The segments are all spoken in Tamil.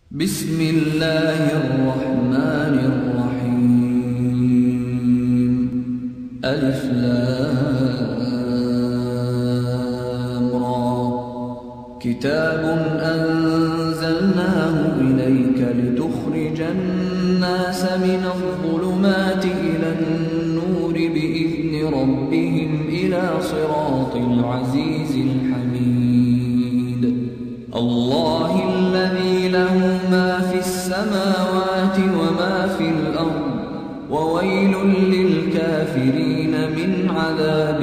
بسم الله الرحمن الرحيم ألف لام را كتاب أنزلناه إليك لتخرج الناس من الظلمات إلى النور بإذن ربهم إلى صراط العزيز الحميد الله الذي له ما في السماوات وما في الأرض وويل للكافرين من عذاب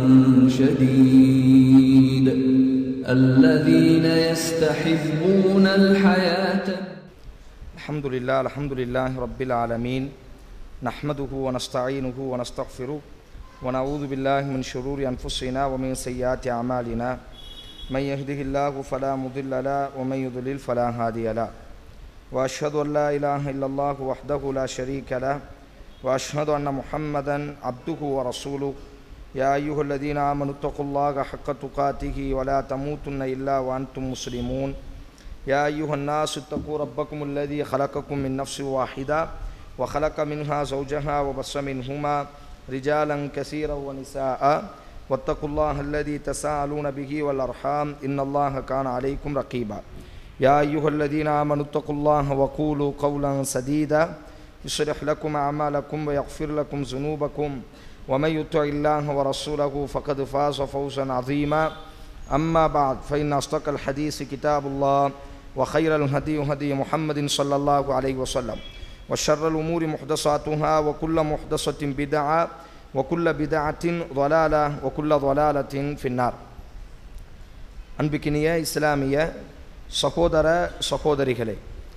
شديد الذين يستحبون الحياة الحمد لله الحمد لله رب العالمين نحمده ونستعينه ونستغفره ونعوذ بالله من شرور أنفسنا ومن سيئات أعمالنا من يهده الله فلا مضل له ومن يضلل فلا هادي له وأشهد أن لا إله إلا الله وحده لا شريك له وأشهد أن محمدا عبده ورسوله يا أيها الذين آمنوا اتقوا الله حق تقاته ولا تموتن إلا وأنتم مسلمون يا أيها الناس اتقوا ربكم الذي خلقكم من نفس واحدة وخلق منها زوجها وبص منهما رجالا كثيرا ونساء واتقوا الله الذي تساءلون به والأرحام إن الله كان عليكم رقيبا يا أيها الذين آمنوا اتقوا الله وقولوا قولا سديدا يصلح لكم أعمالكم ويغفر لكم ذنوبكم ومن يطع الله ورسوله فقد فاز فوزا عظيما أما بعد فإن أصدق الحديث كتاب الله وخير الهدي هدي محمد صلى الله عليه وسلم وشر الأمور محدثاتها وكل محدثة بدعة وكل بدعة ضلالة وكل ضلالة في النار அன்பிக்கினிய இஸ்லாமிய சகோதர சகோதரிகளே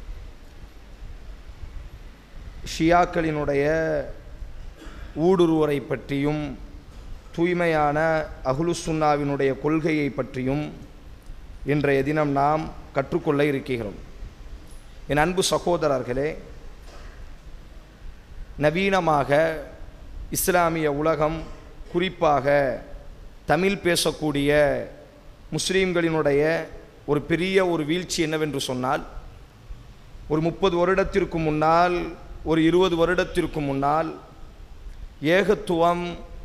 ஷியாக்களினுடைய ஊடுருவரை பற்றியும் தூய்மையான அகுலுசுன்னாவினுடைய கொள்கையை பற்றியும் இன்றைய தினம் நாம் கற்றுக்கொள்ள இருக்கிறோம் என் அன்பு சகோதரர்களே நவீனமாக இஸ்லாமிய உலகம் குறிப்பாக தமிழ் பேசக்கூடிய முஸ்லீம்களினுடைய ஒரு பெரிய ஒரு வீழ்ச்சி என்னவென்று சொன்னால் ஒரு முப்பது வருடத்திற்கு முன்னால் ஒரு இருபது வருடத்திற்கு முன்னால் ஏகத்துவம்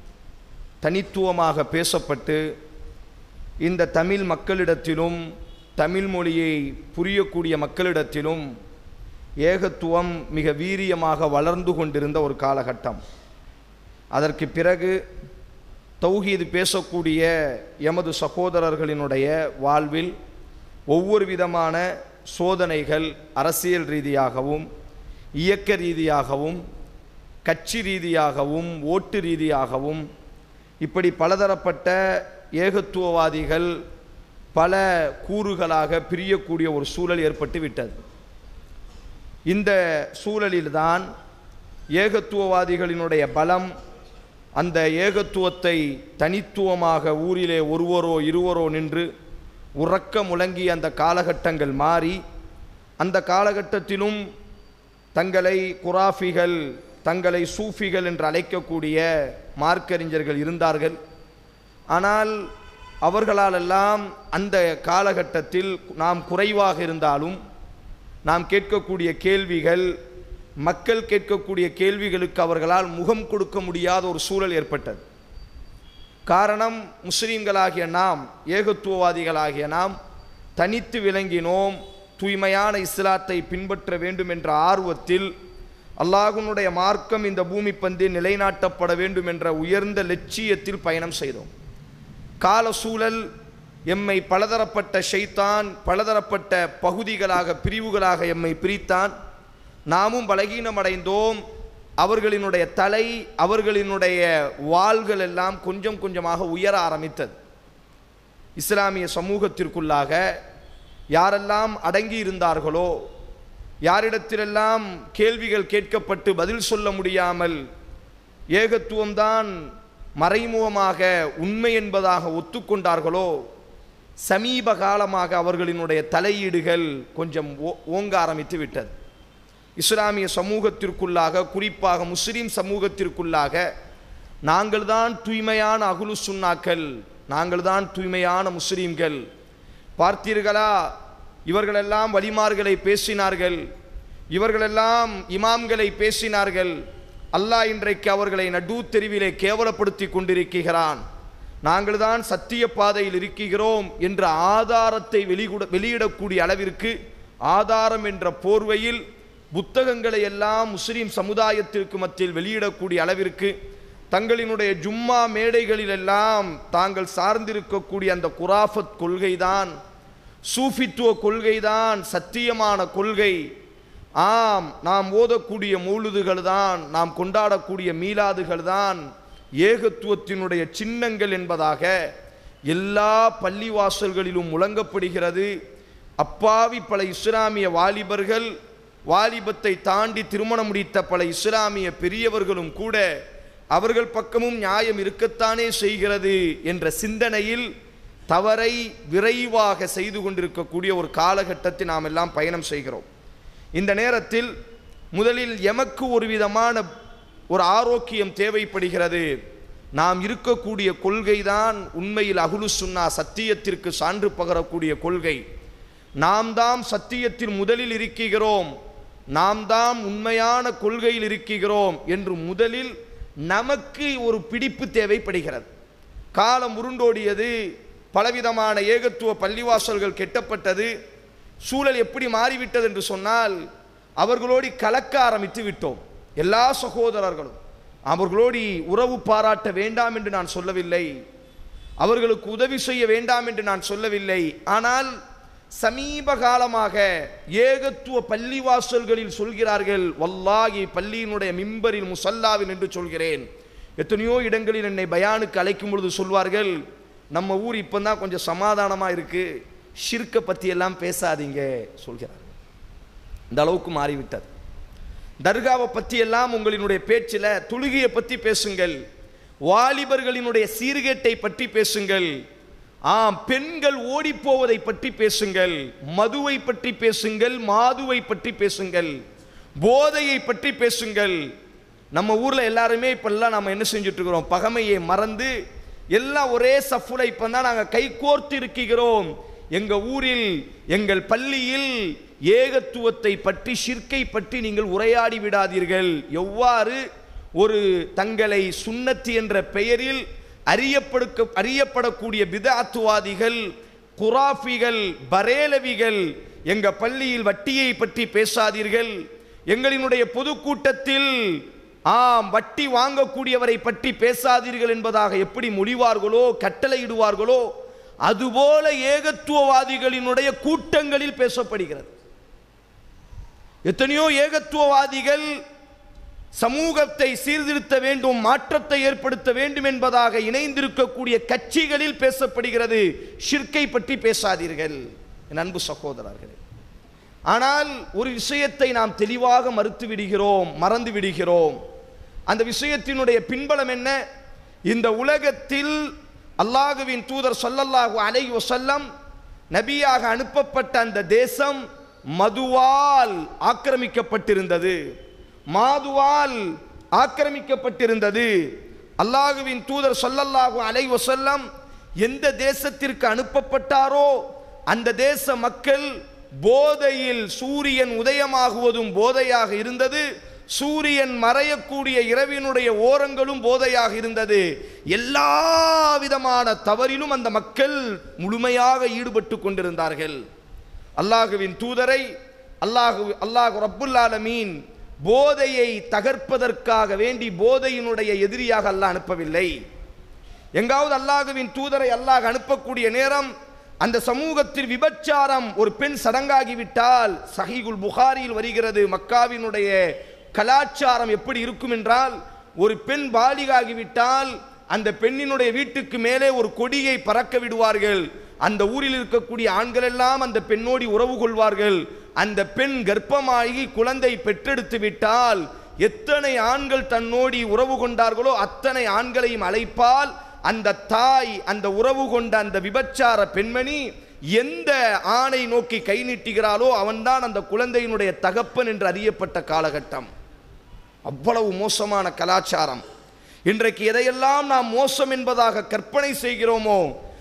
தனித்துவமாக பேசப்பட்டு இந்த தமிழ் மக்களிடத்திலும் தமிழ் மொழியை புரியக்கூடிய மக்களிடத்திலும் ஏகத்துவம் மிக வீரியமாக வளர்ந்து கொண்டிருந்த ஒரு காலகட்டம் அதற்கு பிறகு தௌஹீது பேசக்கூடிய எமது சகோதரர்களினுடைய வாழ்வில் ஒவ்வொரு விதமான சோதனைகள் அரசியல் ரீதியாகவும் இயக்க ரீதியாகவும் கட்சி ரீதியாகவும் ஓட்டு ரீதியாகவும் இப்படி பலதரப்பட்ட ஏகத்துவவாதிகள் பல கூறுகளாக பிரியக்கூடிய ஒரு சூழல் ஏற்பட்டு விட்டது இந்த சூழலில்தான் ஏகத்துவவாதிகளினுடைய பலம் அந்த ஏகத்துவத்தை தனித்துவமாக ஊரிலே ஒருவரோ இருவரோ நின்று உறக்க முழங்கி அந்த காலகட்டங்கள் மாறி அந்த காலகட்டத்திலும் தங்களை குராஃபிகள் தங்களை சூஃபிகள் என்று அழைக்கக்கூடிய மார்க்கறிஞர்கள் இருந்தார்கள் ஆனால் அவர்களாலெல்லாம் அந்த காலகட்டத்தில் நாம் குறைவாக இருந்தாலும் நாம் கேட்கக்கூடிய கேள்விகள் மக்கள் கேட்கக்கூடிய கேள்விகளுக்கு அவர்களால் முகம் கொடுக்க முடியாத ஒரு சூழல் ஏற்பட்டது காரணம் முஸ்லீம்களாகிய நாம் ஏகத்துவவாதிகளாகிய நாம் தனித்து விளங்கினோம் தூய்மையான இஸ்லாத்தை பின்பற்ற வேண்டும் என்ற ஆர்வத்தில் அல்லாஹுனுடைய மார்க்கம் இந்த பூமி பந்தில் நிலைநாட்டப்பட வேண்டும் என்ற உயர்ந்த லட்சியத்தில் பயணம் செய்தோம் கால சூழல் எம்மை பலதரப்பட்ட ஷைத்தான் பலதரப்பட்ட பகுதிகளாக பிரிவுகளாக எம்மை பிரித்தான் நாமும் பலகீனமடைந்தோம் அவர்களினுடைய தலை அவர்களினுடைய வாள்கள் எல்லாம் கொஞ்சம் கொஞ்சமாக உயர ஆரம்பித்தது இஸ்லாமிய சமூகத்திற்குள்ளாக யாரெல்லாம் அடங்கி இருந்தார்களோ யாரிடத்திலெல்லாம் கேள்விகள் கேட்கப்பட்டு பதில் சொல்ல முடியாமல் ஏகத்துவம்தான் மறைமுகமாக உண்மை என்பதாக ஒத்துக்கொண்டார்களோ சமீப காலமாக அவர்களினுடைய தலையீடுகள் கொஞ்சம் ஓங்க ஆரம்பித்து விட்டது இஸ்லாமிய சமூகத்திற்குள்ளாக குறிப்பாக முஸ்லீம் சமூகத்திற்குள்ளாக நாங்கள் தான் தூய்மையான அகுலு சுன்னாக்கள் நாங்கள் தான் தூய்மையான முஸ்லீம்கள் பார்த்தீர்களா இவர்களெல்லாம் வலிமார்களை பேசினார்கள் இவர்களெல்லாம் இமாம்களை பேசினார்கள் அல்லாஹ் இன்றைக்கு அவர்களை நடு தெருவிலே கேவலப்படுத்தி கொண்டிருக்கிறான் நாங்கள் தான் சத்திய பாதையில் இருக்கிறோம் என்ற ஆதாரத்தை வெளியிட வெளியிடக்கூடிய அளவிற்கு ஆதாரம் என்ற போர்வையில் புத்தகங்களை எல்லாம் முஸ்லிம் சமுதாயத்திற்கு மத்தியில் வெளியிடக்கூடிய அளவிற்கு தங்களினுடைய ஜும்மா மேடைகளிலெல்லாம் தாங்கள் சார்ந்திருக்கக்கூடிய அந்த குராஃபத் கொள்கைதான் சூஃபித்துவ கொள்கைதான் சத்தியமான கொள்கை ஆம் நாம் ஓதக்கூடிய மௌலுதுகள் தான் நாம் கொண்டாடக்கூடிய மீலாதுகள் தான் ஏகத்துவத்தினுடைய சின்னங்கள் என்பதாக எல்லா பள்ளிவாசல்களிலும் முழங்கப்படுகிறது அப்பாவி பல இஸ்லாமிய வாலிபர்கள் வாலிபத்தை தாண்டி திருமணம் முடித்த பல இஸ்லாமிய பெரியவர்களும் கூட அவர்கள் பக்கமும் நியாயம் இருக்கத்தானே செய்கிறது என்ற சிந்தனையில் தவறை விரைவாக செய்து கொண்டிருக்கக்கூடிய ஒரு காலகட்டத்தை நாம் எல்லாம் பயணம் செய்கிறோம் இந்த நேரத்தில் முதலில் எமக்கு ஒரு விதமான ஒரு ஆரோக்கியம் தேவைப்படுகிறது நாம் இருக்கக்கூடிய கொள்கைதான் உண்மையில் அகுலு சுன்னா சத்தியத்திற்கு சான்று பகரக்கூடிய கொள்கை நாம் தாம் சத்தியத்தில் முதலில் இருக்கிறோம் நாம் தாம் உண்மையான கொள்கையில் இருக்கிறோம் என்று முதலில் நமக்கு ஒரு பிடிப்பு தேவைப்படுகிறது காலம் உருண்டோடியது பலவிதமான ஏகத்துவ பள்ளிவாசல்கள் கெட்டப்பட்டது சூழல் எப்படி மாறிவிட்டது என்று சொன்னால் அவர்களோடு கலக்க ஆரம்பித்து விட்டோம் எல்லா சகோதரர்களும் அவர்களோடு உறவு பாராட்ட வேண்டாம் என்று நான் சொல்லவில்லை அவர்களுக்கு உதவி செய்ய வேண்டாம் என்று நான் சொல்லவில்லை ஆனால் சமீப காலமாக ஏகத்துவ பள்ளிவாசல்களில் சொல்கிறார்கள் வல்லாகி பள்ளியினுடைய மிம்பரில் முசல்லாவில் என்று சொல்கிறேன் எத்தனையோ இடங்களில் என்னை பயானுக்கு அழைக்கும் பொழுது சொல்வார்கள் நம்ம ஊர் இப்போ தான் கொஞ்சம் சமாதானமாக இருக்கு ஷிர்க்கை பற்றி எல்லாம் பேசாதீங்க சொல்கிறார்கள் இந்த அளவுக்கு மாறிவிட்டது தர்காவை பற்றி எல்லாம் உங்களினுடைய பேச்சில் தொழுகையை பற்றி பேசுங்கள் வாலிபர்களினுடைய சீர்கேட்டை பற்றி பேசுங்கள் ஆம் பெண்கள் ஓடிப்போவதை பற்றி பேசுங்கள் மதுவை பற்றி பேசுங்கள் மாதுவை பற்றி பேசுங்கள் போதையை பற்றி பேசுங்கள் நம்ம ஊரில் எல்லாருமே இப்பெல்லாம் நம்ம என்ன செஞ்சுட்டு இருக்கிறோம் பகமையை மறந்து எல்லாம் ஒரே சஃபுல இப்போ தான் நாங்கள் கைகோர்த்து இருக்கிறோம் எங்கள் ஊரில் எங்கள் பள்ளியில் ஏகத்துவத்தை பற்றி ஷிர்க்கை பற்றி நீங்கள் உரையாடி விடாதீர்கள் எவ்வாறு ஒரு தங்களை சுன்னத்தி என்ற பெயரில் அறியப்படுக்க அறியப்படக்கூடிய பிதாத்துவாதிகள் குராஃபிகள் பரேலவிகள் எங்க பள்ளியில் வட்டியை பற்றி பேசாதீர்கள் எங்களினுடைய பொதுக்கூட்டத்தில் ஆம் வட்டி வாங்கக்கூடியவரை பற்றி பேசாதீர்கள் என்பதாக எப்படி மொழிவார்களோ கட்டளையிடுவார்களோ அதுபோல ஏகத்துவவாதிகளினுடைய கூட்டங்களில் பேசப்படுகிறது எத்தனையோ ஏகத்துவவாதிகள் சமூகத்தை சீர்திருத்த வேண்டும் மாற்றத்தை ஏற்படுத்த வேண்டும் என்பதாக இணைந்திருக்கக்கூடிய கட்சிகளில் பேசப்படுகிறது ஷிர்கை பற்றி பேசாதீர்கள் என் அன்பு சகோதரர்களே ஆனால் ஒரு விஷயத்தை நாம் தெளிவாக மறுத்து விடுகிறோம் மறந்து விடுகிறோம் அந்த விஷயத்தினுடைய பின்பலம் என்ன இந்த உலகத்தில் அல்லாஹுவின் தூதர் சொல்லல்லாஹு அலை வசல்லம் நபியாக அனுப்பப்பட்ட அந்த தேசம் மதுவால் ஆக்கிரமிக்கப்பட்டிருந்தது மாதுவால் ஆக்கிரமிக்கப்பட்டிருந்தது அல்லாஹுவின் தூதர் சொல்லல்லாஹு அலை வசல்லம் எந்த தேசத்திற்கு அனுப்பப்பட்டாரோ அந்த தேச மக்கள் போதையில் சூரியன் உதயமாகுவதும் போதையாக இருந்தது சூரியன் மறையக்கூடிய இரவினுடைய ஓரங்களும் போதையாக இருந்தது எல்லா விதமான தவறிலும் அந்த மக்கள் முழுமையாக ஈடுபட்டு கொண்டிருந்தார்கள் அல்லாஹுவின் தூதரை அல்லாஹு அல்லாஹ் ரப்புல் ஆலமீன் போதையை தகர்ப்பதற்காக வேண்டி போதையினுடைய எதிரியாக அல்லாஹ் அனுப்பவில்லை எங்காவது அல்லாஹுவின் தூதரை அல்லாஹ் அனுப்பக்கூடிய நேரம் அந்த சமூகத்தில் விபச்சாரம் ஒரு பெண் சடங்காகிவிட்டால் சஹீகுல் புகாரியில் வருகிறது மக்காவினுடைய கலாச்சாரம் எப்படி இருக்கும் என்றால் ஒரு பெண் பாலிகாகிவிட்டால் அந்த பெண்ணினுடைய வீட்டுக்கு மேலே ஒரு கொடியை பறக்க விடுவார்கள் அந்த ஊரில் இருக்கக்கூடிய ஆண்கள் எல்லாம் அந்த பெண்ணோடி உறவு கொள்வார்கள் அந்த பெண் கர்ப்பமாகி குழந்தை பெற்றெடுத்து விட்டால் எத்தனை ஆண்கள் தன்னோடி உறவு கொண்டார்களோ அத்தனை ஆண்களையும் அழைப்பால் அந்த தாய் அந்த உறவு கொண்ட அந்த விபச்சார பெண்மணி எந்த ஆணை நோக்கி கை நீட்டுகிறாளோ அவன்தான் அந்த குழந்தையினுடைய தகப்பன் என்று அறியப்பட்ட காலகட்டம் அவ்வளவு மோசமான கலாச்சாரம் இன்றைக்கு எதையெல்லாம் நாம் மோசம் என்பதாக கற்பனை செய்கிறோமோ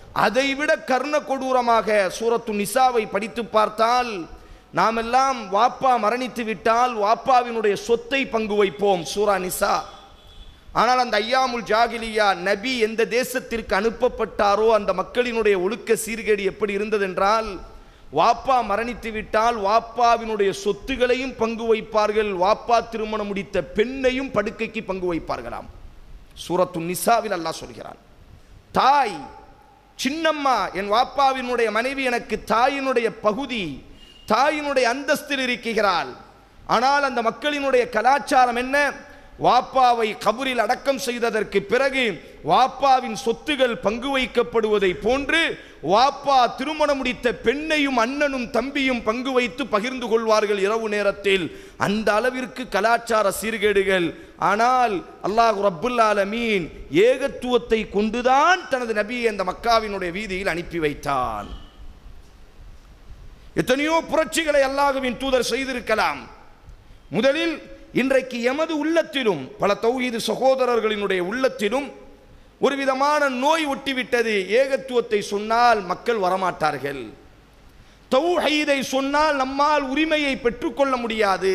அதைவிட கர்ண கொடூரமாக சூரத்து நிசாவை படித்து பார்த்தால் நாமெல்லாம் வாப்பா மரணித்து விட்டால் வாப்பாவினுடைய சொத்தை பங்கு வைப்போம் சூரா நிசா ஆனால் அந்த ஐயாமுல் ஜாகிலியா நபி எந்த தேசத்திற்கு அனுப்பப்பட்டாரோ அந்த மக்களினுடைய ஒழுக்க சீர்கேடு எப்படி இருந்ததென்றால் வாப்பா மரணித்து விட்டால் வாப்பாவினுடைய சொத்துகளையும் பங்கு வைப்பார்கள் வாப்பா திருமணம் முடித்த பெண்ணையும் படுக்கைக்கு பங்கு வைப்பார்களாம் சூரத்து நிசாவில் அல்லாஹ் சொல்கிறான் தாய் சின்னம்மா என் வாப்பாவினுடைய மனைவி எனக்கு தாயினுடைய பகுதி தாயினுடைய அந்தஸ்தில் இருக்கிறாள் ஆனால் அந்த மக்களினுடைய கலாச்சாரம் என்ன வாப்பாவை கபூரில் அடக்கம் செய்ததற்கு பிறகு வாப்பாவின் சொத்துகள் பங்கு வைக்கப்படுவதை போன்று வாப்பா திருமணம் முடித்த பெண்ணையும் அண்ணனும் தம்பியும் பங்கு வைத்து பகிர்ந்து கொள்வார்கள் இரவு நேரத்தில் அந்த அளவிற்கு கலாச்சார சீர்கேடுகள் ஆனால் அல்லாஹ் ரப்புல் ஆலமீன் ஏகத்துவத்தை கொண்டுதான் தனது நபியை அந்த மக்காவினுடைய வீதியில் அனுப்பி வைத்தான் எத்தனையோ புரட்சிகளை அல்லாஹுவின் தூதர் செய்திருக்கலாம் முதலில் இன்றைக்கு எமது உள்ளத்திலும் பல தௌஹீது சகோதரர்களினுடைய உள்ளத்திலும் ஒரு விதமான நோய் ஒட்டிவிட்டது ஏகத்துவத்தை சொன்னால் மக்கள் வரமாட்டார்கள் தௌஹீதை சொன்னால் நம்மால் உரிமையை பெற்றுக்கொள்ள முடியாது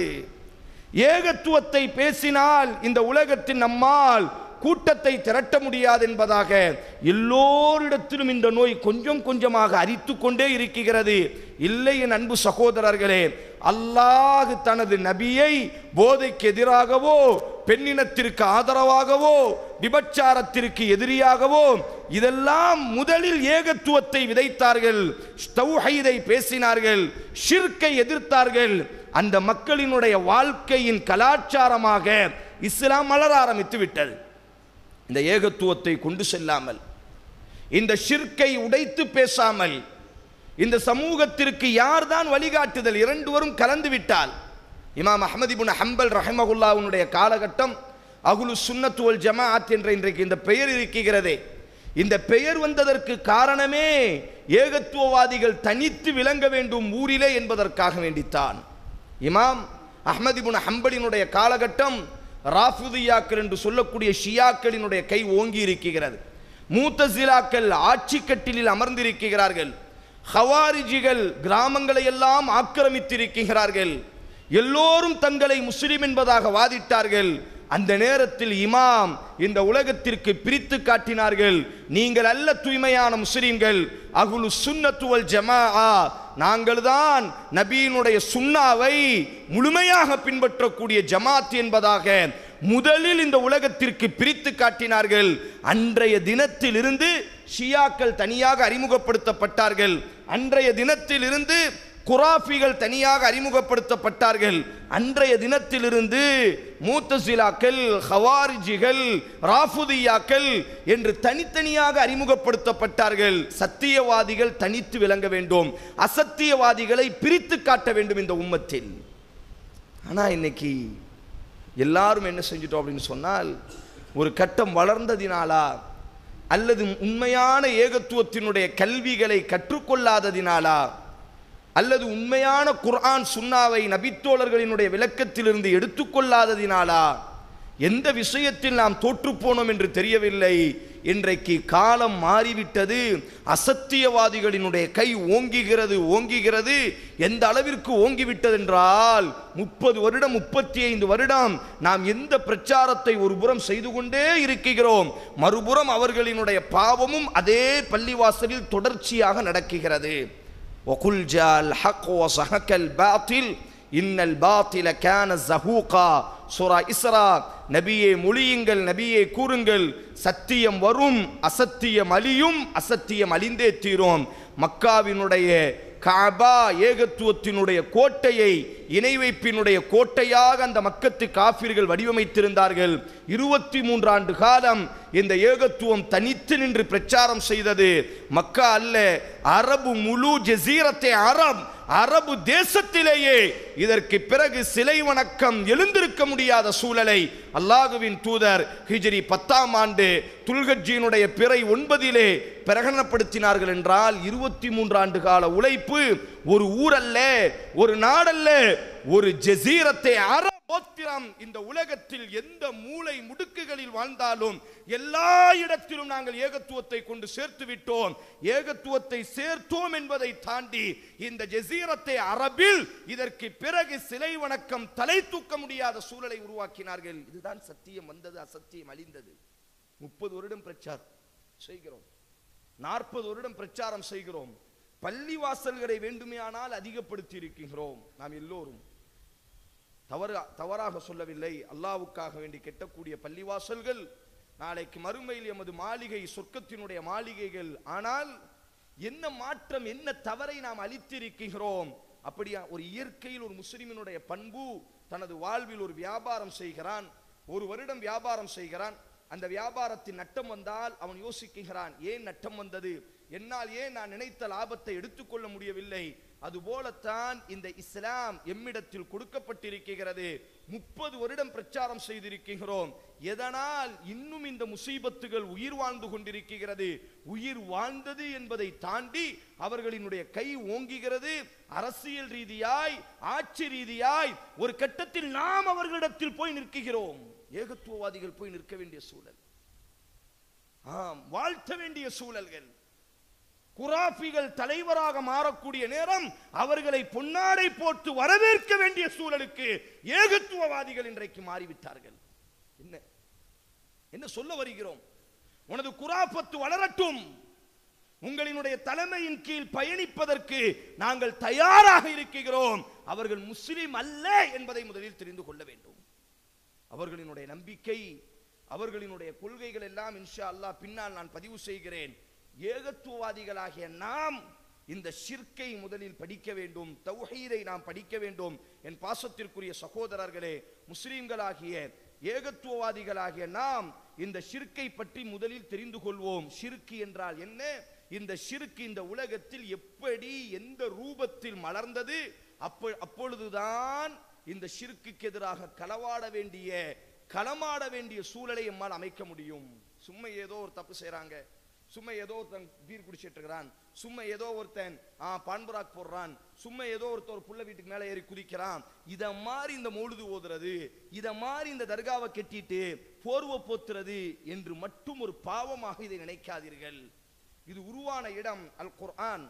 ஏகத்துவத்தை பேசினால் இந்த உலகத்தின் நம்மால் கூட்டத்தை திரட்ட முடியாது என்பதாக எல்லோரிடத்திலும் இந்த நோய் கொஞ்சம் கொஞ்சமாக அரித்து கொண்டே இருக்கிறது இல்லை என் அன்பு சகோதரர்களே அல்லாஹ் தனது நபியை போதைக்கு எதிராகவோ பெண்ணினத்திற்கு ஆதரவாகவோ விபச்சாரத்திற்கு எதிரியாகவோ இதெல்லாம் முதலில் ஏகத்துவத்தை விதைத்தார்கள் தௌஹீதை பேசினார்கள் ஷிர்க்கை எதிர்த்தார்கள் அந்த மக்களினுடைய வாழ்க்கையின் கலாச்சாரமாக இஸ்லாம் மலர ஆரம்பித்து விட்டது இந்த ஏகத்துவத்தை கொண்டு செல்லாமல் இந்த ஷிர்க்கை உடைத்து பேசாமல் இந்த சமூகத்திற்கு யார்தான் வழிகாட்டுதல் இரண்டுவரும் கலந்து விட்டால் இமாம் அஹமதிபுன் ஹம்பல் ரஹமகுல்லாவுடைய காலகட்டம் அகுலு சுன்னத்துவல் ஜமாஅத் என்ற இன்றைக்கு இந்த பெயர் இருக்கிறதே இந்த பெயர் வந்ததற்கு காரணமே ஏகத்துவவாதிகள் தனித்து விளங்க வேண்டும் ஊரிலே என்பதற்காக வேண்டித்தான் இமாம் அஹ்மதிபுன் ஹம்பலினுடைய காலகட்டம் ராஃபுதியாக்கள் என்று சொல்லக்கூடிய ஷியாக்களினுடைய கை ஓங்கி இருக்கிறது மூத்தசிலாக்கள் ஆட்சி கட்டிலில் அமர்ந்திருக்கிறார்கள் ஹவாரிஜிகள் கிராமங்களை எல்லாம் ஆக்கிரமித்திருக்கிறார்கள் எல்லோரும் தங்களை முஸ்லிம் என்பதாக வாதிட்டார்கள் அந்த நேரத்தில் இமாம் இந்த உலகத்திற்கு பிரித்து காட்டினார்கள் நீங்கள் அல்ல தூய்மையான முஸ்லிம்கள் அகுலு சுன்னத்துவல் ஜமா நாங்கள் தான் நபியினுடைய சுண்ணாவை முழுமையாக பின்பற்றக்கூடிய ஜமாத் என்பதாக முதலில் இந்த உலகத்திற்கு பிரித்து காட்டினார்கள் அன்றைய தினத்தில் இருந்து ஷியாக்கள் தனியாக அறிமுகப்படுத்தப்பட்டார்கள் அன்றைய தினத்தில் இருந்து குராஃபிகள் தனியாக அறிமுகப்படுத்தப்பட்டார்கள் அன்றைய தினத்திலிருந்து மூத்தசிலாக்கள் ஹவாரிஜிகள் ராஃபுதியாக்கள் என்று தனித்தனியாக அறிமுகப்படுத்தப்பட்டார்கள் சத்தியவாதிகள் தனித்து விளங்க வேண்டும் அசத்தியவாதிகளை பிரித்து காட்ட வேண்டும் இந்த உம்மத்தில் ஆனால் இன்னைக்கு எல்லாரும் என்ன செஞ்சிட்டோம் அப்படின்னு சொன்னால் ஒரு கட்டம் வளர்ந்ததினாலா அல்லது உண்மையான ஏகத்துவத்தினுடைய கல்விகளை கற்றுக்கொள்ளாததினாலா அல்லது உண்மையான குர்ஆன் சுன்னாவை நபித்தோழர்களினுடைய விளக்கத்திலிருந்து எடுத்துக்கொள்ளாததினாலா எந்த விஷயத்தில் நாம் தோற்றுப்போனோம் என்று தெரியவில்லை இன்றைக்கு காலம் மாறிவிட்டது அசத்தியவாதிகளினுடைய கை ஓங்குகிறது ஓங்குகிறது எந்த அளவிற்கு ஓங்கிவிட்டது என்றால் முப்பது வருடம் முப்பத்தி ஐந்து வருடம் நாம் எந்த பிரச்சாரத்தை ஒரு புறம் செய்து கொண்டே இருக்கிறோம் மறுபுறம் அவர்களினுடைய பாவமும் அதே பள்ளிவாசலில் தொடர்ச்சியாக நடக்குகிறது وقل جاء الحق وصحك الباطل إن الباطل كان زهوقا சூரா இஸ்ரா நபியே மொழியுங்கள் நபியே கூறுங்கள் சத்தியம் வரும் அசத்தியம் அழியும் அசத்தியம் அழிந்தே தீரும் மக்காவினுடைய காபா ஏகத்துவத்தினுடைய கோட்டையை இணை வைப்பினுடைய கோட்டையாக அந்த மக்கத்து காஃபிர்கள் வடிவமைத்திருந்தார்கள் இருபத்தி மூன்று ஆண்டு காலம் இந்த ஏகத்துவம் தனித்து நின்று பிரச்சாரம் செய்தது மக்கா அல்ல அரபு முழு ஜசீரத்தை அரப் அரபு தேசத்திலேயே இதற்கு பிறகு சிலை வணக்கம் எழுந்திருக்க முடியாத சூழலை அல்லாஹுவின் தூதர் ஹிஜ்ரி பத்தாம் ஆண்டு துல்கஜியினுடைய பிறை ஒன்பதிலே பிரகடனப்படுத்தினார்கள் என்றால் இருபத்தி மூன்று ஆண்டு கால உழைப்பு ஒரு ஊரல்ல ஒரு நாடல்ல ஒரு ஜசீரத்தை அரப் கோத்திரம் இந்த உலகத்தில் எந்த மூளை முடுக்குகளில் வாழ்ந்தாலும் எல்லா இடத்திலும் நாங்கள் ஏகத்துவத்தை கொண்டு சேர்த்து விட்டோம் ஏகத்துவத்தை சேர்த்தோம் என்பதை தாண்டி இந்த ஜெசீரத்தை அரபில் இதற்கு பிறகு சிலை வணக்கம் தலை தூக்க முடியாத சூழலை உருவாக்கினார்கள் இதுதான் சத்தியம் வந்தது அசத்தியம் அழிந்தது முப்பது வருடம் பிரச்சாரம் செய்கிறோம் நாற்பது வருடம் பிரச்சாரம் செய்கிறோம் பள்ளி வாசல்களை வேண்டுமேயானால் அதிகப்படுத்தி இருக்கின்றோம் நாம் எல்லோரும் தவறு தவறாக சொல்லவில்லை அல்லாவுக்காக வேண்டி கெட்டக்கூடிய பள்ளிவாசல்கள் நாளைக்கு மறுமையில் எமது மாளிகை சொர்க்கத்தினுடைய மாளிகைகள் ஆனால் என்ன மாற்றம் என்ன தவறை நாம் அளித்திருக்கிறோம் அப்படியா ஒரு இயற்கையில் ஒரு முஸ்லிமினுடைய பண்பு தனது வாழ்வில் ஒரு வியாபாரம் செய்கிறான் ஒரு வருடம் வியாபாரம் செய்கிறான் அந்த வியாபாரத்தின் நட்டம் வந்தால் அவன் யோசிக்கிறான் ஏன் நட்டம் வந்தது என்னால் ஏன் நான் நினைத்த லாபத்தை எடுத்துக்கொள்ள முடியவில்லை அதுபோலத்தான் இந்த இஸ்லாம் எம்மிடத்தில் கொடுக்கப்பட்டிருக்கிறது முப்பது வருடம் பிரச்சாரம் செய்திருக்கிறோம் எதனால் இன்னும் இந்த முசீபத்துகள் உயிர் வாழ்ந்து கொண்டிருக்கிறது உயிர் வாழ்ந்தது என்பதை தாண்டி அவர்களினுடைய கை ஓங்குகிறது அரசியல் ரீதியாய் ஆட்சி ரீதியாய் ஒரு கட்டத்தில் நாம் அவர்களிடத்தில் போய் நிற்கிறோம் ஏகத்துவவாதிகள் போய் நிற்க வேண்டிய சூழல் ஆம் வாழ்த்த வேண்டிய சூழல்கள் குராபிகள் தலைவராக மாறக்கூடிய நேரம் அவர்களை பொன்னாடை போட்டு வரவேற்க வேண்டிய சூழலுக்கு ஏகத்துவவாதிகள் இன்றைக்கு மாறிவிட்டார்கள் என்ன என்ன சொல்ல வருகிறோம் உனது குராபத்து வளரட்டும் உங்களினுடைய தலைமையின் கீழ் பயணிப்பதற்கு நாங்கள் தயாராக இருக்கிறோம் அவர்கள் முஸ்லிம் அல்ல என்பதை முதலில் தெரிந்து கொள்ள வேண்டும் அவர்களினுடைய நம்பிக்கை அவர்களினுடைய கொள்கைகள் எல்லாம் இன்ஷா அல்லாஹ் பின்னால் நான் பதிவு செய்கிறேன் ஏகத்துவவாதிகளாகிய நாம் இந்த ஷிர்க்கை முதலில் படிக்க வேண்டும் தௌஹீதை நாம் படிக்க வேண்டும் என் பாசத்திற்குரிய சகோதரர்களே முஸ்லிம்களாகிய ஏகத்துவவாதிகளாகிய நாம் இந்த ஷிர்க்கை பற்றி முதலில் தெரிந்து கொள்வோம் ஷிர்க்கு என்றால் என்ன இந்த ஷிர்க்கு இந்த உலகத்தில் எப்படி எந்த ரூபத்தில் மலர்ந்தது அப்ப அப்பொழுதுதான் இந்த ஷிர்க்குக்கு எதிராக களவாட வேண்டிய களமாட வேண்டிய சூழலை எம்மால் அமைக்க முடியும் சும்மா ஏதோ ஒரு தப்பு செய்றாங்க சும்மா ஏதோ ஒருத்தன் பீர் குடிச்சிட்டு இருக்கிறான் சும்மா ஏதோ ஒருத்தன் ஆ பான்பராக் போடுறான் சும்மா ஏதோ ஒருத்தன் ஒரு புள்ள வீட்டுக்கு மேலே ஏறி குதிக்கிறான் இத மாதிரி இந்த மௌலுது ஓதுறது இத மாதிரி இந்த தர்காவை கட்டிட்டு போர்வை போத்துறது என்று மட்டும் ஒரு பாவமாக இதை நினைக்காதீர்கள் இது உருவான இடம் அல் குர்ஆன்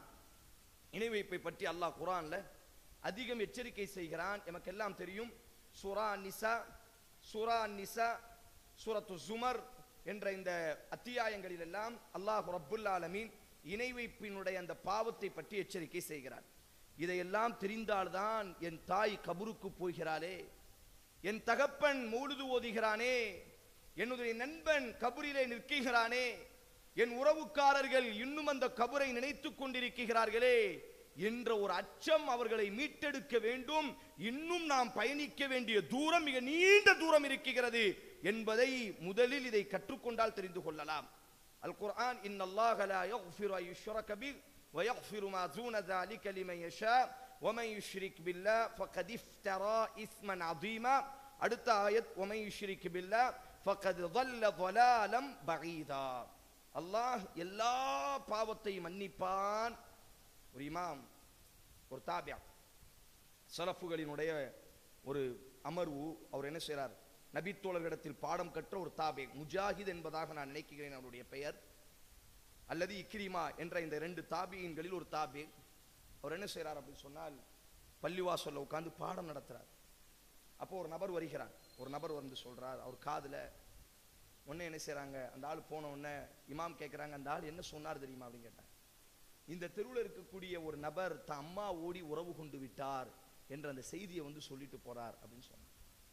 இணை வைப்பை பற்றி அல்லாஹ் குர்ஆன்ல அதிகம் எச்சரிக்கை செய்கிறான் எமக்கெல்லாம் தெரியும் சூரா நிசா சூரா நிசா சூரத்து ஜுமர் என்ற இந்த அத்தியாயங்களில் எல்லாம் அல்லாஹ் ரப்புல் ஆலமீன் இணை வைப்பினுடைய அந்த பாவத்தை பற்றி எச்சரிக்கை செய்கிறார் இதையெல்லாம் தெரிந்தால்தான் என் தாய் கபருக்கு போகிறாளே என் தகப்பன் மூழுது ஓதுகிறானே என்னுடைய நண்பன் கபரிலே நிற்கிறானே என் உறவுக்காரர்கள் இன்னும் அந்த கபரை நினைத்துக் கொண்டிருக்கிறார்களே என்ற ஒரு அச்சம் அவர்களை மீட்டெடுக்க வேண்டும் இன்னும் நாம் பயணிக்க வேண்டிய தூரம் மிக நீண்ட தூரம் இருக்கிறது என்பதை முதலில் இதை கற்றுக்கொண்டால் தெரிந்து கொள்ளலாம் அல் குர்ஆன் இன் அல்லாஹ் லா யக்ஃபிரு அன் யுஷ்ரக பிஹ் வ யக்ஃபிரு மா தூன ذلك لمن يشاء ومن يشرك بالله فقد افترى اثما عظيما அடுத்த ஆயத் ومن يشرك بالله فقد ضل ضلالا بعيدا அல்லாஹ் எல்லா பாவத்தையும் மன்னிப்பான் ஒரு இமாம் ஒரு தாபியா சலஃபுகளினுடைய ஒரு அமர்வு அவர் என்ன செய்றார் நபித்தோழர்களிடத்தில் பாடம் கற்ற ஒரு தாபே முஜாஹித் என்பதாக நான் நினைக்கிறேன் அவருடைய பெயர் அல்லது இக்ரிமா என்ற இந்த ரெண்டு தாபியின்களில் ஒரு தாபே அவர் என்ன செய்றார் அப்படின்னு சொன்னால் பள்ளிவாசல்ல உட்கார்ந்து பாடம் நடத்துறார் அப்போ ஒரு நபர் வருகிறார் ஒரு நபர் வந்து சொல்றார் அவர் காதுல உடனே என்ன செய்றாங்க அந்த ஆள் போன உடனே இமாம் கேட்குறாங்க அந்த ஆள் என்ன சொன்னார் தெரியுமா அப்படின்னு கேட்டாங்க இந்த தெருவில் இருக்கக்கூடிய ஒரு நபர் தன் அம்மா ஓடி உறவு கொண்டு விட்டார் என்ற அந்த செய்தியை வந்து சொல்லிட்டு போறார் அப்படின்னு சொன்னார்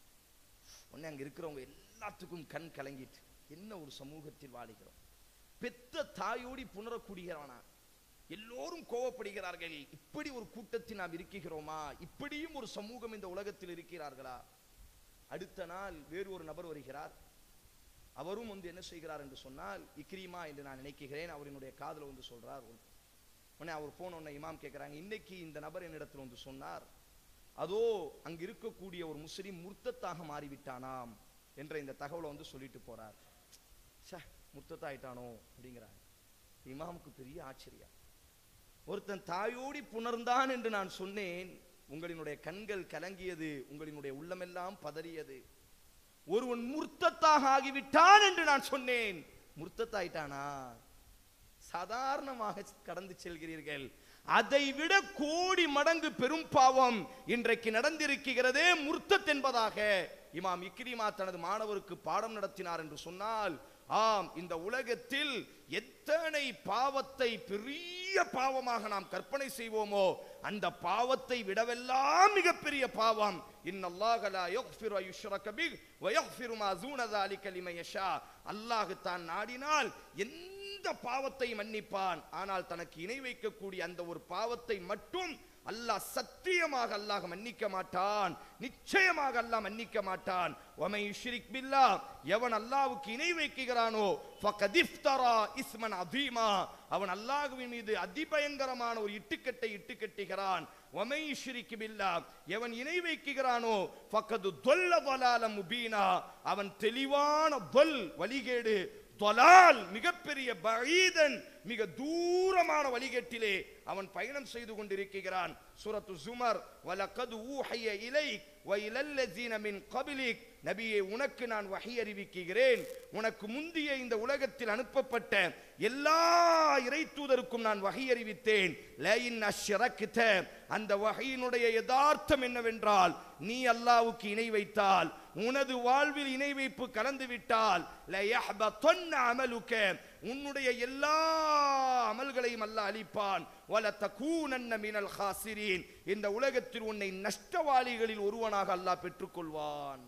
உடனே அங்க இருக்கிறவங்க எல்லாத்துக்கும் கண் கலங்கிட்டு என்ன ஒரு சமூகத்தில் வாழுகிறோம் பெத்த தாயோடி புணரக்கூடியவனா எல்லோரும் கோவப்படுகிறார்கள் இப்படி ஒரு கூட்டத்தில் நாம் இருக்கிறோமா இப்படியும் ஒரு சமூகம் இந்த உலகத்தில் இருக்கிறார்களா அடுத்த நாள் வேறு ஒரு நபர் வருகிறார் அவரும் வந்து என்ன செய்கிறார் என்று சொன்னால் இக்ரீமா என்று நான் நினைக்கிறேன் அவரினுடைய காதுல வந்து சொல்றார் உடனே அவர் போன உடனே இமாம் கேட்குறாங்க இன்னைக்கு இந்த நபர் என்னிடத்தில் வந்து சொன்னார் அதோ அங்க இருக்கக்கூடிய ஒரு முஸ்லிம் முர்த்தத்தாக மாறிவிட்டானாம் என்ற இந்த தகவலை வந்து சொல்லிட்டு போறார் ச்சே முர்த்தத்தாயிட்டானோ அப்படிங்கிறார் இமாமுக்கு பெரிய ஆச்சரியம் ஒருத்தன் தாயோடி புணர்ந்தான் என்று நான் சொன்னேன் உங்களினுடைய கண்கள் கலங்கியது உங்களினுடைய உள்ளமெல்லாம் பதறியது ஒருவன் முர்த்தத்தாக ஆகிவிட்டான் என்று நான் சொன்னேன் முர்த்தத்தாயிட்டானா சாதாரணமாக கடந்து செல்கிறீர்கள் அதை விட கோடி மடங்கு பெரும் பாவம் இன்றைக்கு நடந்திருக்கிறதே முர்த்தத் என்பதாக இமாம் இக்ரிமா தனது மாணவருக்கு பாடம் நடத்தினார் என்று சொன்னால் ஆம் இந்த உலகத்தில் எத்தனை பாவத்தை பெரிய பாவமாக நாம் கற்பனை செய்வோமோ அந்த பாவத்தை விடவெல்லாம் மிகப்பெரிய பாவம் இன்னல்லாஹ லா யக்ஃபிரு அய்யுஷ்ரக பிஹ் வ யக்ஃபிரு மா தூன ذلك லிமன் யஷா அல்லாஹ் தான் நாடினால் எந்த பாவத்தை மன்னிப்பான் ஆனால் தனக்கு இணை வைக்கக்கூடிய அந்த ஒரு பாவத்தை மட்டும் அல்லாஹ் சத்தியமாக அல்லாஹ் மன்னிக்க மாட்டான் நிச்சயமாக அல்லாஹ் மன்னிக்க மாட்டான் வமை யுஷ்ரிக் பில்லாஹ் எவன் அல்லாஹ்வுக்கு இணை வைக்கிறானோ ஃபகத் இஃப்தரா இஸ்மன் அதீமா அவன் அல்லாஹ்வின் மீது அதிபயங்கரமான ஒரு இட்டுக்கட்டை இட்டு கட்டுகிறான் வமை யுஷ்ரிக் பில்லாஹ் எவன் இணை வைக்கிறானோ ஃபகது தொல்ல வலால முபீனா அவன் தெளிவான தொல் வழிகேடு தொலால் மிகப்பெரிய பஈதன் மிக தூரமான வழிகேட்டிலே அவன் பயணம் செய்து கொண்டிருக்கிறான் சூரத்து சுமர் வலகது ஊஹைய இலை வயிலல்லஜீன மின் கபிலிக் நபியே உனக்கு நான் வஹி அறிவிக்கிறேன் உனக்கு முந்திய இந்த உலகத்தில் அனுப்பப்பட்ட எல்லா இறை தூதருக்கும் நான் வகை அறிவித்தேன் லைன் அஷ்ரக்த அந்த வகையினுடைய யதார்த்தம் என்னவென்றால் நீ அல்லாவுக்கு இணை வைத்தால் உனது வாழ்வில் இணை வைப்பு கலந்து விட்டால் லயஹ்பதன்ன அமலுக உன்னுடைய எல்லா அமல்களையும் அல்லாஹ் அளிப்பான் வல தகூனன்ன மினல் ஹாசிரீன் இந்த உலகத்தில் உன்னை நஷ்டவாளிகளில் ஒருவனாக அல்லாஹ் பெற்றுக்கொள்வான்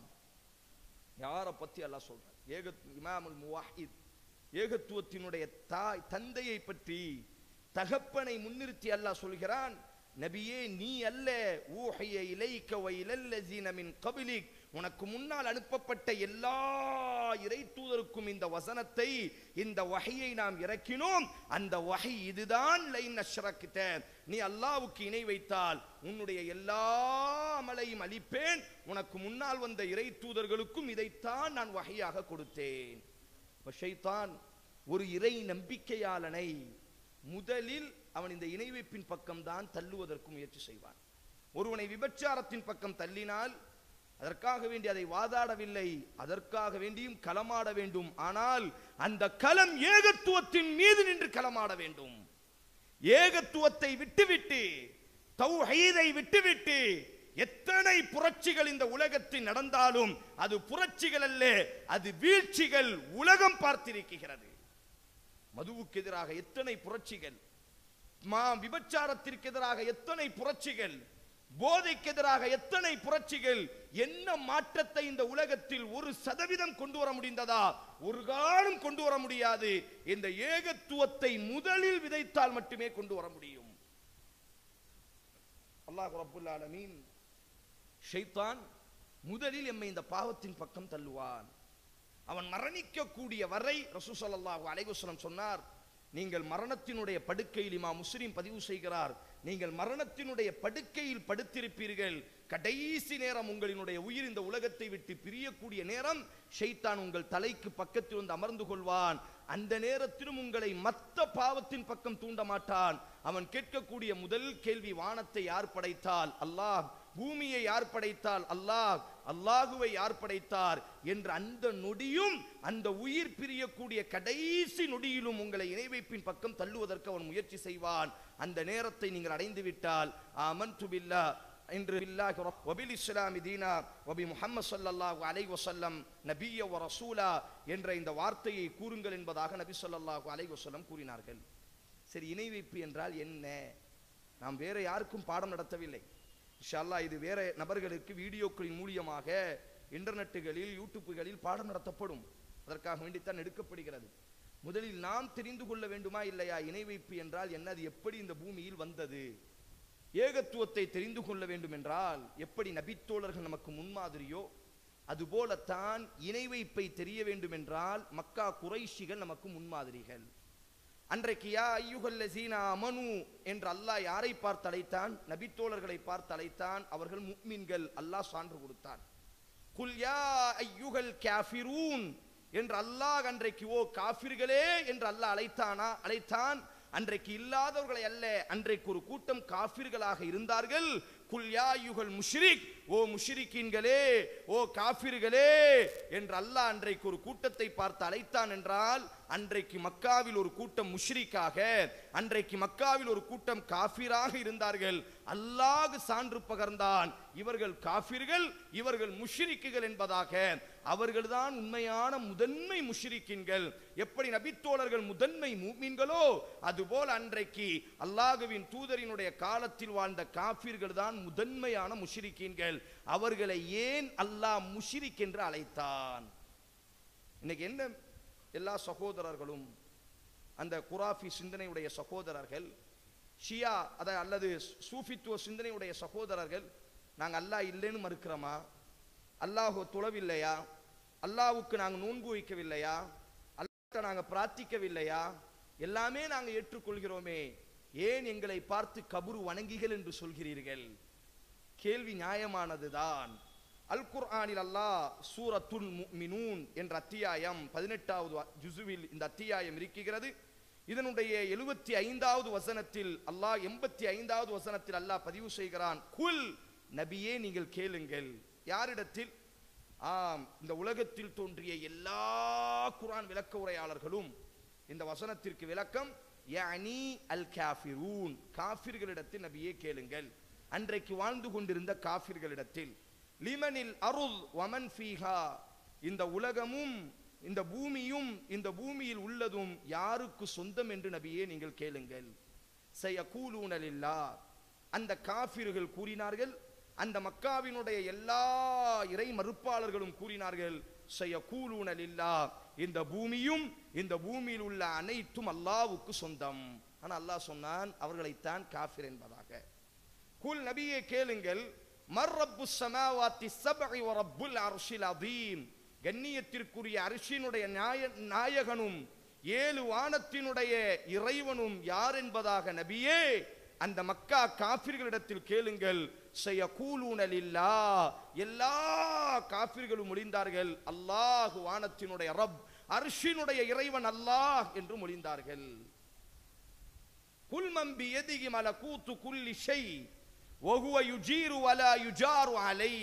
யாரை பத்தி அல்லாஹ் சொல்றான் ஏக இமாமுல் முவாஹித் ஏகத்துவத்தினுடைய தாய் தந்தையை பற்றி தகப்பனை முன்னிறுத்தி அல்லாஹ் சொல்கிறான் நபியே நீ அல்ல ஊஹிய இலைக்க வ இலல்லஸீன மின் கபிலிக் உனக்கு முன்னால் அனுப்பப்பட்ட எல்லா இறை தூதருக்கும் இந்த வசனத்தை இந்த வகையை நாம் இறக்கினோம் அந்த வகை இதுதான் லைன் அஷ்ரக்கிட்ட நீ அல்லாவுக்கு இணை வைத்தால் உன்னுடைய எல்லா அமலையும் அளிப்பேன் உனக்கு முன்னால் வந்த இறை தூதர்களுக்கும் இதைத்தான் நான் வகையாக கொடுத்தேன் இப்ப ஷைத்தான் ஒரு இறை நம்பிக்கையாளனை முதலில் அவன் இந்த இணை வைப்பின் பக்கம்தான் தள்ளுவதற்கு முயற்சி செய்வான் ஒருவனை விபச்சாரத்தின் பக்கம் தள்ளினால் அதற்காக வேண்டி அதை வாதாடவில்லை அதற்காக வேண்டியும் களமாட வேண்டும் ஆனால் அந்த களம் ஏகத்துவத்தின் மீது நின்று களமாட வேண்டும் ஏகத்துவத்தை விட்டுவிட்டு தௌஹீதை விட்டுவிட்டு எத்தனை புரட்சிகள் இந்த விட்டு நடந்தாலும் அது புரட்சிகள் அல்ல அது வீழ்ச்சிகள் உலகம் பார்த்திருக்கிறது மதுவுக்கு எதிராக எத்தனை புரட்சிகள் மா விபச்சாரத்திற்கு எதிராக எத்தனை புரட்சிகள் போதைக்கு எதிராக எத்தனை புரட்சிகள் என்ன மாற்றத்தை இந்த உலகத்தில் ஒரு சதவீதம் கொண்டு வர முடிந்ததா ஒரு காலம் கொண்டு வர முடியாது இந்த ஏகத்துவத்தை முதலில் விதைத்தால் மட்டுமே கொண்டு வர முடியும் அல்லாஹ் ரப்புல் ஆலமீன் ஷைத்தான் முதலில் எம்மை இந்த பாவத்தின் பக்கம் தள்ளுவான் அவன் மரணிக்கக்கூடிய வரை ரசூ ஸல்லல்லாஹு அலைஹி வஸல்லம் சொன்னார் நீங்கள் மரணத்தினுடைய படுக்கையில் இமா முஸ்லிம் பதிவு செய்கிறார் நீங்கள் மரணத்தினுடைய படுக்கையில் படுத்திருப்பீர்கள் கடைசி நேரம் உங்களினுடைய உயிர் இந்த உலகத்தை விட்டு பிரியக்கூடிய நேரம் ஷைத்தான் உங்கள் தலைக்கு பக்கத்தில் வந்து அமர்ந்து கொள்வான் அந்த நேரத்திலும் உங்களை மத்த பாவத்தின் பக்கம் தூண்ட மாட்டான் அவன் கேட்கக்கூடிய முதல் கேள்வி வானத்தை யார் படைத்தால் அல்லாஹ் பூமியை யார் படைத்தால் அல்லாஹ் அல்லாஹுவை யார் படைத்தார் என்ற அந்த நொடியும் அந்த உயிர் பிரியக்கூடிய கடைசி நொடியிலும் உங்களை இணைவைப்பின் பக்கம் தள்ளுவதற்கு அவன் முயற்சி செய்வான் அந்த நேரத்தை நீங்கள் அடைந்து விட்டால் அமன்து பில்லா என்று பில்லாஹி ரப் வபில் இஸ்லாமி தீனா வபி முஹம்மது ஸல்லல்லாஹு அலைஹி வஸல்லம் நபிய வ ரசூலா என்ற இந்த வார்த்தையை கூறுங்கள் என்பதாக நபி ஸல்லல்லாஹு அலைஹி வஸல்லம் கூறினார்கள் சரி இணை வைப்பு என்றால் என்ன நாம் வேற யாருக்கும் பாடம் நடத்தவில்லை இன்ஷா அல்லாஹ் இது வேற நபர்களுக்கு வீடியோக்களின் மூலியமாக இன்டர்நெட்டுகளில் யூடியூப்புகளில் பாடம் நடத்தப்படும் அதற்காக வேண்டித்தான் எடுக்கப்படுகிறது முதலில் நாம் தெரிந்து கொள்ள வேண்டுமா இல்லையா இணை வைப்பு என்றால் என்ன அது எப்படி இந்த பூமியில் வந்தது ஏகத்துவத்தை தெரிந்து கொள்ள வேண்டும் என்றால் எப்படி நபித்தோழர்கள் நமக்கு முன்மாதிரியோ அதுபோலத்தான் இணை வைப்பை தெரிய வேண்டும் என்றால் மக்கா குறைஷிகள் நமக்கு முன்மாதிரிகள் அன்றைக்கு யா ஐயுகல்லசீனா அமனு என்று அல்லாஹ் யாரை பார்த்து அழைத்தான் நபித்தோழர்களை பார்த்து அழைத்தான் அவர்கள் முக்மின்கள் அல்லாஹ் சான்று கொடுத்தான் குல் யா ஐயுகல் காஃபிரூன் என்று அல்லாஹ் அன்றைக்கு ஓ காஃபிர்களே என்று அல்லாஹ் அழைத்தானா அழைத்தான் அன்றைக்கு இல்லாதவர்களை அல்ல அன்றைக்கு ஒரு கூட்டம் காஃபிர்களாக இருந்தார்கள் குல் யா யுகல் முஷ்ரிக் ஓ முஷ்ரிக்கீன்களே ஓ காஃபிர்களே என்று அல்லாஹ் அன்றைக்கு ஒரு கூட்டத்தை பார்த்து அழைத்தான் என்றால் அன்றைக்கு மக்காவில் ஒரு கூட்டம் முஷ்ரிக்காக அன்றைக்கு மக்காவில் ஒரு கூட்டம் காஃபிராக இருந்தார்கள் அல்லாஹ் சான்று பகர்ந்தான் இவர்கள் காஃபிர்கள் இவர்கள் முஷ்ரிக்குகள் என்பதாக அவர்கள்தான் உண்மையான முதன்மை முஷ்ரிக்கின்கள் எப்படி நபித்தோழர்கள் முதன்மை மூமின்களோ அதுபோல் அன்றைக்கு அல்லாஹுவின் தூதரினுடைய காலத்தில் வாழ்ந்த காஃபிர்கள் தான் முதன்மையான முஷ்ரிக்கீன்கள் அவர்களை ஏன் அல்லாஹ் முஷ்ரிக் என்று அழைத்தான் இன்னைக்கு என்ன எல்லா சகோதரர்களும் அந்த குராஃபி சிந்தனையுடைய சகோதரர்கள் ஷியா அத அல்லது சூஃபித்துவ சிந்தனையுடைய சகோதரர்கள் நாங்கள் அல்லாஹ் இல்லைன்னு மறுக்கிறோமா அல்லாஹ் துளவில்லையா அல்லாஹ்வுக்கு நாங்கள் நோன்பு வைக்கவில்லையா அல்லாஹ்ட்ட நாங்கள் பிரார்த்திக்கவில்லையா எல்லாமே நாங்கள் ஏற்றுக்கொள்கிறோமே ஏன் எங்களை பார்த்து கபுரு வணங்கிகள் என்று சொல்கிறீர்கள் கேள்வி நியாயமானதுதான் அல் குர்ஆனில் அல்லாஹ் சூரத்துல் முஃமினூன் என்ற அத்தியாயம் பதினெட்டாவது ஜுசுவில் இந்த அத்தியாயம் இருக்கிறது இதனுடைய எழுபத்தி ஐந்தாவது வசனத்தில் அல்லாஹ் எண்பத்தி ஐந்தாவது வசனத்தில் அல்லாஹ் பதிவு செய்கிறான் குல் நபியே நீங்கள் கேளுங்கள் யாரிடத்தில் ஆம் இந்த உலகத்தில் தோன்றிய எல்லா குர்ஆன் விளக்க உரையாளர்களும் இந்த வசனத்திற்கு விளக்கம் யானி அல் காஃபிரூன் காஃபிர்களிடத்தில் நபியே கேளுங்கள் அன்றைக்கு வாழ்ந்து கொண்டிருந்த காஃபிர்களிடத்தில் லிமனில் அருள் வமன் ஃபீஹா இந்த உலகமும் இந்த பூமியும் இந்த பூமியில் உள்ளதும் யாருக்கு சொந்தம் என்று நபியே நீங்கள் கேளுங்கள் செய்யக்கூலூனலில்லா அந்த காஃபிர்கள் கூறினார்கள் அந்த மக்காவினுடைய எல்லா இறை மறுப்பாளர்களும் கூறினார்கள் செய்யக்கூலூனலில்லா இந்த பூமியும் இந்த பூமியில் உள்ள அனைத்தும் அல்லாவுக்கு சொந்தம் ஆனா அல்லாஹ் சொன்னான் அவர்களைத்தான் காஃபிர் என்பதாக குல் நபியே கேளுங்கள் மர் ரப்பு சமாவாத்தி சபகி வ ரப்புல் அர்ஷில் அதீம் கண்ணியத்திற்குரிய அரிசியினுடைய நாய நாயகனும் ஏழு வானத்தினுடைய இறைவனும் யார் என்பதாக நபியே அந்த மக்கா காபிர்களிடத்தில் கேளுங்கள் செய்ய கூலூனலில்லா எல்லா காபிர்களும் மொழிந்தார்கள் அல்லாஹ் வானத்தினுடைய ரப் அர்ஷினுடைய இறைவன் அல்லாஹ் என்று மொழிந்தார்கள் குல்மம் பியதிகி மலகூத்து குல்லி ஷை வஹுவ யுஜீரு வலா யுஜாரு அலை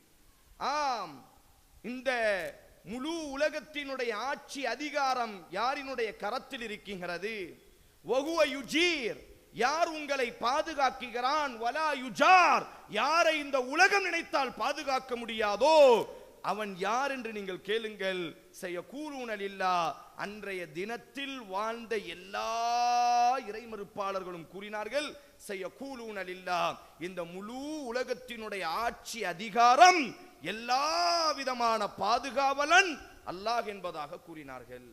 ஆம் இந்த முழு உலகத்தினுடைய ஆட்சி அதிகாரம் யாரினுடைய கரத்தில் இருக்கின்றது வஹுவ யுஜீர் யார் உங்களை பாதுகாக்குகிறான் வலா யுஜார் யாரை இந்த உலகம் நினைத்தால் பாதுகாக்க முடியாதோ அவன் யார் என்று நீங்கள் கேளுங்கள் செய்ய கூறுணல் இல்லா அன்றைய தினத்தில் வாழ்ந்த எல்லா இறைமறுப்பாளர்களும் கூறினார்கள் செய்ய கூலூனல் இல்லா இந்த முழு உலகத்தினுடைய ஆட்சி அதிகாரம் எல்லா விதமான பாதுகாவலன் அல்லாஹ் என்பதாக கூறினார்கள்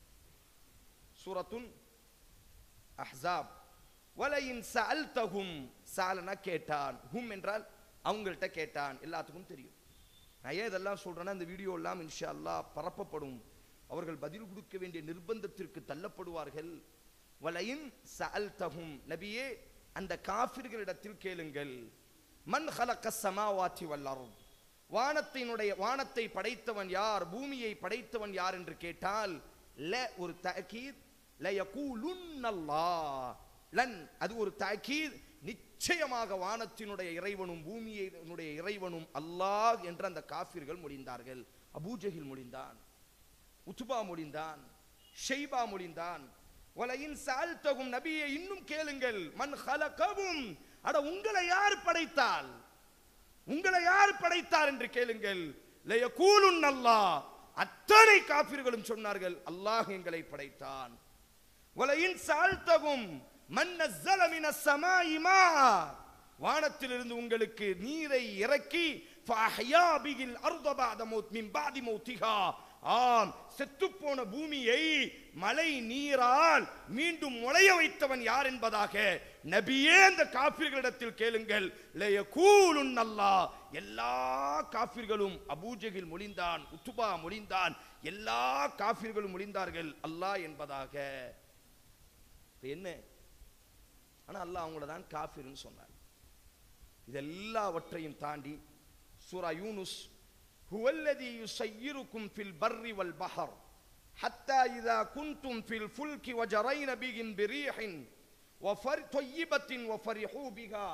சூரத்துன் அஹ்ஸாப் வலையின் சஅல்தஹும் சாலனா கேட்டான் ஹும் என்றால் அவங்கள்ட்ட கேட்டான் எல்லாத்துக்கும் தெரியும் நான் ஏன் இதெல்லாம் சொல்றேன்னா இந்த வீடியோ எல்லாம் இன்ஷா அல்லாஹ் பரப்பப்படும் அவர்கள் பதில் கொடுக்க வேண்டிய நிர்பந்தத்திற்கு தள்ளப்படுவார்கள் வலையின் சஅல்தஹும் நபியே அந்த காஃபிர்களிடத்தில் கேளுங்கள் மன் ஹலக்க சமாவாத்தி வல்லரும் வானத்தினுடைய வானத்தை படைத்தவன் யார் பூமியை படைத்தவன் யார் என்று கேட்டால் ல ஒரு தகீத் ல யகூலுன்னல்லாஹ் லன் அது ஒரு தகீத் நிச்சயமாக வானத்தினுடைய இறைவனும் பூமியினுடைய இறைவனும் அல்லாஹ் என்று அந்த காஃபிர்கள் மொழிந்தார்கள் அபூஜஹில் மொழிந்தான் உத்துபா மொழிந்தான் ஷெய்பா மொழிந்தான் வலையின் சால்தகும் நபியை இன்னும் கேளுங்கள் மன் ஹலகவும் அட உங்களை யார் படைத்தால் உங்களை யார் படைத்தார் என்று கேளுங்கள் லயகூலுன் அல்லாஹ் அத்தனை காபிர்களும் சொன்னார்கள் அல்லாஹ் எங்களை படைத்தான் வலையின் சால்தகும் மன் நஸ்ஸல மினஸ் ஸமாஇ மா வானத்திலிருந்து உங்களுக்கு நீரை இறக்கி ஃபஅஹ்யா பிகில் அர்த பஅத மௌத் மின் பாதி மௌத்திஹா ஆம் செத்துப்போன பூமியை மழை நீரால் மீண்டும் முளைய வைத்தவன் யார் என்பதாக நபியே அந்த காபிர்களிடத்தில் கேளுங்கள் லயகூலுன் அல்லாஹ் எல்லா காபிர்களும் அபூஜகில் மொழிந்தான் உத்துபா மொழிந்தான் எல்லா காபிர்களும் மொழிந்தார்கள் அல்லாஹ் என்பதாக இப்ப என்ன ஆனா அல்லாஹ் அவங்கள தான் காஃபிர்னு சொன்னார் இதெல்லாவற்றையும் தாண்டி சூரா யூனுஸ் ஹுவல்லதி யுசய்யிருக்கும் ஃபில் பர்ரி வல் பஹர் حتى إذا كنتم في الفلك وجرين بهم بريح وفر طيبة وفرحوا بها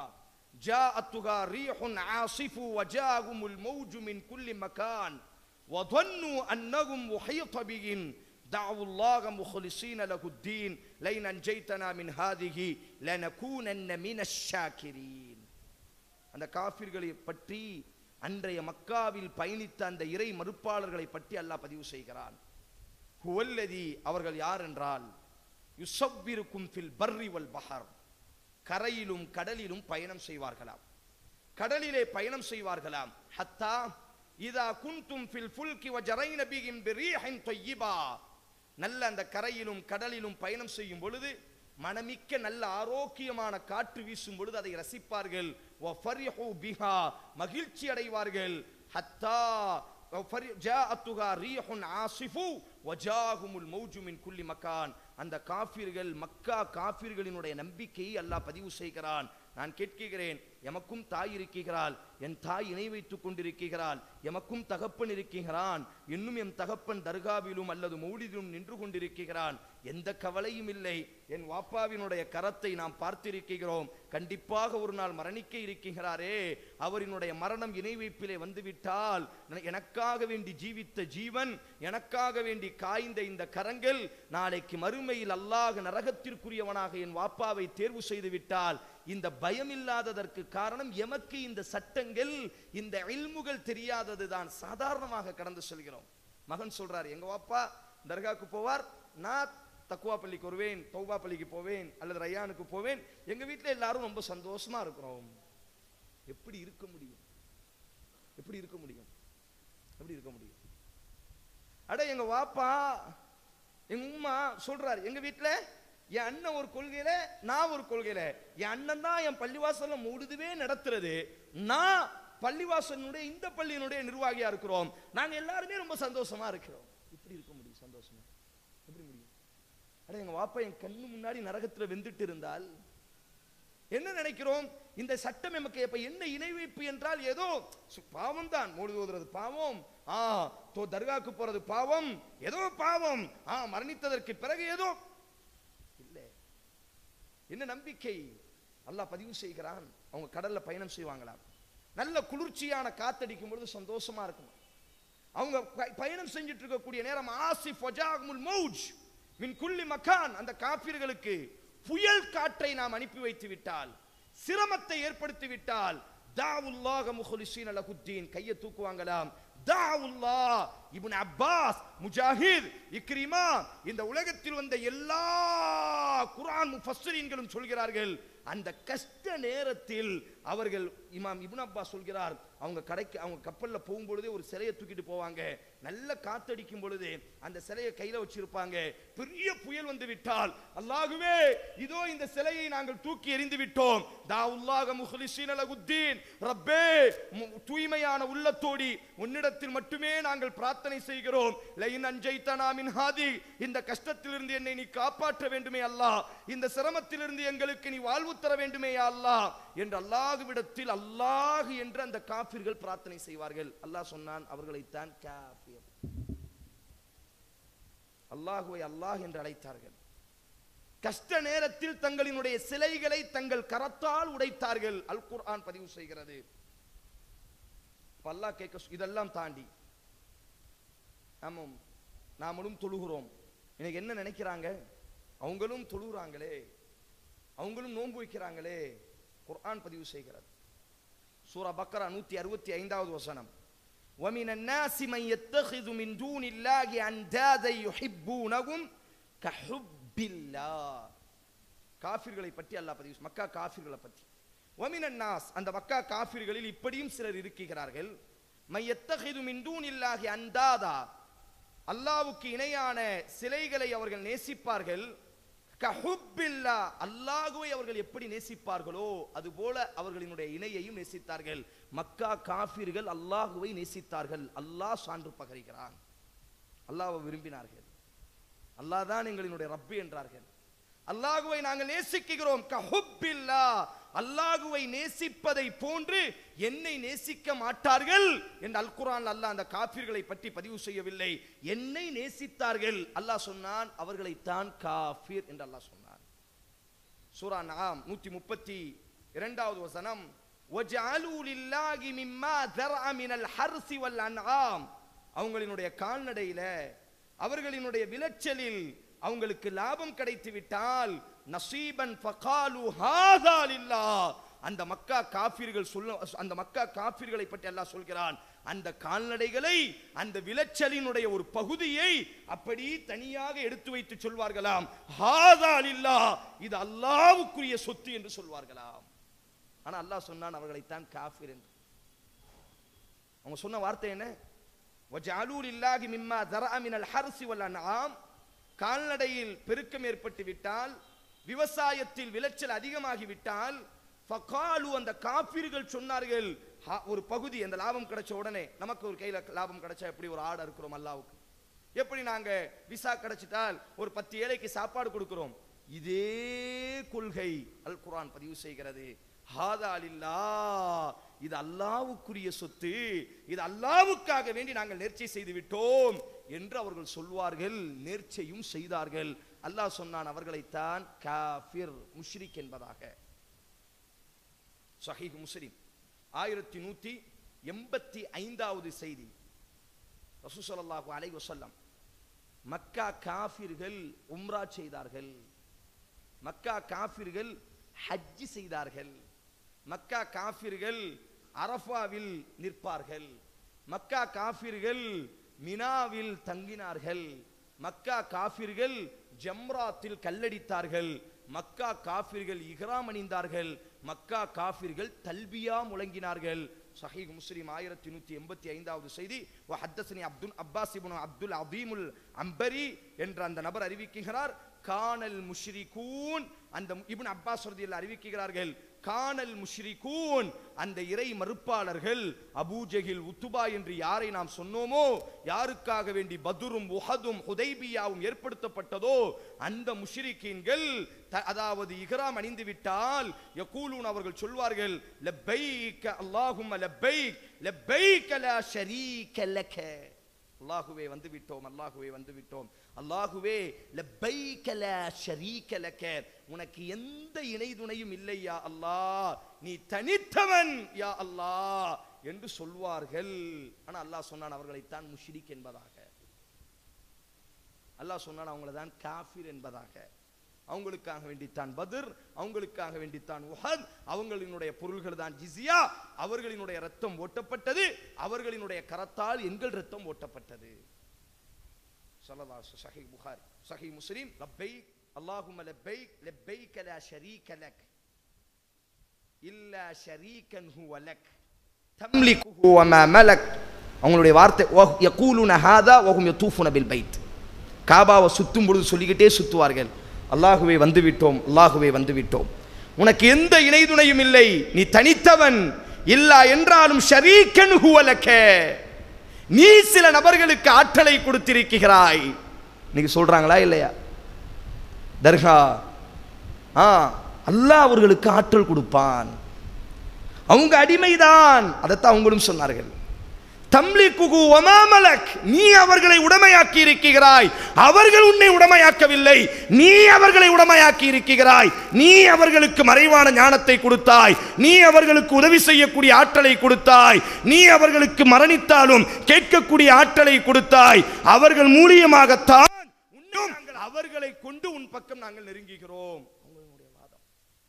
ஜாஅத்துஹா ரீஹுன் ஆசிஃபு வஜாகுமுல் மௌஜு மின் குல்லி மகான் وظنوا أنهم محيط بهم دعوا الله مخلصين له الدين لئن أنجيتنا من هذه لنكونن من الشاكرين அந்த காஃபிர்களை பற்றி அன்றைய மக்காவில் பயணித்த அந்த இறை மறுப்பாளர்களை பற்றி அல்லாஹ் பதிவு செய்கிறான் ஹுவல்லதி அவர்கள் யார் என்றால் யுசவ்விருக்கும் ஃபில் பர்ரி வல் பஹர் கரையிலும் கடலிலும் பயணம் செய்வார்களாம் கடலிலே பயணம் செய்வார்களாம் ஹத்தா இதா குந்தும் ஃபில் ஃபுல்கி வஜரைன பிகிம் பிரீஹின் தொய்யிபா நல்ல அந்த கரையிலும் கடலிலும் பயணம் செய்யும் பொழுது மனமிக்க நல்ல ஆரோக்கியமான காற்று வீசும் பொழுது அதை ரசிப்பார்கள் வஃபரிஹு பிஹா மகிழ்ச்சி அடைவார்கள் ஹத்தா வஃபரி- ஜாஅத்துஹா ரீஹுன் ஆசிஃபு வஜாகுமுல் மௌஜு மின் குல்லி மக்கான் அந்த காஃபிர்கள் மக்கா காஃபிர்களினுடைய நம்பிக்கையை அல்லாஹ் பதிவு செய்கிறான் நான் கேட்கிறேன் எமக்கும் தாய் இருக்கிறாள் என் தாய் இணை வைத்துக் கொண்டிருக்கிறாள் எமக்கும் தகப்பன் இருக்கிறான் இன்னும் என் தகப்பன் தர்காவிலும் அல்லது மௌலிதிலும் நின்று கொண்டிருக்கிறான் எந்த கவலையும் இல்லை என் வாப்பாவினுடைய கரத்தை நாம் பார்த்திருக்கிறோம் கண்டிப்பாக ஒரு நாள் மரணிக்க இருக்கிறாரே அவரினுடைய மரணம் இணை வைப்பிலே வந்துவிட்டால் எனக்காக வேண்டி ஜீவித்த ஜீவன் எனக்காக வேண்டி காய்ந்த இந்த கரங்கள் நாளைக்கு மறுமையில் அல்லாஹ் நரகத்திற்குரியவனாக என் வாப்பாவை தேர்வு செய்து விட்டால் இந்த பயம் இல்லாததற்கு காரணம் எமக்கு இந்த சட்டங்கள் இந்த இல்முகள் தெரியாததுதான் சாதாரணமாக கடந்து செல்கிறோம் மகன் சொல்றார் எங்க வாப்பா தர்காக்கு போவார் நான் தக்குவா பள்ளிக்கு வருவேன் தௌபா பள்ளிக்கு போவேன் அல்லது ரய்யானுக்கு போவேன் எங்க வீட்டில் எல்லாரும் ரொம்ப சந்தோஷமா இருக்கிறோம் எப்படி இருக்க முடியும் எப்படி இருக்க முடியும் எப்படி இருக்க முடியும் அட எங்க வாப்பா எங்க உம்மா சொல்றாரு எங்க வீட்டுல என் அண்ணன் ஒரு கொள்கையில நான் ஒரு கொள்கையில என் அண்ணன் தான் என் பள்ளிவாசல்ல மூடுதுவே நடத்துறது நான் பள்ளிவாசலுடைய இந்த பள்ளியினுடைய நிர்வாகியா இருக்கிறோம் நாங்க எல்லாருமே ரொம்ப சந்தோஷமா இருக்கிறோம் இப்படி இருக்க முடியும் சந்தோஷமா எப்படி முடியும் அட எங்க வாப்பா என் கண்ணு முன்னாடி நரகத்துல வெந்துட்டு இருந்தால் என்ன நினைக்கிறோம் இந்த சட்டம் எமக்கு இப்ப என்ன இணை வைப்பு என்றால் ஏதோ சு- பாவம் தான் மூடு ஓதுறது பாவம் ஆ தோ தர்காக்கு போறது பாவம் ஏதோ பாவம் ஆ மரணித்ததற்கு பிறகு ஏதோ இல்லை என்ன நம்பிக்கை அல்லாஹ் பதிவு செய்கிறான் அவங்க கடல்ல பயணம் செய்வாங்களாம் நல்ல குளிர்ச்சியான காத்தடிக்கும் பொழுது சந்தோஷமா இருக்கும் அவங்க ப- பயணம் செஞ்சுட்டு இருக்கக்கூடிய நேரம் ஆசிஃப் வஜாகுமுல் மௌஜ் மின் குல்லி மக்கான் அந்த காபிர்களுக்கு புயல் காற்றை நாம் அனுப்பி வைத்து விட்டால் சிரமத்தை ஏற்படுத்தி விட்டால் தாவுல்லாக முஹலிசீன் அலகுத்தீன் கையை தூக்குவாங்களாம் தாவுல்லா இப்னு அப்பாஸ் முஜாஹித் இக்ரிமா இந்த உலகத்தில் வந்த எல்லா குர்ஆன் முஃபஸ்ஸரீன்களும் சொல்கிறார்கள் அந்த கஷ்ட நேரத்தில் அவர்கள் இமாம் இப்னு அப்பாஸ் சொல்கிறார் அவங்க கடைக்கு அவங்க கப்பல்ல போகும்பொழுதே ஒரு சிலையை தூக்கிட்டு போவாங்க நல்ல காத்தடிக்கும் பொழுது அந்த சிலையை கையில வச்சிருப்பாங்க பெரிய புயல் வந்து விட்டால் அல்லாஹுவே இதோ இந்த சிலையை நாங்கள் தூக்கி எறிந்து விட்டோம் தாவுல்லாக முஹ்லிஸீன லகுத்தீன் ரப்பே மு- தூய்மையான உள்ளத்தோடி உன்னிடத்தில் மட்டுமே நாங்கள் பிரார்த்தனை செய்கிறோம் லைன் அஞ்சைத்தனா மின் ஹாதி இந்த கஷ்டத்திலிருந்து என்னை நீ காப்பாற்ற வேண்டுமே அல்லாஹ் இந்த சிரமத்திலிருந்து எங்களுக்கு நீ வாழ்வு தர வேண்டுமே யா அல்லாஹ் என்று அல்லாஹ்விடத்தில் அல்லாஹ் என்று அந்த காபிர்கள் பிரார்த்தனை செய்வார்கள் அல்லாஹ் சொன்னான் அவர்களைத்தான் காஃபிர் அல்லாஹுவை அல்லாஹ் என்று அழைத்தார்கள் கஷ்ட நேரத்தில் தங்களினுடைய சிலைகளை தங்கள் கரத்தால் உடைத்தார்கள் அல் குர்ஆன் பதிவு செய்கிறது அப்ப அல்லாஹ் கேட்க சொ- இதெல்லாம் தாண்டி ஆமாம் நாமளும் தொழுகிறோம் இன்னைக்கு என்ன நினைக்கிறாங்க அவங்களும் தொழுகிறாங்களே அவங்களும் நோன்பு வைக்கிறாங்களே குர்ஆன் பதிவு செய்கிறது சூரா பக்கரா நூத்தி அறுபத்தி ஐந்தாவது வசனம் ومن الناس من يتخذ من دون الله أندادا يحبونهم كحب الله காஃபிர்களை பற்றி அல்லாஹ் பதிவு செய்~ மக்கா காஃபிர்களை பற்றி ومن الناس அந்த மக்கா காஃபிர்களில் இப்படியும் சிலர் இருக்கிறார்கள் من يتخذ من دون الله أندادا அல்லாவுக்கு இணையான சிலைகளை அவர்கள் நேசிப்பார்கள் கஹுப்பில்லா அல்லாஹுவை அவர்கள் எப்படி நேசிப்பார்களோ அதுபோல அவர்களினுடைய இணையையும் நேசித்தார்கள் மக்கா காஃபிர்கள் அல்லாஹுவை நேசித்தார்கள் அல்லாஹ் சான்று பகரிக்கிறான் அல்லாஹ்வை விரும்பினார்கள் அல்லாஹ் தான் எங்களினுடைய ரப்பு என்றார்கள் அல்லாஹுவை நாங்கள் நேசிக்கிறோம் கஹுப்பில்லா அல்லாஹுவை நேசிப்பதை போன்று என்னை நேசிக்க மாட்டார்கள் என்று அல் குர்ஆன் அல்லாஹ் அந்த காஃபிர்களை பற்றி பதிவு செய்யவில்லை என்னை நேசித்தார்கள் அல்லாஹ் சொன்னான் அவர்களைத்தான் காஃபிர் என்று அல்லாஹ் சொன்னான் சூரா நாம் நூத்தி முப்பத்தி இரண்டாவது வசனம் وَجَعَلُوا لِلَّهِ مِمَّا ذَرَعَ مِنَ الْحَرْثِ وَالْأَنْعَامِ அவங்களினுடைய கால்நடையில அவர்களினுடைய விளைச்சலில் அவங்களுக்கு லாபம் கிடைத்து விட்டால் நசீபன் ஃபகாலு ஹாதா லில்லாஹ் அந்த மக்கா காஃபிர்கள் சொல்ல அந்த மக்கா காஃபிர்களை பற்றி அல்லாஹ் சொல்கிறான் அந்த கால்நடைகளை அந்த விளைச்சலினுடைய ஒரு பகுதியை அப்படி தனியாக எடுத்து வைத்து சொல்வார்களாம் ஹாதா லில்லாஹ் இது அல்லாஹ்வுக்குரிய சொத்து என்று சொல்வார்களாம் ஆனா அல்லாஹ் சொன்னான் அவர்களைத்தான் காஃபிர் என்று அவங்க சொன்ன வார்த்தை என்ன وَجَعَلُوا لِلَّهِ مِمَّا ذَرَأَ مِنَ الْحَرْثِ وَالْأَنْعَامِ கால்நடையில் பெருக்கம் ஏற்பட்டு விட்டால் விவசாயத்தில் விளைச்சல் அதிகமாகி விட்டால் ஃபகாலு அந்த காப்பீர்கள் சொன்னார்கள் "ஹா- ஒரு பகுதி அந்த லாபம் கிடைச்ச உடனே நமக்கு ஒரு கையில லாபம் கிடைச்சா எப்படி ஒரு ஆடு இருக்கிறோம் அல்லாவுக்கு எப்படி நாங்க விசா கிடைச்சிட்டால் ஒரு பத்து ஏழைக்கு சாப்பாடு கொடுக்கிறோம் இதே கொள்கை அல் குர்ஆன் பதிவு செய்கிறது ஹாதா லில்லா இது அல்லாவுக்குரிய சொத்து இது அல்லாவுக்காக வேண்டி நாங்கள் நேர்ச்சை செய்து விட்டோம் என்று அவர்கள் சொல்வார்கள் நேர்ச்சையும் செய்தார்கள் அல்லாஹ் சொன்னான் அவர்களைத்தான் காஃபிர் முஷ்ரிக் என்பதாக சஹீஹ் முஸ்லிம் ஆயிரத்தி நூத்தி எண்பத்தி ஐந்தாவது செய்தி ரசூ ஸல்லல்லாஹு அலைஹி வஸல்லம் மக்கா காஃபிர்கள் உம்ரா செய்தார்கள் மக்கா காஃபிர்கள் ஹஜ் செய்தார்கள் மக்கா காஃபிர்கள் அரஃபாவில் நிற்பார்கள் மக்கா காஃபிர்கள் மினாவில் தங்கினார்கள் மக்கா காஃபிர்கள் ஜம்ராத்தில் கல்லடித்தார்கள் மக்கா காஃபிர்கள் இஹ்ராம் அணிந்தார்கள் மக்கா காஃபிர்கள் தல்பியா முழங்கினார்கள் சஹீஹ் முஸ்லிம் ஆயிரத்தி நூத்தி எண்பத்தி ஐந்தாவது செய்தி ஹத்தசனி அப்துல் அப்பாஸ் இப்னு அப்துல் அதீமுல் அம்பரி என்ற அந்த நபர் அறிவிக்கிறார் கானல் முஷ்ரிகூன் அந்த இப்னு அப்பாஸ் ரதியல்லாஹு அறிவிக்கிறார்கள் கானல் முஷ்ரிகூன் அந்த இறை மறுப்பாளர்கள் அபூஜஹில் உத்துபா என்று யாரை நாம் சொன்னோமோ யாருக்காக வேண்டி பதுரும் உஹதும் ஹுதைபியாவும் ஏற்படுத்தப்பட்டதோ அந்த முஷ்ரிக்கீன்கள் த- அதாவது இஹ்ராம் அணிந்து விட்டால் யகூலூன் அவர்கள் சொல்வார்கள் லப்பைக அல்லாஹும்ம லப்பைக் லப்பைக லா ஷரீக லக அல்லாஹுவே வந்து விட்டோம் அல்லாஹுவே வந்து விட்டோம் அல்லாஹுவே லப்பைக லா ஷரீக லக உனக்கு எந்த இணை துணையும் இல்லை யா அல்லாஹ் நீ தனித்தவன் யா அல்லாஹ் என்று சொல்வார்கள் ஆனா அல்லாஹ் சொன்னான் அவர்களைத்தான் முஷ்ரிக் என்பதாக அல்லாஹ் சொன்னான் அவங்கள தான் காஃபிர் என்பதாக அவங்களுக்காக வேண்டித்தான் பத்ர் அவங்களுக்காக வேண்டித்தான் உஹத் அவங்களினுடைய பொருள்கள் தான் ஜிசியா அவர்களினுடைய ரத்தம் ஓட்டப்பட்டது அவர்களினுடைய கரத்தால் எங்கள் ரத்தம் ஓட்டப்பட்டது ஸல்லல்லாஹு அலைஹி சஹீஹ் புகாரி சஹீஹ் முஸ்லிம் லப்பைக் அல்லாஹும்ம லப்பைக் லப்பைக லா ஷரீக லக் இல்லா ஷரீகன் ஹுவ லக் தம்லிகுஹு வமா மலக் அவங்களுடைய வார்த்தை வஹ் யகூலுன ஹாதா வஹும் யதூஃபுன பில் பைத் காபாவை சுத்தும் பொழுது சொல்லிக்கிட்டே சுத்துவார்கள் அல்லாஹுவே வந்து விட்டோம் அல்லாஹுவே வந்து விட்டோம் உனக்கு எந்த இணை துணையும் இல்லை நீ தனித்தவன் இல்லா என்றாலும் ஷரீக்கன் ஹுவலக்க நீ சில நபர்களுக்கு ஆற்றலை கொடுத்திருக்கிறாய் இன்னைக்கு சொல்றாங்களா இல்லையா தர்கா ஆ அல்லாஹ் அவர்களுக்கு ஆற்றல் கொடுப்பான் அவங்க அடிமைதான் அதைத்தான் அவங்களும் சொன்னார்கள் தம்லிக்குகு ஒமாமலக் நீ அவர்களை உடமையாக்கி இருக்கிறாய் அவர்கள் உன்னை உடமையாக்கவில்லை நீ அவர்களை உடமையாக்கி இருக்கிறாய் நீ அவர்களுக்கு மறைவான ஞானத்தை கொடுத்தாய் நீ அவர்களுக்கு உதவி செய்யக்கூடிய ஆற்றலை கொடுத்தாய் நீ அவர்களுக்கு மரணித்தாலும் கேட்கக்கூடிய ஆற்றலை கொடுத்தாய் அவர்கள் மூலியமாகத்தான் இன்னும் அவர்களை கொண்டு உன் பக்கம் நாங்கள் நெருங்குகிறோம் அவங்களுடைய வாதம்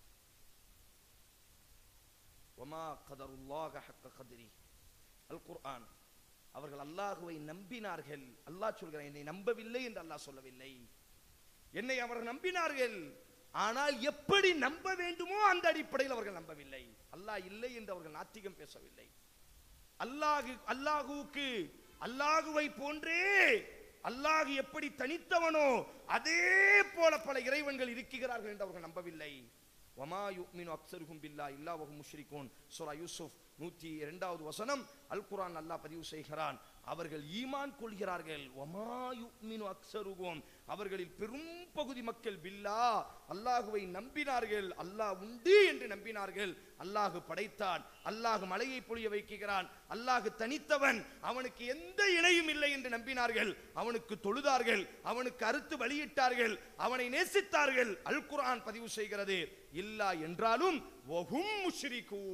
ஒமா கதருல்லாக ஹக்க கதிரி அல் குர்ஆன் அவர்கள் அல்லாஹுவை நம்பினார்கள் அல்லாஹ் சொல்கிறான் என்னை நம்பவில்லை என்று அல்லாஹ் சொல்லவில்லை என்னை அவர்கள் நம்பினார்கள் ஆனால் எப்படி நம்ப வேண்டுமோ அந்த அடிப்படையில் அவர்கள் நம்பவில்லை அல்லாஹ் இல்லை என்று அவர்கள் நாத்திகம் பேசவில்லை அல்லாஹு அல்லாஹுவுக்கு அல்லாஹுவை போன்றே அல்லாஹ் எப்படி தனித்தவனோ அதே போல பல இறைவன்கள் இருக்கிறார்கள் என்று அவர்கள் நம்பவில்லை வமா யுமினு அக்ஸருஹும் பில்லா இல்லா வஹும் முஷ்ரிகூன் சூரா யூசுப் நூற்றி இரண்டாவது வசனம் அல் குர்ஆன் அல்லாஹ் பதிவு செய்கிறான் அவர்கள் ஈமான் கொள்கிறார்கள் வமா யுமினு அக்ஸருஹும் அவர்களில் பெரும் பகுதி மக்கள் பில்லா அல்லாஹுவை நம்பினார்கள் அல்லாஹ் உண்டு என்று நம்பினார்கள் அல்லாஹு படைத்தான் அல்லாஹ் மலையை பொழிய வைக்கிறான் அல்லாஹ் தனித்தவன் அவனுக்கு எந்த இணையும் இல்லை என்று நம்பினார்கள் அவனுக்கு தொழுதார்கள் அவனுக்கு அறுத்து பலியிட்டார்கள் அவனை நேசித்தார்கள் அல் குர்ஆன் பதிவு செய்கிறது இல்லா என்றாலும் வஹும் முஷ்ரிகூன்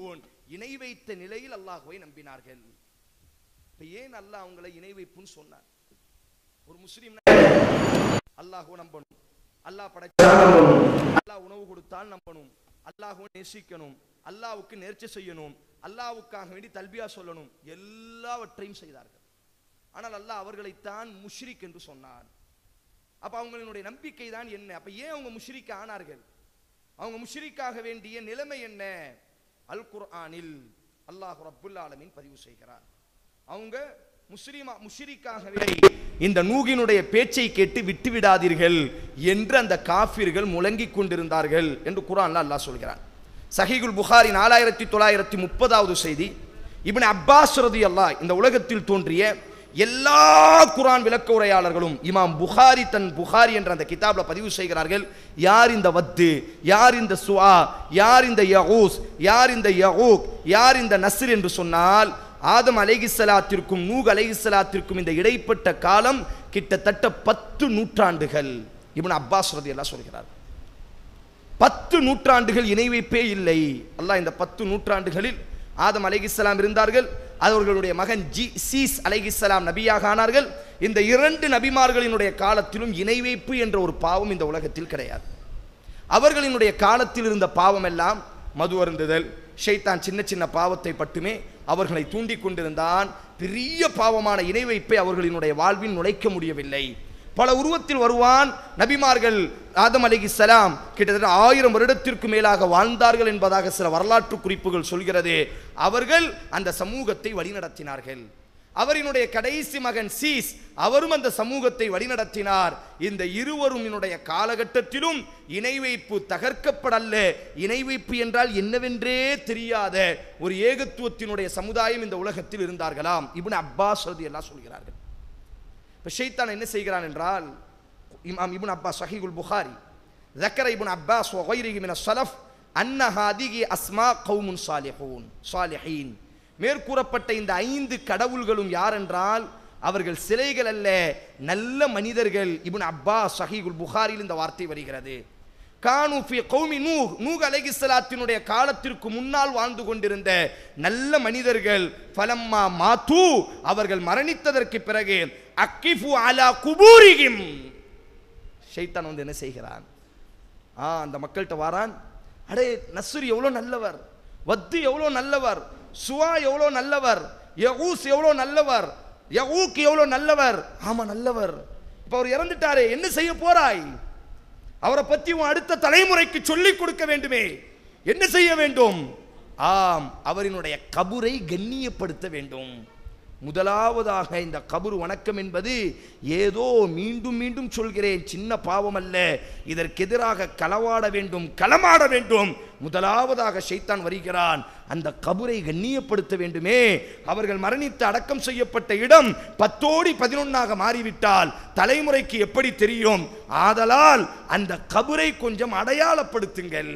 இணை வைத்த நிலையில் அல்லாஹ்வை நம்பினார்கள் இப்ப ஏன் அல்லாஹ் அவங்களை இணை வைப்புன்னு சொன்னார் ஒரு முஸ்லீம் அல்லாஹ்வை நம்பணும் அல்லாஹ் படைச்சான் நம்பணும் அல்லாஹ் உணவு கொடுத்தால் நம்பணும் அல்லாஹ்வை நேசிக்கணும் அல்லாஹ்வுக்கு நேர்ச்சி செய்யணும் அல்லாஹ்வுக்காக வேண்டி தல்பியா சொல்லணும் எல்லாவற்றையும் செய்தார்கள் ஆனால் அல்லாஹ் அவர்களைத்தான் முஷ்ரிக் என்று சொன்னான் அப்ப அவங்களுடைய நம்பிக்கை தான் என்ன அப்ப ஏன் அவங்க முஷ்ரிக் ஆனார்கள் அவங்க முஷ்ரிக்காக வேண்டிய நிலைமை என்ன அல் குர்ஆனில் அல்லாஹ் ரப்புல் ஆலமீன் பதிவு செய்கிறார் அவங்க முஸ்லிமா முஷ்ரிக்காக வேண்டி இந்த நூகினுடைய பேச்சை கேட்டு விட்டு விடாதீர்கள் என்று அந்த காஃபிர்கள் முழங்கிக் கொண்டிருந்தார்கள் என்று குர்ஆன்ல அல்லாஹ் சொல்கிறான் சஹீகுல் புகாரி நாலாயிரத்தி தொள்ளாயிரத்தி முப்பதாவது செய்தி இப்னு அப்பாஸ் ரதி அல்லாஹ் இந்த உலகத்தில் தோன்றிய எல்லா குரான் விளக்க உரையாளர்களும் இமாம் புகாரி தன் புகாரி என்ற அந்த கிதாப்ல பதிவு செய்கிறார்கள் யார் இந்த வத்து யார் இந்த சுஆ யார் இந்த யகூஸ் யார் இந்த யகூக் யார் இந்த நஸ்ர் என்று சொன்னால் ஆதம் அலைகிஸ்ஸலாத்திற்கும் நூக் அலைகிஸ்ஸலாத்திற்கும் இந்த இடைப்பட்ட காலம் கிட்டத்தட்ட பத்து நூற்றாண்டுகள் இப்னு அப்பாஸ் ரதியல்லாஹ் சொல்கிறார் பத்து நூற்றாண்டுகள் இணை வைப்பே இல்லை அல்லாஹ் இந்த பத்து நூற்றாண்டுகளில் ஆதம் அலைகிஸ்ஸலாம் இருந்தார்கள் அவர்களுடைய மகன் ஜி சீஸ் அலைகிஸ்ஸலாம் நபியாக ஆனார்கள் இந்த இரண்டு நபிமார்களினுடைய காலத்திலும் இணை வைப்பு என்ற ஒரு பாவம் இந்த உலகத்தில் கிடையாது அவர்களினுடைய காலத்தில் இருந்த பாவம் எல்லாம் மது அருந்துதல் ஷைத்தான் சின்ன சின்ன பாவத்தை மட்டுமே அவர்களை தூண்டிக் கொண்டிருந்தான் பெரிய பாவமான இணை வைப்பை அவர்களினுடைய வாழ்வில் நுழைக்க முடியவில்லை பல உருவத்தில் வருவான் நபிமார்கள் ஆதம் அலைஹிஸ்ஸலாம் கிட்டத்தட்ட ஆயிரம் வருடத்திற்கு மேலாக வாழ்ந்தார்கள் என்பதாக சில வரலாற்று குறிப்புகள் சொல்கிறது அவர்கள் அந்த சமூகத்தை வழிநடத்தினார்கள் அவரினுடைய கடைசி மகன் சீஸ் அவரும் அந்த சமூகத்தை வழிநடத்தினார் இந்த இருவரும் என்னுடைய காலகட்டத்திலும் இணை வைப்பு தகர்க்கப்படல்ல இணை வைப்பு என்றால் என்னவென்றே தெரியாத ஒரு ஏகத்துவத்தினுடைய சமுதாயம் இந்த உலகத்தில் இருந்தார்களாம் இப்னு அப்பாஸ் எல்லாம் சொல்கிறார்கள் இப்போ ஷைத்தான் என்ன செய்கிறான் என்றால் இமாம் இப்னு அப்பாஸ் சஹீகுல் புகாரி ذكر ابن عباس وغيره من السلف أن هذه أسماء قوم صالحون صالحين மேற்கூறப்பட்ட இந்த ஐந்து கடவுள்களும் யார் என்றால் அவர்கள் சிலைகள் அல்ல நல்ல மனிதர்கள் இப்னு அப்பாஸ் சஹீகுல் புகாரில் இந்த வார்த்தை வருகிறது கானு ஃபி கௌமி நூஹ் நூஹ் அலைஹிஸ்ஸலாத்தினுடைய காலத்திற்கு முன்னால் வாழ்ந்து கொண்டிருந்த நல்ல மனிதர்கள் ஃபலம்மா மாத்து அவர்கள் மரணித்ததற்கு பிறகு அக்கிஃபு அலா குபூரிகிம் ஷைத்தான் வந்து என்ன செய்கிறான் ஆ அந்த மக்கள்கிட்ட வாரான் அடே நஸ்ர் எவ்வளோ நல்லவர் வத்து எவ்வளோ நல்லவர் சுவா எவ்வளோ நல்லவர் யகூஸ் எவ்வளோ நல்லவர் யகூக் எவ்வளோ நல்லவர் ஆமா நல்லவர் இப்போ அவர் இறந்துட்டாரே என்ன செய்ய போறாய் அவரை பற்றி உன் அடுத்த தலைமுறைக்கு சொல்லிக் கொடுக்க வேண்டுமே என்ன செய்ய வேண்டும் ஆம் அவரினுடைய கபுரை கண்ணியப்படுத்த வேண்டும் முதலாவதாக இந்த கபுர் வணக்கம் என்பது ஏதோ மீண்டும் மீண்டும் சொல்கிறேன் சின்ன பாவம் அல்ல இதற்கு எதிராக களவாட வேண்டும் களமாட வேண்டும் முதலாவதாக ஷைத்தான் வருகிறான் அந்த கபுரை கண்ணியப்படுத்த வேண்டுமே அவர்கள் மரணித்து அடக்கம் செய்யப்பட்ட இடம் பத்தோடி பதினொன்னாக மாறிவிட்டால் தலைமுறைக்கு எப்படி தெரியும் ஆதலால் அந்த கபுரை கொஞ்சம் அடையாளப்படுத்துங்கள்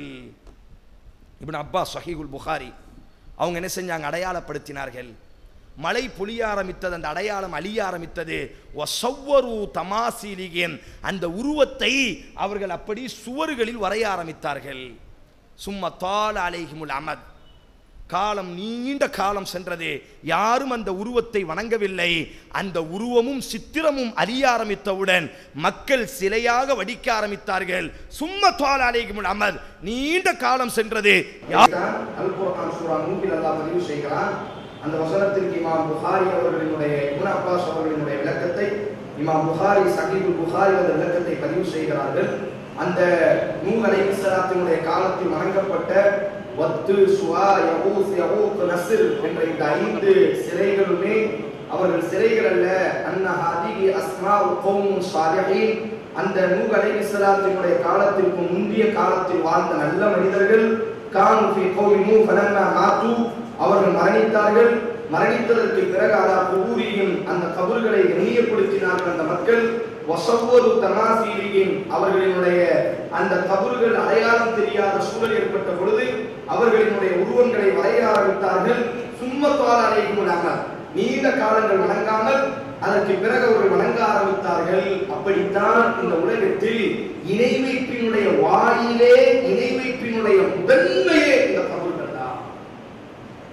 இப்னு அப்பாஸ் சஹீகுல் புகாரி அவங்க என்ன செஞ்சாங்க அடையாளப்படுத்தினார்கள் மழை பொழிய ஆரம்பித்தது அந்த அடையாளம் அழிய ஆரம்பித்தது ஒசவ்வரு தமாசீலிகின் அந்த உருவத்தை அவர்கள் அப்படி சுவர்களில் வரைய ஆரம்பித்தார்கள் சும்மா தால் அலைஹிமுல் அமத் காலம் நீண்ட காலம் சென்றது யாரும் அந்த உருவத்தை வணங்கவில்லை அந்த உருவமும் சித்திரமும் அறிய ஆரம்பித்தவுடன் மக்கள் சிலையாக வடிக்க ஆரம்பித்தார்கள் சும்மா துவால் அலைகுமுல் அமத் நீண்ட காலம் சென்றது அல் குர்ஆன் சூரா நூற்றில் அல்லாஹ் பதிவு செய்கிறான் அந்த வசனத்திற்கு இமாம் புகாரி அவர்களினுடைய இப்னு அப்பாஸ் அவர்களினுடைய விளக்கத்தை இமாம் புகாரி சஹீபுல் புகாரி அந்த விளக்கத்தை பதிவு செய்கிறார்கள் அந்த நூஹ் அலைஹிஸ்ஸலாத்தினுடைய காலத்தில் வணங்கப்பட்ட வத்து சுவா யகூஸ் யகூக் நஸ்ர் என்ற இந்த ஐந்து சிலைகளுமே அவர்கள் சிலைகள் அல்ல அன்னஹாதிகி அஸ்மா கௌமுன் சாலிஹீன் அந்த நூஹ் அலைஹிஸ்ஸலாத்தினுடைய காலத்திற்கு முந்தைய காலத்தில் வாழ்ந்த நல்ல மனிதர்கள் கானு ஃபி கௌமி நூஹ் ஃபலம்மா மாத்து அவர்கள் மரணித்தார்கள் மரணித்ததற்கு பிறகு அதா குபூரியும் அந்த கபர்களை கண்ணியப்படுத்தினார்கள் அந்த மக்கள் வசவ்வொரு தமாசீலியின் அவர்களினுடைய அந்த கபறுகள் அடையாளம் தெரியாத சூழல் ஏற்பட்ட பொழுது அவர்களினுடைய உருவங்களை வரைய ஆரம்பித்தார்கள் சும்மத்வார அலைக்கும் அமர் நீண்ட காலங்கள் வணங்காமல் அதற்கு பிறகு அவர்கள் வணங்க ஆரம்பித்தார்கள் அப்படித்தான் இந்த உலகத்தில் இணை வைப்பினுடைய வாயிலே இணை வைப்பினுடைய முதன்மையே இந்த கபர்கள் தான்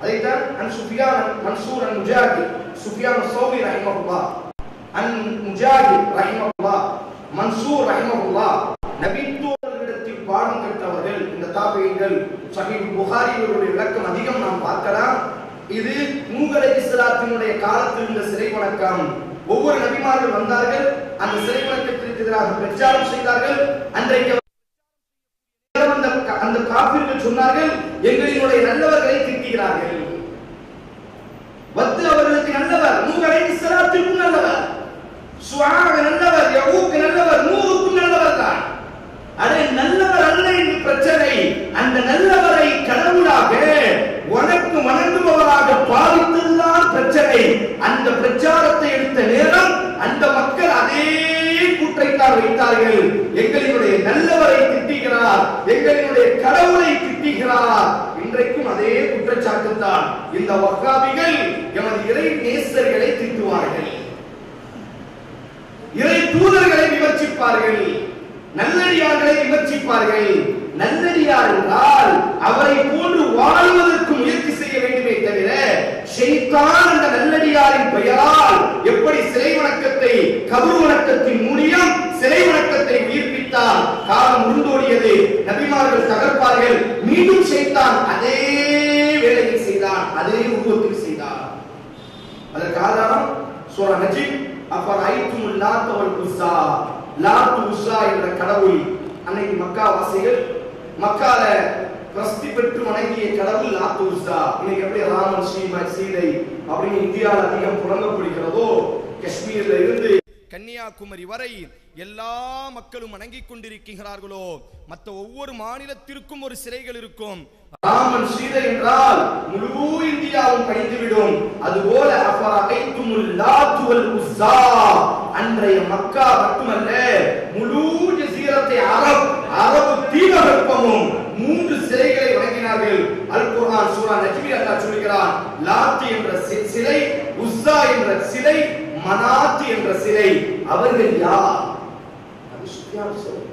அதைத்தான் அன் சுஃபியான் மன்சூர் அன் முஜாஹித் சுஃபியான் சௌபி ரஹிமஹுல்லாஹ் அன் முஜாஹித் ரஹிமஹுல்லாஹ் மன்சூர் ரஹிமஹுல்லாஹ் நபித்தோர்களிடத்தில் பாடம் கற்றவர்கள் இந்த தாபியங்கள் சஹீஹ் புகாரிகளுடைய விளக்கம் அதிகம் நாம் பார்க்கலாம் இது நூகலை இஸ்லாத்தினுடைய காலத்தில் இருந்த சிறை வணக்கம் ஒவ்வொரு நபிமார்கள் வந்தார்கள் அந்த சிறை வணக்கத்திற்கு எதிராக பிரச்சாரம் செய்தார்கள் அன்றைக்கு அந்த அந்த காப்பீர்கள் சொன்னார்கள் எங்களினுடைய நல்லவர்களை திட்டுகிறார்கள் வத்து அவர்களுக்கு நல்லவர் நூகலை இஸ்லாத்திற்கும் நல்லவர் சுவாக நல்லவர் யகூக்கு நல்லவர் நூறுக்கும் நல்லவர் தான் அடே நல்லவர் அல்ல என்று பிரச்சனை அந்த நல்லவரை கடவுளாக உனக்கு வணங்குபவராக பாவித்ததுதான் பிரச்சனை அந்த பிரச்சாரத்தை எடுத்த நேரம் அந்த மக்கள் அதே கூற்றைத்தான் வைத்தார்கள் எங்களினுடைய நல்லவரை திட்டுகிறார் எங்களினுடைய கடவுளை திட்டுகிறார் இன்றைக்கும் அதே குற்றச்சாட்டு தான் இந்த வக்காபிகள் எமது இறை நேசர்களை திட்டுவார்கள் இறை தூதர்களை விமர்சிப்பார்கள் நல்லடியார்களை விமர்சிப்பார்கள் நல்லடியார் என்றால் அவரை போன்று வாழ்வதற்கு முயற்சி செய்ய வேண்டுமே தவிர ஷைத்தான் அந்த நல்லடியாரின் பெயரால் எப்படி சிலை வணக்கத்தை கபர் வணக்கத்தின் மூலியம் சிலை வணக்கத்தை உயிர்ப்பித்தால் காலம் உருந்தோடியது நபிமார்கள் தகர்ப்பார்கள் மீண்டும் ஷைத்தான் அதே வேலையை செய்தான் அதே உருவத்தில் செய்தான் அதற்கு ஆதாரம் சூரா நஜீப் அப்ப ஐத்துமுல் லாத் வல் உஸ்ஸா லாத் உஸ்ஸா என்ற கடவுள் அன்னைக்கு மக்கா வாசிகள் மக்கால பிரஸ்தி பெற்று வணங்கிய கடவுள் லாத் உஸ்ஸா இன்னைக்கு எப்படி ராமன் ஸ்ரீமன் சீதை அப்படின்னு இந்தியாவில் அதிகம் புழங்கப்படுகிறதோ காஷ்மீர்ல இருந்து கன்னியாகுமரி வரை எல்லா மக்களும் வணங்கிக் கொண்டிருக்கிறார்களோ மற்ற ஒவ்வொரு மாநிலத்திற்கும் ஒரு சிலைகள் இருக்கும் ராமன் சீதை என்றால் முழு இந்தியாவும் கழிந்துவிடும் அதுபோல அஃபரைத்துமுல் லாத் வல் உஸ்ஸா அன்றைய மக்கா மட்டுமல்ல முழு ஜசீரத்தை அரப் அரபு தீபகற்பமும் மூன்று சிலைகளை வணங்கினார்கள் அல் குர்ஆன் சூரா நஜ்மி அல்லாஹ் சொல்கிறான் லாத் என்ற சி- சிலை உஸ்ஸா என்ற சிலை மனாத் என்ற சிலை அவர்கள் யார் அபு சுஃபியான் சொல்றார்.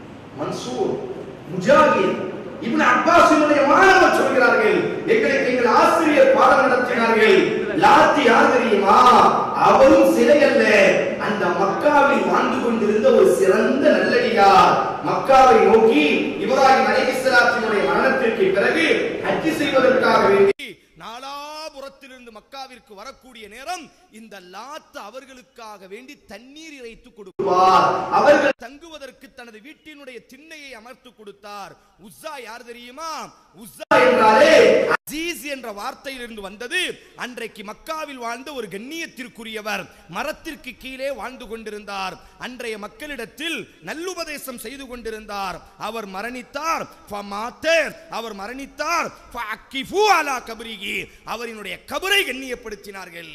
மன்சூர் முஜாஹித் இப்னு அப்பாஸினுடைய மாணவர் சொல்கிறார்கள் எங்களுக்கு எங்கள் ஆசிரியர் பாடம் நடத்தினார்கள் லாத்தி யார் தெரியுமா அவரும் சிலை அல்ல அந்த மக்காவில் வாழ்ந்து கொண்டிருந்த ஒரு சிறந்த நல்லடியார் மக்காவை நோக்கி இப்ராஹிம் அலைஹிஸ்ஸலாத்தினுடைய மரணத்திற்கு பிறகு ஹஜ் செய்வதற்காக வேண்டி நாலாபுரத்திலிருந்து மக்காவிற்கு வரக்கூடிய நேரம் இந்த லாத் அவர்களுக்காக வேண்டி தண்ணீர் இறைத்து கொடுப்பார் கொடுப்பார். அவர்கள் தங்குவதற்கு தனது வீட்டினுடைய திண்ணையை அமர்த்து கொடுத்தார் உஸ்ஸா யார் தெரியுமா உஸ்ஸா என்றாலே அசீஸ் என்ற வார்த்தையிலிருந்து வந்தது அன்றைக்கு மக்காவில் வாழ்ந்த ஒரு கண்ணியத்திற்குரியவர் மரத்திற்கு கீழே வாழ்ந்து கொண்டிருந்தார் அன்றைய மக்களிடத்தில் நல்லுபதேசம் செய்து கொண்டிருந்தார் அவர் மரணித்தார் ஃபமாத்த, அவர் மரணித்தார் ஃபஅக்கிஃபு அலா கபரிஹி. அவரினுடைய கபரை கண்ணியப்படுத்தினார்கள்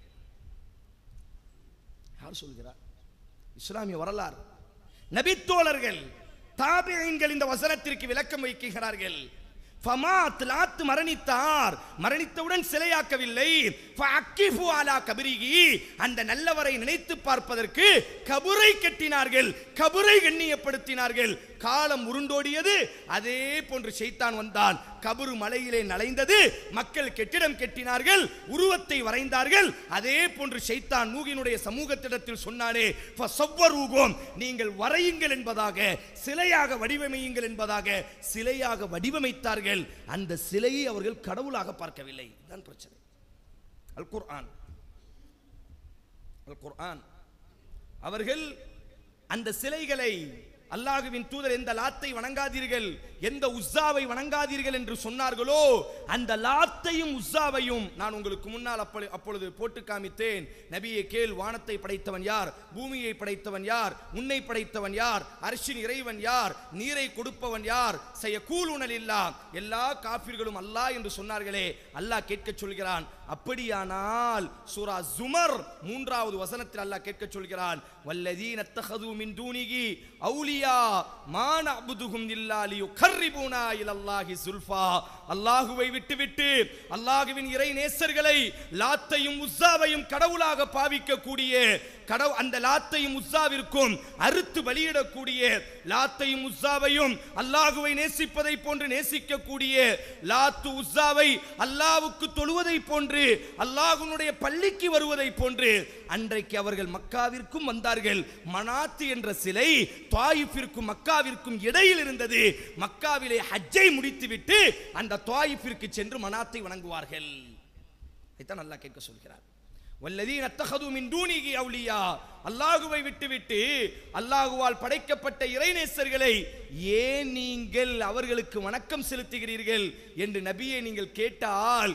யார் சொல்கிறார் இஸ்லாமிய வரலாறு நபித்தோழர்கள் தாபியீன்கள் இந்த வசனத்திற்கு விளக்கம் வைக்கிறார்கள் ஃபமாத் லாத் மரணித்தார் மரணித்தவுடன் சிலையாக்கவில்லை ஃபஅக்கிஃபு அலா கபரிஹி அந்த நல்லவரை நினைத்து பார்ப்பதற்கு கபரை கட்டினார்கள் கபரை கண்ணியப்படுத்தினார்கள் காலம் உருண்டோடியது அதே போன்று ஷைத்தான் வந்தான் கபரு மலையிலே நலைந்தது மக்கள் கெட்டிடம் கெட்டினார்கள் உருவத்தை வரைந்தார்கள் அதே போன்று ஷைத்தான் நூகினுடைய சமூகத்திடத்தில் சொன்னானே ஃபஸவ்வரூகும் நீங்கள் வரையுங்கள் என்பதாக சிலையாக வடிவமையுங்கள் என்பதாக சிலையாக வடிவமைத்தார்கள் அந்த சிலையை அவர்கள் கடவுளாக பார்க்கவில்லை இதுதான் பிரச்சனை அல் குர்ஆன் அல் குர்ஆன் அவர்கள் அந்த சிலைகளை அல்லாஹுவின் தூதர் எந்த லாத்தை வணங்காதீர்கள் எந்த உஸ்ஸாவை வணங்காதீர்கள் என்று சொன்னார்களோ அந்த லாத்தையும் உஸ்ஸாவையும் நான் உங்களுக்கு முன்னால் அப்பொழு- அப்பொழுது போட்டு காமித்தேன் நபியை கேள் வானத்தை படைத்தவன் யார் பூமியை படைத்தவன் யார் உன்னை படைத்தவன் யார் அரிசின் இறைவன் யார் நீரை கொடுப்பவன் யார் செய்ய கூலுணல் இல்லா எல்லா காபிர்களும் அல்லாஹ் என்று சொன்னார்களே அல்லாஹ் கேட்கச் சொல்கிறான் அப்படியானால் சூரா ஜுமர் மூன்றாவது வசனத்தில் அல்லாஹ் கேட்கச் சொல்கிறான் வல்லதீன தஹது மின் தூனிகி அவுலியா அவுலியா மா நஅபுதுஹும் இல்லா லியுகர்ரிபூனா இலல்லாஹி சுல்ஃபா அல்லாஹுவை விட்டுவிட்டு அல்லாஹுவின் இறை நேசர்களை லாத்தையும் உஸ்ஸாவையும் கடவுளாக பாவிக்கக்கூடிய கடவு அந்த லாத்தையும் உஸ்ஸாவிற்கும் அறுத்து பலியிடக்கூடிய லாத்தையும் உஸ்ஸாவையும் அல்லாஹுவை நேசிப்பதை போன்று நேசிக்கக்கூடிய லாத்து உஸ்ஸாவை அல்லாஹ்வுக்கு தொழுவதை போன்று அல்லாஹ்வுடைய பள்ளிக்கு வருவதை போன்று அன்றைக்கு அவர்கள் மக்காவிற்கும் வந்தார்கள் மனாத்து என்ற சிலை தாயிஃபிற்கும் மக்காவிற்கும் இடையில் இருந்தது மக்காவிலே ஹஜ்ஜை முடித்துவிட்டு அந்த தாயிஃபிற்கு சென்று மனாத்தை வணங்குவார்கள் இதைத்தான் நல்லா கேட்க சொல்கிறார் வல்லதீன அத்தகது மின் தூனிகி அவுலியா அல்லாஹுவை விட்டுவிட்டு அல்லாஹுவால் படைக்கப்பட்ட இறைநேசர்களை ஏன் நீங்கள் அவர்களுக்கு வணக்கம் செலுத்துகிறீர்கள் என்று நபியை நீங்கள் கேட்டால்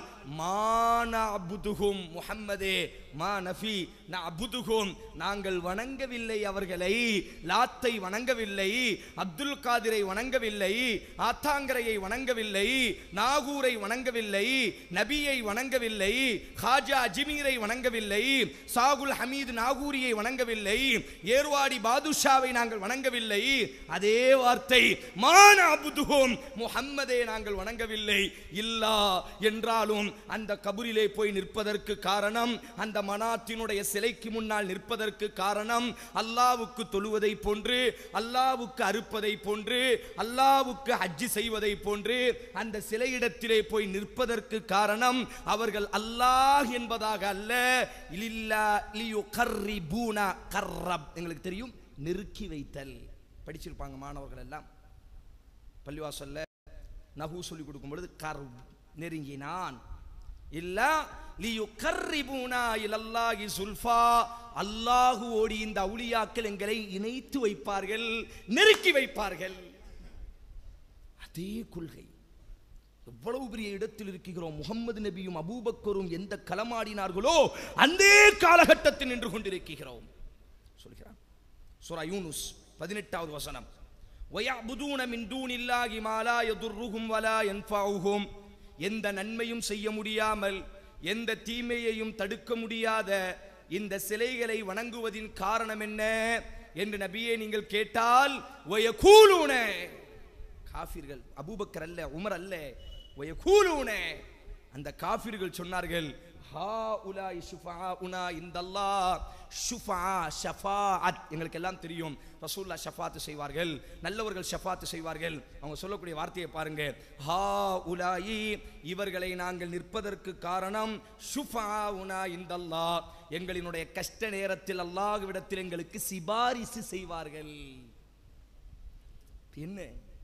மானா அபுதுகும் முஹம்மதே மா நபி அபுதுகும் நாங்கள் வணங்கவில்லை அவர்களை லாத்தை வணங்கவில்லை அப்துல் காதிரை வணங்கவில்லை ஆத்தாங்கரையை வணங்கவில்லை நாகூரை வணங்கவில்லை நபியை வணங்கவில்லை ஹாஜா அஜ்மீரை வணங்கவில்லை சாகுல் ஹமீது நாகூரியை வணங்கவில்லை ஏர்வாடி பாதுஷாவை நாங்கள் வணங்கவில்லை அதே வார்த்தை மான அபுதுகும் முஹம்மதே நாங்கள் வணங்கவில்லை இல்லா என்றாலும் அந்த கபரிலே போய் நிற்பதற்கு காரணம் அந்த மனாத்தினுடைய சிலைக்கு முன்னால் நிற்பதற்கு காரணம் அல்லாவுக்கு தொழுவதை போன்று அல்லாவுக்கு அறுப்பதை போன்று அல்லாவுக்கு ஹஜ்ஜி செய்வதை போன்று அந்த சிலையிடத்திலே போய் நிற்பதற்கு காரணம் அவர்கள் அல்லாஹ் என்பதாக அல்ல இலில்லா லியுகர்ரிபூனா கர்ரப் எங்களுக்கு தெரியும் நெருக்கி வைத்தல் படிச்சிருப்பாங்க மாணவர்கள் எல்லாம் பள்ளிவாசல்ல நஹு சொல்லி கொடுக்கும் பொழுது கர் நெருங்கினான் இல்ல லியுகர்ரிபூனா இலல்லாஹி சுல்ஃபா அல்லாஹுவோடு இந்த அவுலியாக்கள் எங்களை இணைத்து வைப்பார்கள் நெருக்கி வைப்பார்கள் அதே கொள்கை எவ்வளவு பெரிய இடத்தில் இருக்கிறோம் முகமது நபியும் அபூபக்கரும் எந்த களமாடினார்களோ அந்த காலகட்டத்தில் நின்று கொண்டிருக்கிறோம் சொல்கிறான் சூரா யூனுஸ் பதினெட்டாவது வசனம் வயபுதூன மின் தூனில்லாஹி மாலா யதுர்ருஹும் வலா யன்ஃபவுஹும் எந்த நன்மையும் செய்ய முடியாமல் எந்த தீமையையும் தடுக்க முடியாத இந்த சிலைகளை வணங்குவதின் காரணம் என்ன என்று நபியே நீங்கள் கேட்டால் வயகூலூன காஃபிர்கள் அபூபக்கர் அல்ல உமர் அல்ல வயகூலூன அந்த காஃபிர்கள் சொன்னார்கள் ஹா உலாய் ஷுஃபா உனா இந்தல்லா ஷுஃபா ஷஃபாஅத் எங்களுக்கு எல்லாம் தெரியும் ரசூல்லா ஷஃபாத்து செய்வார்கள் நல்லவர்கள் ஷஃபாத்து செய்வார்கள் அவங்க சொல்லக்கூடிய வார்த்தையை பாருங்க ஹா உலாயி இவர்களை நாங்கள் நிற்பதற்கு காரணம் ஷுஃபா உனா இந்தல்லா எங்களினுடைய கஷ்ட நேரத்தில் அல்லாஹ்விடத்தில் எங்களுக்கு சிபாரிசு செய்வார்கள் என்ன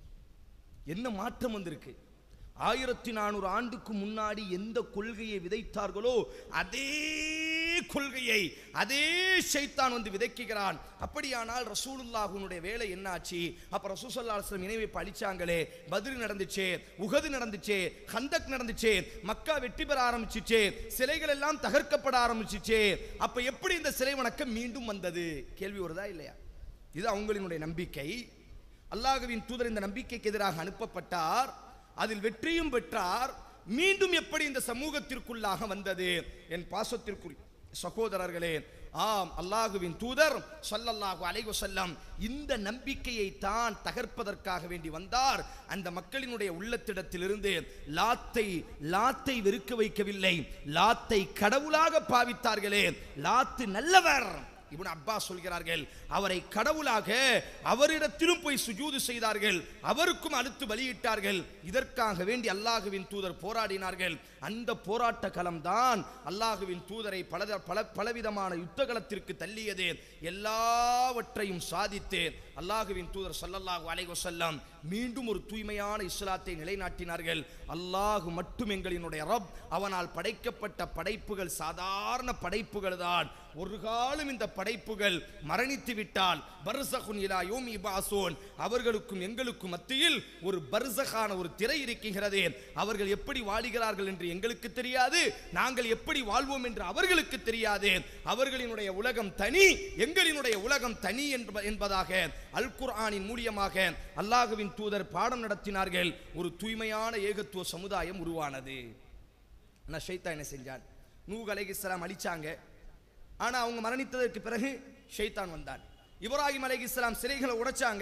என்ன மாற்றம் வந்திருக்கு ஆயிரத்தி நானூறு ஆண்டுக்கு முன்னாடி எந்த கொள்கையை விதைத்தார்களோ அதே கொள்கையை அதே ஷைத்தான் வந்து விதைக்குகிறான் அப்படியானால் ரசூலுல்லாஹுனுடைய வேலை என்னாச்சு அப்ப ரசூசல்லாஸ்லம் இணைவைப்பு அழிச்சாங்களே பதில் நடந்துச்சே உகது நடந்துச்சே ஹந்தக் நடந்துச்சே மக்கா வெற்றி பெற ஆரம்பிச்சுச்சே சிலைகள் எல்லாம் தகர்க்கப்பட ஆரம்பிச்சுச்சே அப்ப எப்படி இந்த சிலை வணக்கம் மீண்டும் வந்தது கேள்வி வருதா இல்லையா இது அவங்களினுடைய நம்பிக்கை அல்லாஹ்வின் தூதர் இந்த நம்பிக்கைக்கு எதிராக அனுப்பப்பட்டார் அதில் வெற்றியும் பெற்றார் மீண்டும் எப்படி இந்த சமூகத்திற்குள்ளாக வந்தது என் பாசத்திற்குள் சகோதரர்களே ஆம் அல்லாஹுவின் தூதர் ஸல்லல்லாஹு அலைஹி வஸல்லம் இந்த நம்பிக்கையை தான் தகர்ப்பதற்காக வேண்டி வந்தார் அந்த மக்களினுடைய உள்ளத்திடத்திலிருந்து லாத்தை லாத்தை வெறுக்க வைக்கவில்லை லாத்தை கடவுளாக பாவித்தார்களே லாத்து நல்லவர் இப்னு அப்பாஸ் சொல்கிறார்கள் அவரை கடவுளாக அவரிடத்திலும் போய் சுஜூது செய்தார்கள் அவருக்கும் அழுத்து பலியிட்டார்கள் இதற்காக வேண்டி அல்லாஹுவின் தூதர் போராடினார்கள் அந்த போராட்ட களம்தான் அல்லாஹுவின் தூதரை பல பல பலவிதமான யுத்த களத்திற்கு தள்ளியது எல்லாவற்றையும் சாதித்து அல்லாஹுவின் தூதர் ஸல்லல்லாஹு அலைஹி வஸல்லம் மீண்டும் ஒரு தூய்மையான இஸ்லாத்தை நிலைநாட்டினார்கள் அல்லாஹ் மட்டும் எங்களினுடைய ரப் அவனால் படைக்கப்பட்ட படைப்புகள் சாதாரண படைப்புகள் தான் ஒரு காலம் இந்த படைப்புகள் மரணித்து விட்டால் பர்சகுன் இலா யோம் இபாசோன் அவர்களுக்கும் எங்களுக்கும் மத்தியில் ஒரு பர்சகான ஒரு திரை இருக்கிறது அவர்கள் எப்படி வாழுகிறார்கள் என்று எங்களுக்கு தெரியாது நாங்கள் எப்படி வாழ்வோம் என்று அவர்களுக்கு தெரியாது அவர்களினுடைய உலகம் தனி எங்களினுடைய உலகம் தனி என்ப- என்பதாக அல் குர்ஆனின் மூலியமாக அல்லாஹுவின் தூதர் பாடம் நடத்தினார்கள் ஒரு தூய்மையான ஏகத்துவ சமுதாயம் உருவானது ஆனா ஷைத்தான் என்ன செஞ்சான் நூஹ் அலைஹிஸ்ஸலாம் அழிச்சாங்க ஆனா அவங்க மரணித்ததற்கு பிறகு ஷைத்தான் வந்தான் இப்ராஹிம் அலைஹிஸ்ஸலாம் சிறைகளை உடைச்சாங்க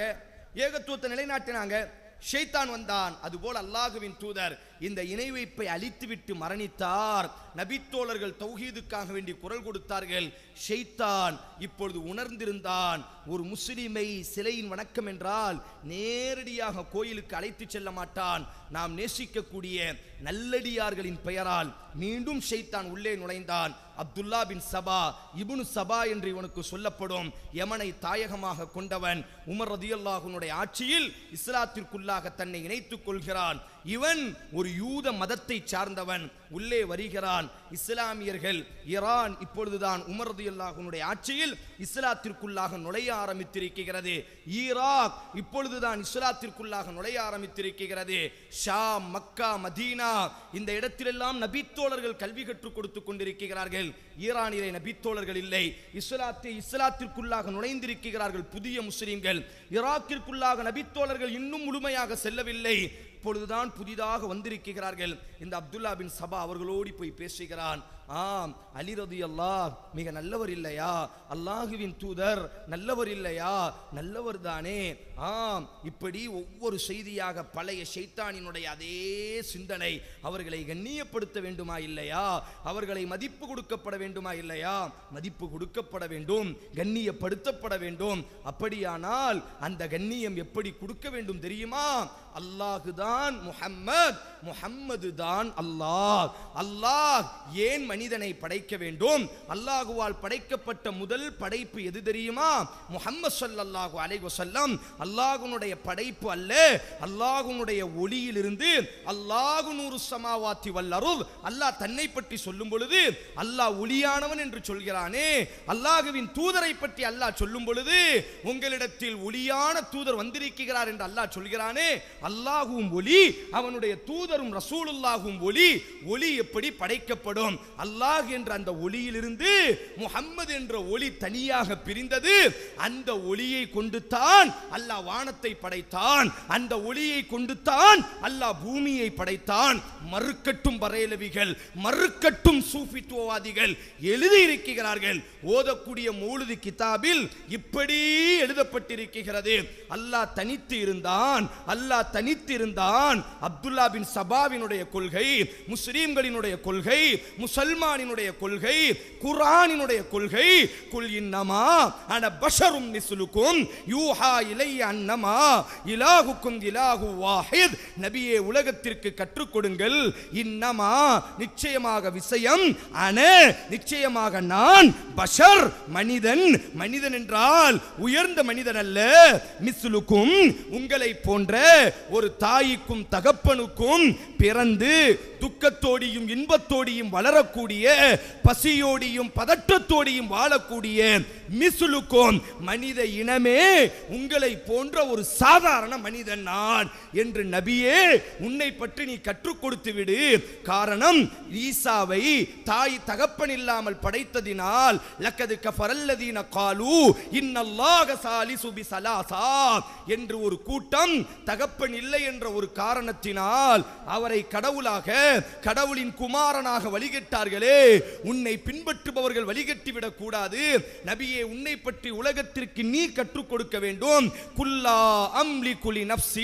ஏகத்துவத்தை நிலைநாட்டினாங்க ஷைத்தான் வந்தான் அதுபோல் அல்லாஹுவின் தூதர் இந்த இணை வைப்பை அழித்துவிட்டு மரணித்தார் நபித்தோழர்கள் தௌஹீதுக்காக வேண்டி குரல் கொடுத்தார்கள் ஷைத்தான் இப்பொழுது உணர்ந்திருந்தான் ஒரு முஸ்லிமை சிலையின் வணக்கம் என்றால் நேரடியாக கோயிலுக்கு அழைத்து செல்ல மாட்டான் நாம் நேசிக்கக்கூடிய நல்லடியார்களின் பெயரால் மீண்டும் ஷைத்தான் உள்ளே நுழைந்தான் அப்துல்லா பின் சபா இப்னு சபா என்று இவனுக்கு சொல்லப்படும் யமனை தாயகமாக கொண்டவன் உமர் ரதியல்லாஹுனுடைய ஆட்சியில் இஸ்லாத்திற்குள்ளாக தன்னை இணைத்துக் கொள்கிறான் இவன் ஒரு யூத மதத்தை சார்ந்தவன் உள்ளே வருகிறான் இஸ்லாமியர்கள் ஈரான் இப்பொழுதுதான் உமர் ரதியல்லாஹுனுடைய ஆட்சியில் இஸ்லாத்திற்குள்ளாக நுழைய ஆரம்பித்திருக்கிறது ஈராக் இப்பொழுதுதான் இஸ்லாத்திற்குள்ளாக நுழைய ஆரம்பித்திருக்கிறது ஷாம் மக்கா மதீனா இந்த இடத்திலெல்லாம் நபித்தோழர்கள் கல்வி கற்றுக் கொடுத்துக் கொண்டிருக்கிறார்கள் ஈரானிலே நபித்தோழர்கள் இல்லை இஸ்லாத்தை இஸ்லாத்திற்குள்ளாக நுழைந்திருக்கிறார்கள் புதிய முஸ்லிம்கள் ஈராக்கிற்குள்ளாக நபித்தோழர்கள் இன்னும் முழுமையாக செல்லவில்லை இப்பொழுதுதான் புதிதாக வந்திருக்கிறார்கள் இந்த அப்துல்லா பின் சபா அவர்களோடு போய் பேசுகிறான் ஆம் அலி ரதி அல்லாஹ் மிக நல்லவர் இல்லையா அல்லாஹுவின் தூதர் நல்லவர் இல்லையா நல்லவர் தானே ஆம் இப்படி ஒவ்வொரு செய்தியாக பழைய ஷைத்தானினுடைய அதே சிந்தனை அவர்களை கண்ணியப்படுத்த வேண்டுமா இல்லையா அவர்களை மதிப்பு கொடுக்கப்பட வேண்டுமா இல்லையா மதிப்பு கொடுக்கப்பட வேண்டும் கண்ணியப்படுத்தப்பட வேண்டும் அப்படியானால் அந்த கண்ணியம் எப்படி கொடுக்க வேண்டும் தெரியுமா அல்லாஹு தான் முஹம்மத் முஹம்மது தான் அல்லாஹ் அல்லாஹ் ஏன் மனிதனை படைக்க வேண்டும் அல்லாஹுவால் படைக்கப்பட்ட முதல் படைப்பு எது தெரியுமா முஹம்மது ஸல்லல்லாஹு அலைஹி வஸல்லம் அல்லாஹ்வுடைய படைப்பு அல்ல அல்லாஹ்வுடைய ஒளியிலிருந்து அல்லாஹு நூறு சமாவாத்தி வல்லருள் அல்லாஹ் தன்னை பற்றி சொல்லும் பொழுது அல்லாஹ் ஒளியானவன் என்று சொல்கிறானே அல்லாஹுவின் தூதரை பற்றி அல்லாஹ் சொல்லும் பொழுது உங்களிடத்தில் ஒளியான தூதர் வந்திருக்கிறார் என்று அல்லாஹ் சொல்கிறானே அல்லாஹுவும் ஒளி அவனுடைய தூதரும் ரசூலுல்லாஹும் ஒளி ஒளி எப்படி படைக்கப்படும் அல்லாஹ் என்ற அந்த ஒளியிலிருந்து முஹம்மது என்ற ஒளி தனியாக பிரிந்தது அந்த ஒளியை கொண்டு தான் அல்லாஹ் வானத்தை படைத்தான் அந்த ஒளியை கொண்டு தான் அல்லாஹ் பூமியை படைத்தான் மறுக்கட்டும் பரேலவிகள் மறுக்கட்டும் சூஃபித்துவவாதிகள் எழுதியிருக்கிறார்கள் ஓதக்கூடிய மௌலுதி கிதாபில் இப்படி எழுதப்பட்டிருக்கிறது அல்லாஹ் தனித்து இருந்தான் அல்லாஹ் தனித்து இருந்தான் அப்துல்லா பின் சபாவினுடைய கொள்கை முஸ்லீம்களினுடைய கொள்கை முசல்மானினுடைய கொள்கை குர்ஆனினுடைய கொள்கை குல் இன்னமா அன பஷரும் மிஸ்லுக்கும் யூஹா இலைய அன்னமா இலாகுக்கும் இலாகு வாஹித் நபியே உலகத்திற்கு கற்றுக் கொடுங்கள் இன்னமா நிச்சயமாக விஷயம் அன நிச்சயமாக நான் பஷர் மனிதன் மனிதன் என்றால் உயர்ந்த மனிதன் அல்ல மிஸ்லுக்கும் உங்களை போன்ற ஒரு தாய்க்கும் தகப்பனுக்கும் பிறந்து துக்கத்தோடியும் இன்பத்தோடியும் வளரக்கூடிய பசியோடியும் பதட்டத்தோடியும் வாழக்கூடிய மிசுலுக்கும் மனித இனமே உங்களை போன்ற ஒரு சாதாரண மனிதன் நான் என்று நபியே உன்னை பற்றி நீ கற்றுக் கொடுத்து விடு காரணம் ஈசாவை தாய் தகப்பன் இல்லாமல் படைத்ததினால் லக்கது கஃபரல்லதீன காலு இன்னல்லாக சாலிசு பிஸலாசா என்று ஒரு கூட்டம் தகப்பன் இல்லை என்ற ஒரு காரணத்தினால் அவரை கடவுளாக கடவுளின் குமாரனாக வழிகட்டார்களே உன்னை பின்பற்றுபவர்கள் வழிகட்டி விடக் கூடாது நபியே உன்னை பற்றி உலகத்திற்கு நீ கற்றுக் கொடுக்க வேண்டும் குல்லா அம்லி குலி நப்சி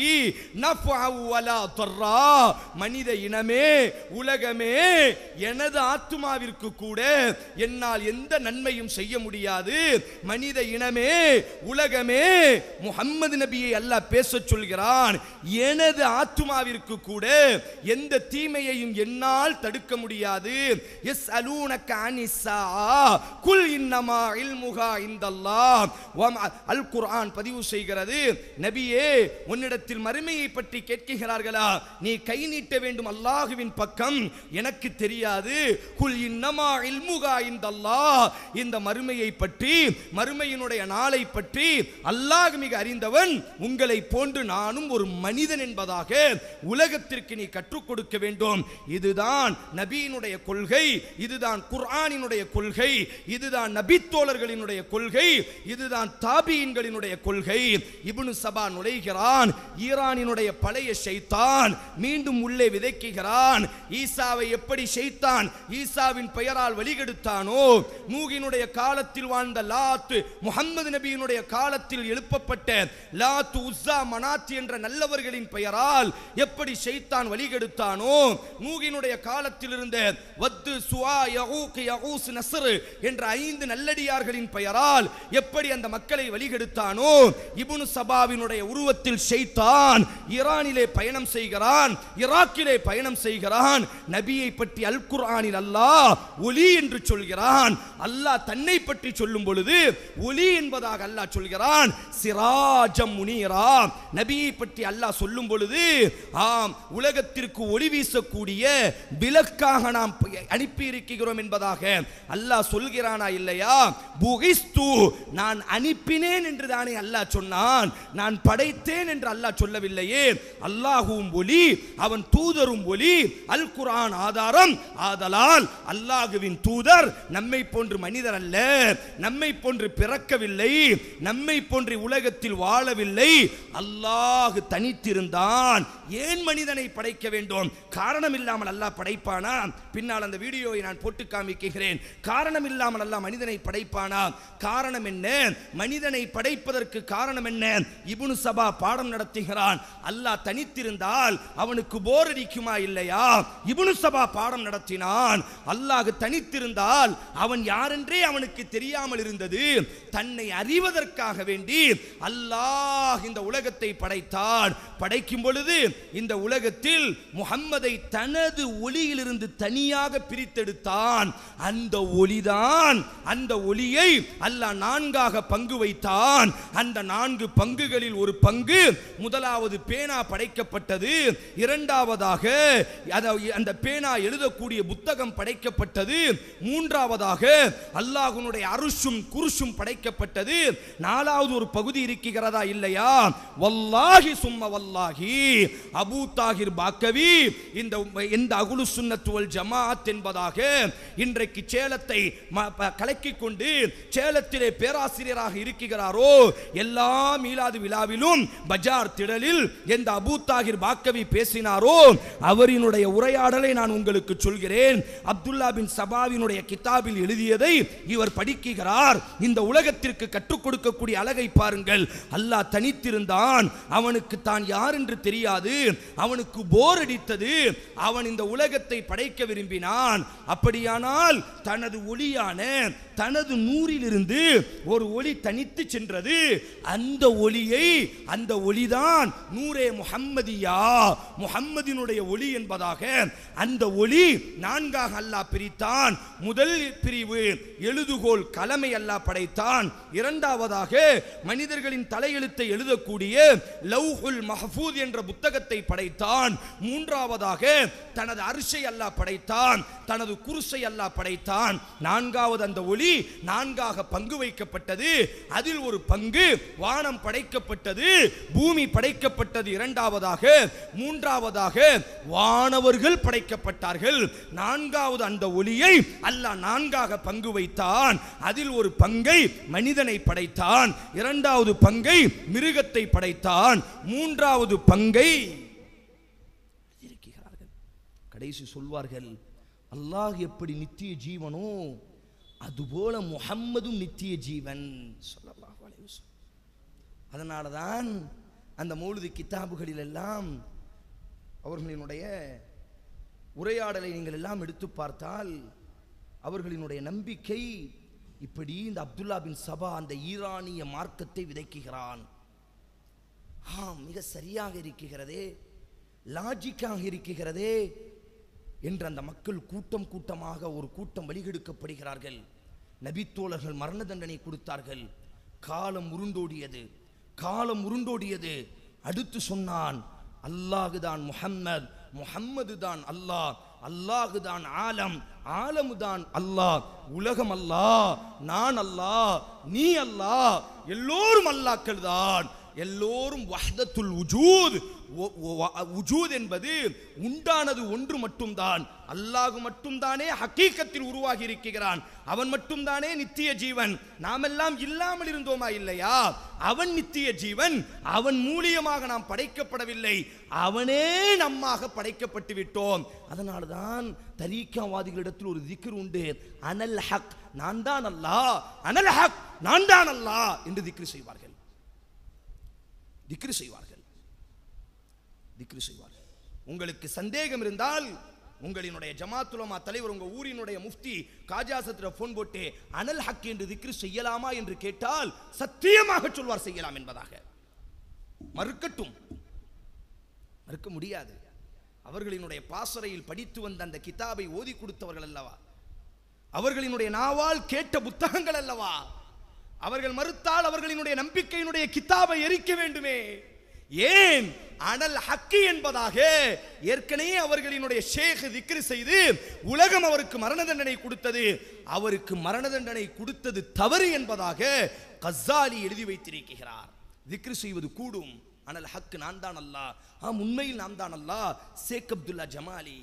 நஃபஅு வலா தர்ரா மனித இனமே உலகமே எனது ஆத்துமாவிற்கு கூட என்னால் எந்த நன்மையும் செய்ய முடியாது மனித இனமே உலகமே முஹம்மது நபியை அல்லாஹ் பேசச் சொல்கிறான் எனது ஆத்துமாவிற்கு கூட எந்த தீமையையும் என்னால் தடுக்க முடியாது எஸ் அலூனக்க அனிசா குல் இன்னமா இல்முகா இந்தல்லாஹ் வம் அல் குர்ஆன் பதிவு செய்கிறது நபியே உன்னிடத்தில் மறுமையை பற்றி கேட்கிறார்களா நீ கை நீட்ட வேண்டும் அல்லாஹுவின் பக்கம் எனக்கு தெரியாது குல் இன்னமா இல்முகா இந்தல்லாஹ் இந்த மறுமையை பற்றி மறுமையினுடைய நாளை பற்றி அல்லாஹ் மிக அறிந்தவன் உங்களை போன்று நானும் ஒரு மனிதன் என்பதாக உலகத்திற்கு நீ கற்றுக் கற்றுக் கொடுக்க வேண்டும் இதுதான் நபியினுடைய கொள்கை இதுதான் குர்ஆனினுடைய கொள்கை இதுதான் நபித்தோழர்களினுடைய கொள்கை இதுதான் தாபியின்களினுடைய கொள்கை இப்னு சபா நுழைகிறான் ஈரானினுடைய பழைய ஷைத்தான் மீண்டும் உள்ளே விதைக்குகிறான் ஈசாவை எப்படி ஷைத்தான் ஈசாவின் பெயரால் வழிகெடுத்தானோ நூகினுடைய காலத்தில் வாழ்ந்த லாத் முகம்மது நபியினுடைய காலத்தில் எழுப்பப்பட்ட லாத் உஸ்ஸா மனாத் என்ற நல்லவர்களின் பெயரால் எப்படி ஷைத்தான் வழிகெடுத்தானோ நூகினுடைய காலத்தில் இருந்த வத்து சுவா யகூக் யகூஸ் நஸ்ர் என்ற ஐந்து நல்லடியார்களின் பெயரால் எப்படி அந்த மக்களை வழிகெடுத்தானோ இப்னு சபாவினுடைய உருவத்தில் ஷைத்தான் ஈரானிலே பயணம் செய்கிறான் ஈராக்கிலே பயணம் செய்கிறான் நபியை பற்றி அல் குர்ஆனில் அல்லாஹ் ஒலி என்று சொல்கிறான் அல்லாஹ் தன்னை பற்றி சொல்லும் பொழுது ஒலி என்பதாக அல்லாஹ் சொல்கிறான் சிராஜம் முனீரா நபியை பற்றி அல்லாஹ் சொல்லும் பொழுது ஆம் உலகத்திற்கு ஒளி வீசக்கூடிய விளக்காக நாம் அனுப்பி இருக்கிறோம் என்பதாக அல்லாஹ் சொல்கிறானா இல்லையா புகிஸ்து நான் அனுப்பினேன் என்று தானே அல்லாஹ் சொன்னான் நான் படைத்தேன் என்று அல்லாஹ் சொல்லவில்லையே அல்லாஹுவும் ஒளி அவன் தூதரும் ஒளி அல் குர்ஆன் ஆதாரம் ஆதலால் அல்லாஹுவின் தூதர் நம்மை போன்று மனிதர் அல்ல நம்மை போன்று பிறக்கவில்லை நம்மை போன்று உலகத்தில் வாழவில்லை அல்லாஹ் தனித்திருந்தான் ஏன் மனிதனை படைக்க வேண்டும் காரணம் இல்லாமல் அல்லாஹ் படைப்பானா பின்னால் அந்த வீடியோவை நான் போட்டு காமிக்கிறேன் காரணம் இல்லாமல் அல்லாஹ் மனிதனை படைப்பானா காரணம் என்ன மனிதனை படைப்பதற்கு காரணம் என்ன இப்னு சபா பாடம் நடத்துகிறான் அல்லாஹ் தனித்திருந்தால் அவனுக்கு போர் அடிக்குமா இல்லையா இப்னு சபா பாடம் நடத்தினான் அல்லாஹ் தனித்திருந்தால் அவன் யாரென்றே அவனுக்கு தெரியாமல் இருந்தது தன்னை அறிவதற்காக வேண்டி அல்லாஹ் இந்த உலகத்தை படைத்தான் படைக்கும் பொழுது இந்த உலகத்தில் முகம்மதை தனது ஒளியிலிருந்து தனியாக பிரித்தெடுத்தான் அந்த ஒளிதான் அந்த ஒளியை அல்லாஹ் நான்காக பங்கு வைத்தான் அந்த நான்கு பங்குகளில் ஒரு பங்கு முதலாவது பேனா படைக்கப்பட்டது இரண்டாவதாக அதாவது அந்த பேனா எழுதக்கூடிய புத்தகம் படைக்கப்பட்டது மூன்றாவதாக அல்லாஹ்வுடைய அருஷும் குருஷும் படைக்கப்பட்டது நாலாவது ஒரு பகுதி இருக்கிறதா இல்லையா வல்லாஹி சும்ம வல்லாஹி அபூ தாகிர் பாக்கவி இந்த இந்த அகுலு சுன்னத்து வல் ஜமாஅத் என்பதாக இன்றைக்கு சேலத்தை ம- ப- கலக்கிக் கொண்டு சேலத்திலே பேராசிரியராக இருக்கிறாரோ எல்லா மீலாது விழாவிலும் பஜார் திடலில் எந்த அபூ தாகிர் பாக்கவி பேசினாரோ அவரினுடைய உரையாடலை நான் உங்களுக்கு சொல்கிறேன் அப்துல்லா பின் சபாவினுடைய கிதாபில் எழுதியதை இவர் படிக்கிறார் இந்த உலகத்திற்கு கற்றுக் கொடுக்கக்கூடிய அழகை பாருங்கள் அல்லாஹ் தனித்திருந்தான் அவனுக்கு தான் யார் என்று தெரியாது அவனுக்கு போர் அடித்தது அவன் இந்த உலகத்தை படைக்க விரும்பினான் அப்படியானால் தனது ஒளியான தனது நூறிலிருந்து ஒரு ஒளி தனித்து சென்றது அந்த ஒளியை அந்த ஒளிதான் நூரே முஹம்மதியா முஹம்மதினுடைய ஒளி என்பதாக அந்த ஒளி நான்காக அல்லாஹ் பிரித்தான் முதல் பிரிவு எழுதுகோல் கலமை அல்லாஹ் படைத்தான் இரண்டாவதாக மனிதர்களின் தலையெழுத்தை எழுதக்கூடிய லவ்ஹுல் மஹ்ஃபூத் என்ற புத்தகத்தை படைத்தான் மூன்றாவதாக தனது அரிசை அல்லாஹ் படைத்தான் தனது குருசை அல்லாஹ் படைத்தான் நான்காவது அந்த ஒளி நான்காக பங்கு வைக்கப்பட்டது அதில் ஒரு பங்கு வானம் படைக்கப்பட்டது பூமி படைக்கப்பட்டது இரண்டாவதாக மூன்றாவதாக வானவர்கள் படைக்கப்பட்டார்கள் நான்காவது அந்த ஒளியை அல்லாஹ் நான்காக பங்கு வைத்தான் அதில் ஒரு பங்கை மனிதனை படைத்தான் இரண்டாவது பங்கை மிருகத்தை படைத்தான் மூன்றாவது பங்கை இருக்கிறார்கள் கடைசி சொல்வார்கள் அல்லாஹ் எப்படி நித்திய ஜீவனோ அதுபோல முஹம்மதும் நித்திய ஜீவன் ஸல்லல்லாஹு அலைஹி வஸல்லம் அதனால தான் அந்த மௌலுதி கித்தாபுகளில் எல்லாம் அவர்களினுடைய உரையாடலை நீங்கள் எல்லாம் எடுத்து பார்த்தால் அவர்களினுடைய நம்பிக்கை இப்படி இந்த அப்துல்லா பின் சபா அந்த ஈரானிய மார்க்கத்தை விதைக்குகிறான் ஆம் மிக சரியாக இருக்கிறதே லாஜிக்காக இருக்கிறதே என்று அந்த மக்கள் கூட்டம் கூட்டமாக ஒரு கூட்டம் வழிகெடுக்கப்படுகிறார்கள் நபித்தோழர்கள் மரண தண்டனை கொடுத்தார்கள் காலம் உருண்டோடியது காலம் உருண்டோடியது அடுத்து சொன்னான் அல்லாஹு தான் முஹம்மத் முஹம்மது தான் அல்லாஹ் அல்லாஹு தான் ஆலம் ஆலமு தான் அல்லாஹ் உலகம் அல்லாஹ் நான் அல்லாஹ் நீ அல்லாஹ் எல்லோரும் அல்லாக்கள் தான் எல்லோரும் வஹ்தத்துல் உஜூத் ஒ- ஒ- உஜூத் என்பது உண்டானது ஒன்று மட்டும்தான் அல்லாஹ் மட்டும்தானே ஹக்கீக்கத்தில் உருவாகி இருக்கிறான் அவன் மட்டும்தானே நித்திய ஜீவன் நாமெல்லாம் இல்லாமல் இருந்தோமா இல்லையா அவன் நித்திய ஜீவன் அவன் மூலியமாக நாம் படைக்கப்படவில்லை அவனே நம்மாக படைக்கப்பட்டு விட்டோம் அதனால்தான் தரீக்காவாதிகளிடத்தில் ஒரு திக்ர் உண்டு அனல் ஹக் நான் தான் அல்லாஹ் அனல் ஹக் நான் தான் அல்லாஹ் என்று திக்ரு செய்வார்கள் திக்ரு செய்வார்கள் திக்ரு செய்வார்கள் உங்களுக்கு சந்தேகம் இருந்தால் உங்களினுடைய ஜமாத்துலமா தலைவர் உங்க ஊரினுடைய முஃப்தி காஜாசத்துல போன் போட்டு அனல் ஹக் என்று திக்ரு செய்யலாமா என்று கேட்டால் சத்தியமாக சொல்வார் செய்யலாம் என்பதாக மறுக்கட்டும் மறுக்க முடியாது அவர்களினுடைய பாசறையில் படித்து வந்த அந்த கிதாபை ஓதி கொடுத்தவர்கள் அல்லவா அவர்களினுடைய நாவால் கேட்ட புத்தகங்கள் அல்லவா அவர்கள் மறுத்தால் அவர்களினுடைய நம்பிக்கையினுடைய கிதாபை எரிக்க வேண்டுமே ஏன் அனல் ஹக்கி என்பதாக ஏற்கனவே அவர்களினுடைய ஷேக் திக்ரு செய்து உலகம் அவருக்கு மரண தண்டனை கொடுத்தது அவருக்கு மரண தண்டனை கொடுத்தது தவறு என்பதாக கஸ்ஸாலி எழுதி வைத்திருக்கிறார் திக்ரு செய்வது கூடும் அனல் ஹக்கு நான் தான் அல்லாஹ் ஆம் உண்மையில் நாம் தான் அல்லாஹ் ஷேக் அப்துல்லா ஜமாலி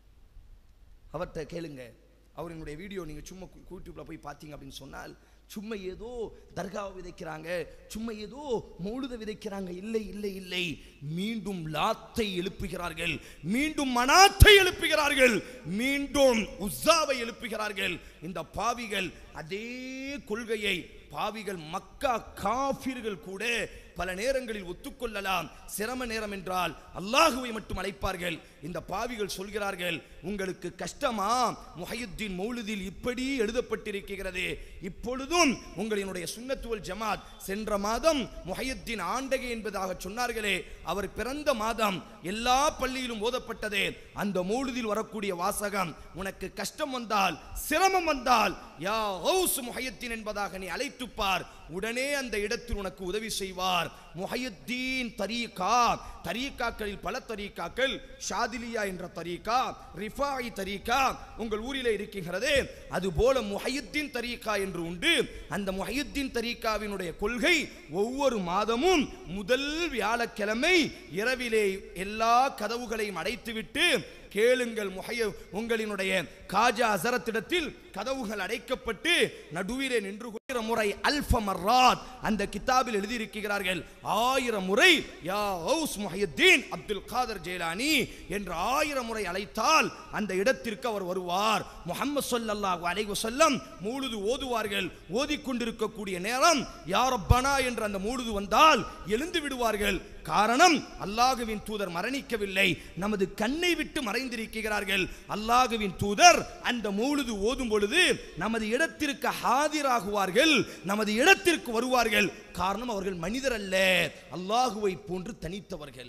அவர்கிட்ட கேளுங்க அவரினுடைய வீடியோ நீங்க சும்மா கு- யூடியூப்ல போய் பார்த்தீங்க அப்படின்னு சொன்னால் சும்மா ஏதோ தர்காவை விதைக்கிறாங்க சும்மா ஏதோ மௌலுத விதைக்கிறாங்க இல்லை இல்லை இல்லை மீண்டும் லாத்தை எழுப்புகிறார்கள் மீண்டும் மனாத்தை எழுப்புகிறார்கள் மீண்டும் உஸ்ஸாவை எழுப்புகிறார்கள் இந்த பாவிகள் அதே கொள்கையை பாவிகள் மக்கா காஃபிர்கள் கூட பல நேரங்களில் ஒத்துக்கொள்ளலாம் சிரம நேரம் என்றால் அல்லாஹுவை மட்டும் அழைப்பார்கள் இந்த பாவிகள் சொல்கிறார்கள் உங்களுக்கு கஷ்டமா முஹையுத்தீன் மௌலுதில் இப்படி எழுதப்பட்டிருக்கிறது இப்பொழுதும் உங்களினுடைய சுன்னத்துவல் ஜமாத் சென்ற மாதம் முஹையுத்தீன் ஆண்டகை என்பதாக சொன்னார்களே அவர் பிறந்த மாதம் எல்லா பள்ளியிலும் ஓதப்பட்டது அந்த மௌலுதில் வரக்கூடிய வாசகம் உனக்கு கஷ்டம் வந்தால் சிரமம் வந்தால் யா ஹவுஸ் முஹையுத்தீன் என்பதாக நீ அழைத்துப் பார் உடனே அந்த இடத்தில் உனக்கு உதவி செய்வார் முஹையுத்தீன் தரீகா தரீகாக்களில் பல தரீகாக்கள் ஷாதிலியா என்ற தரீகா ரிஃபாயி தரீகா உங்கள் ஊரிலே இருக்கின்றது அதுபோல முஹையுத்தீன் தரீகா என்று உண்டு அந்த முஹையுத்தீன் தரீகாவினுடைய கொள்கை ஒவ்வொரு மாதமும் முதல் வியாழக்கிழமை இரவிலே எல்லா கதவுகளையும் அடைத்துவிட்டு கேளுங்கள் முஹைய உங்களினுடைய காஜா அசரத்திடத்தில் கதவுகள் அடைக்கப்பட்டு நடுவிலே நின்று ஆயிரம் முறை அல்ஃப மர்ராத் அந்த கிதாபில் எழுதியிருக்கிறார்கள் ஆயிரம் முறை யா ஹவுஸ் முஹையுத்தீன் அப்துல் காதர் ஜெயலானி என்று ஆயிரம் முறை அழைத்தால் அந்த இடத்திற்கு அவர் வருவார் முஹம்மது ஸல்லல்லாஹு அலைஹி வஸல்லம் மூழுது ஓதுவார்கள் ஓதிக்கொண்டிருக்கக்கூடிய நேரம் யா ரப்பனா என்று அந்த மூழுது வந்தால் எழுந்து விடுவார்கள் காரணம் அல்லாஹுவின் தூதர் மரணிக்கவில்லை நமது கண்ணை விட்டு மறைந்திருக்கிறார்கள் அல்லாஹுவின் தூதர் அந்த மூழுது ஓதும் பொழுது நமது இடத்திற்கு ஆதிராகுவார்கள் நமது இடத்திற்கு வருவார்கள் காரணம் அவர்கள் மனிதர் அல்ல அல்லாஹுவை போன்று தனித்தவர்கள்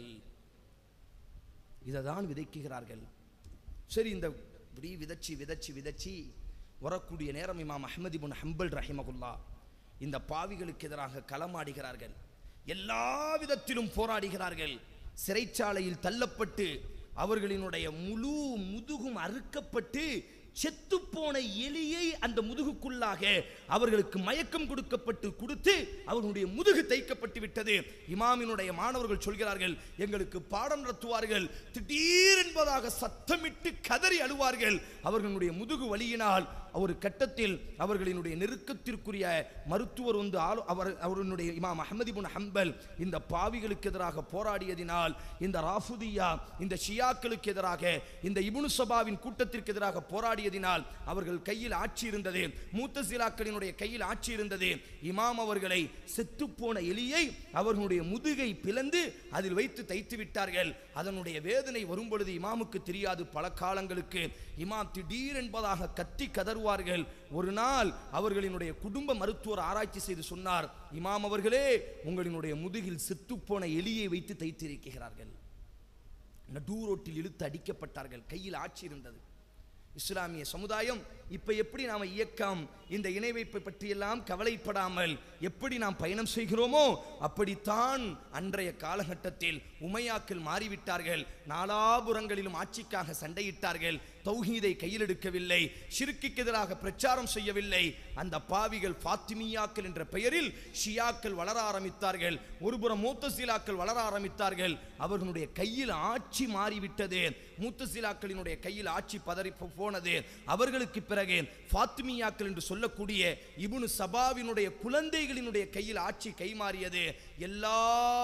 இதை தான் விதைக்குகிறார்கள் சரி இந்த இப்படி விதைச்சி விதைச்சி விதைச்சி வரக்கூடிய நேரம் இமாம் அஹ்மதி புன் ஹம்பல் ரஹிமகுல்லா இந்த பாவிகளுக்கு எதிராக களமாடுகிறார்கள் எல்லா விதத்திலும் போராடுகிறார்கள் சிறைச்சாலையில் தள்ளப்பட்டு அவர்களினுடைய முழு முதுகும் அறுக்கப்பட்டு செத்துப்போன எலியை அந்த முதுகுக்குள்ளாக அவர்களுக்கு மயக்கம் கொடுக்கப்பட்டு கொடுத்து அவர்களுடைய முதுகு தைக்கப்பட்டு விட்டது இமாமினுடைய மாணவர்கள் சொல்கிறார்கள் எங்களுக்கு பாடம் நடத்துவார்கள் திடீர் என்பதாக சத்தமிட்டு கதறி அழுவார்கள் அவர்களுடைய முதுகு வலியினால் ஒரு கட்டத்தில் அவர்களினுடைய நெருக்கத்திற்குரிய மருத்துவர் வந்து ஆலோ அவர் அவருடைய இமாம் அஹமதி புன் ஹம்பல் இந்த பாவிகளுக்கு எதிராக போராடியதினால் இந்த ராஃபுதியா இந்த ஷியாக்களுக்கு எதிராக இந்த இபுனு சபாவின் கூட்டத்திற்கு எதிராக போராடியதினால் அவர்கள் கையில் ஆட்சி இருந்தது மூத்த சிலாக்களினுடைய கையில் ஆட்சி இருந்தது இமாம் அவர்களை செத்துப்போன எலியை அவர்களுடைய முதுகை பிளந்து அதில் வைத்து தைத்து விட்டார்கள் அதனுடைய வேதனை வரும் பொழுது இமாமுக்கு தெரியாது பல காலங்களுக்கு இமாம் திடீர் என்பதாக கத்தி கதறுவார்கள் ஒரு நாள் அவர்களினுடைய குடும்ப மருத்துவர் ஆராய்ச்சி செய்து சொன்னார் இமாம் அவர்களே உங்களினுடைய முதுகில் செத்துப்போன எலியை வைத்து தைத்திருக்கிறார்கள் நடூரோட்டில் இழுத்து அடிக்கப்பட்டார்கள் கையில் ஆட்சி இருந்தது இஸ்லாமிய சமுதாயம் இப்ப எப்படி நாம இயக்கம் இந்த இணை வைப்பை பற்றியெல்லாம் கவலைப்படாமல் எப்படி நாம் பயணம் செய்கிறோமோ அப்படித்தான் அன்றைய காலகட்டத்தில் உமையாக்கள் மாறிவிட்டார்கள் நாலாபுரங்களிலும் ஆட்சிக்காக சண்டையிட்டார்கள் தௌஹீதை கையில் எடுக்கவில்லை ஷிர்க்குக்கு எதிராக பிரச்சாரம் செய்யவில்லை அந்த பாவிகள் ஃபாத்திமியாக்கள் என்ற பெயரில் ஷியாக்கள் வளர ஆரம்பித்தார்கள் ஒருபுறம் மூத்தசீலாக்கள் வளர ஆரம்பித்தார்கள் அவர்களுடைய கையில் ஆட்சி மாறிவிட்டது மூத்தசீலாக்களினுடைய கையில் ஆட்சி பதறி போ- போனது அவர்களுக்கு பிறகு ஃபாத்திமியாக்கள் என்று சொல்லக்கூடிய இப்னு சபாவினுடைய குழந்தைகளினுடைய கையில் ஆட்சி கைமாறியது எல்லா